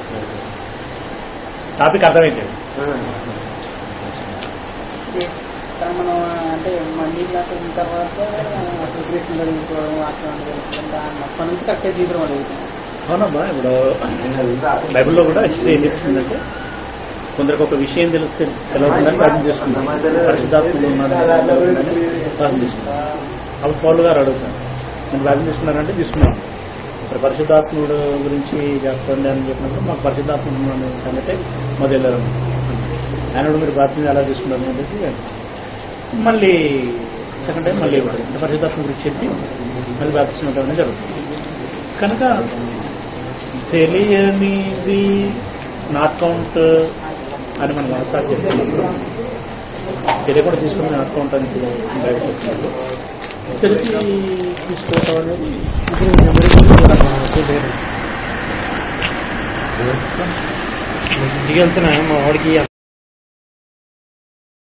టాపిక్ అర్థమైంది ఆ. కానీ మనం అంటే మన నీళ్ళు అయిన తర్వాత అసలు కృష్ణ తీసుకోవడం వాక్యం దాన్ని అప్పటి నుంచి కరెక్ట్గా తీసుకోవడం అనేది అవునమ్మా ఇప్పుడు బైబిల్లో కూడా యాక్చువల్లీ ఏం చెప్తుందంటే కొందరికి ఒక విషయం తెలిస్తే తెలవకుండా ప్రార్థన చేసుకుంటారు పరిశుద్ధాత్ముడు ఉన్నాడు ప్రార్థన చేసుకుంటారు అప్పుడు పౌలు గారు అడుగుతాను నేను ప్రార్థన చేసుకున్నారంటే తీసుకున్నాను ఇప్పుడు పరిశుద్ధాత్ముడు గురించి చెప్పండి అని చెప్పినప్పుడు మాకు పరిశుద్ధాత్ముడు ఉన్న సంగతే మొదలెళ్ళారు ఆయన కూడా మీరు ప్రార్థన ఎలా తీసుకున్నారు అని చెప్పి మళ్ళీ సెకండ్ టైం మళ్ళీ ఇవ్వడం అంటే పరిశుద్ధాత్మ గురించి చెప్పి మళ్ళీ ప్రార్థించడం అనేది జరుగుతుంది కనుక తెలియనిది నాట్ కౌంట్ అని మనం వాస్తవాలు చెప్తున్నప్పుడు తెలియకుండా తీసుకుని నాట్ కౌంట్ అని బయట చెప్తున్నారు తెలిసి తీసుకోవటం అనేది ఇప్పుడు మెమరీ ఇంటికి వెళ్తున్నా మా వాడికి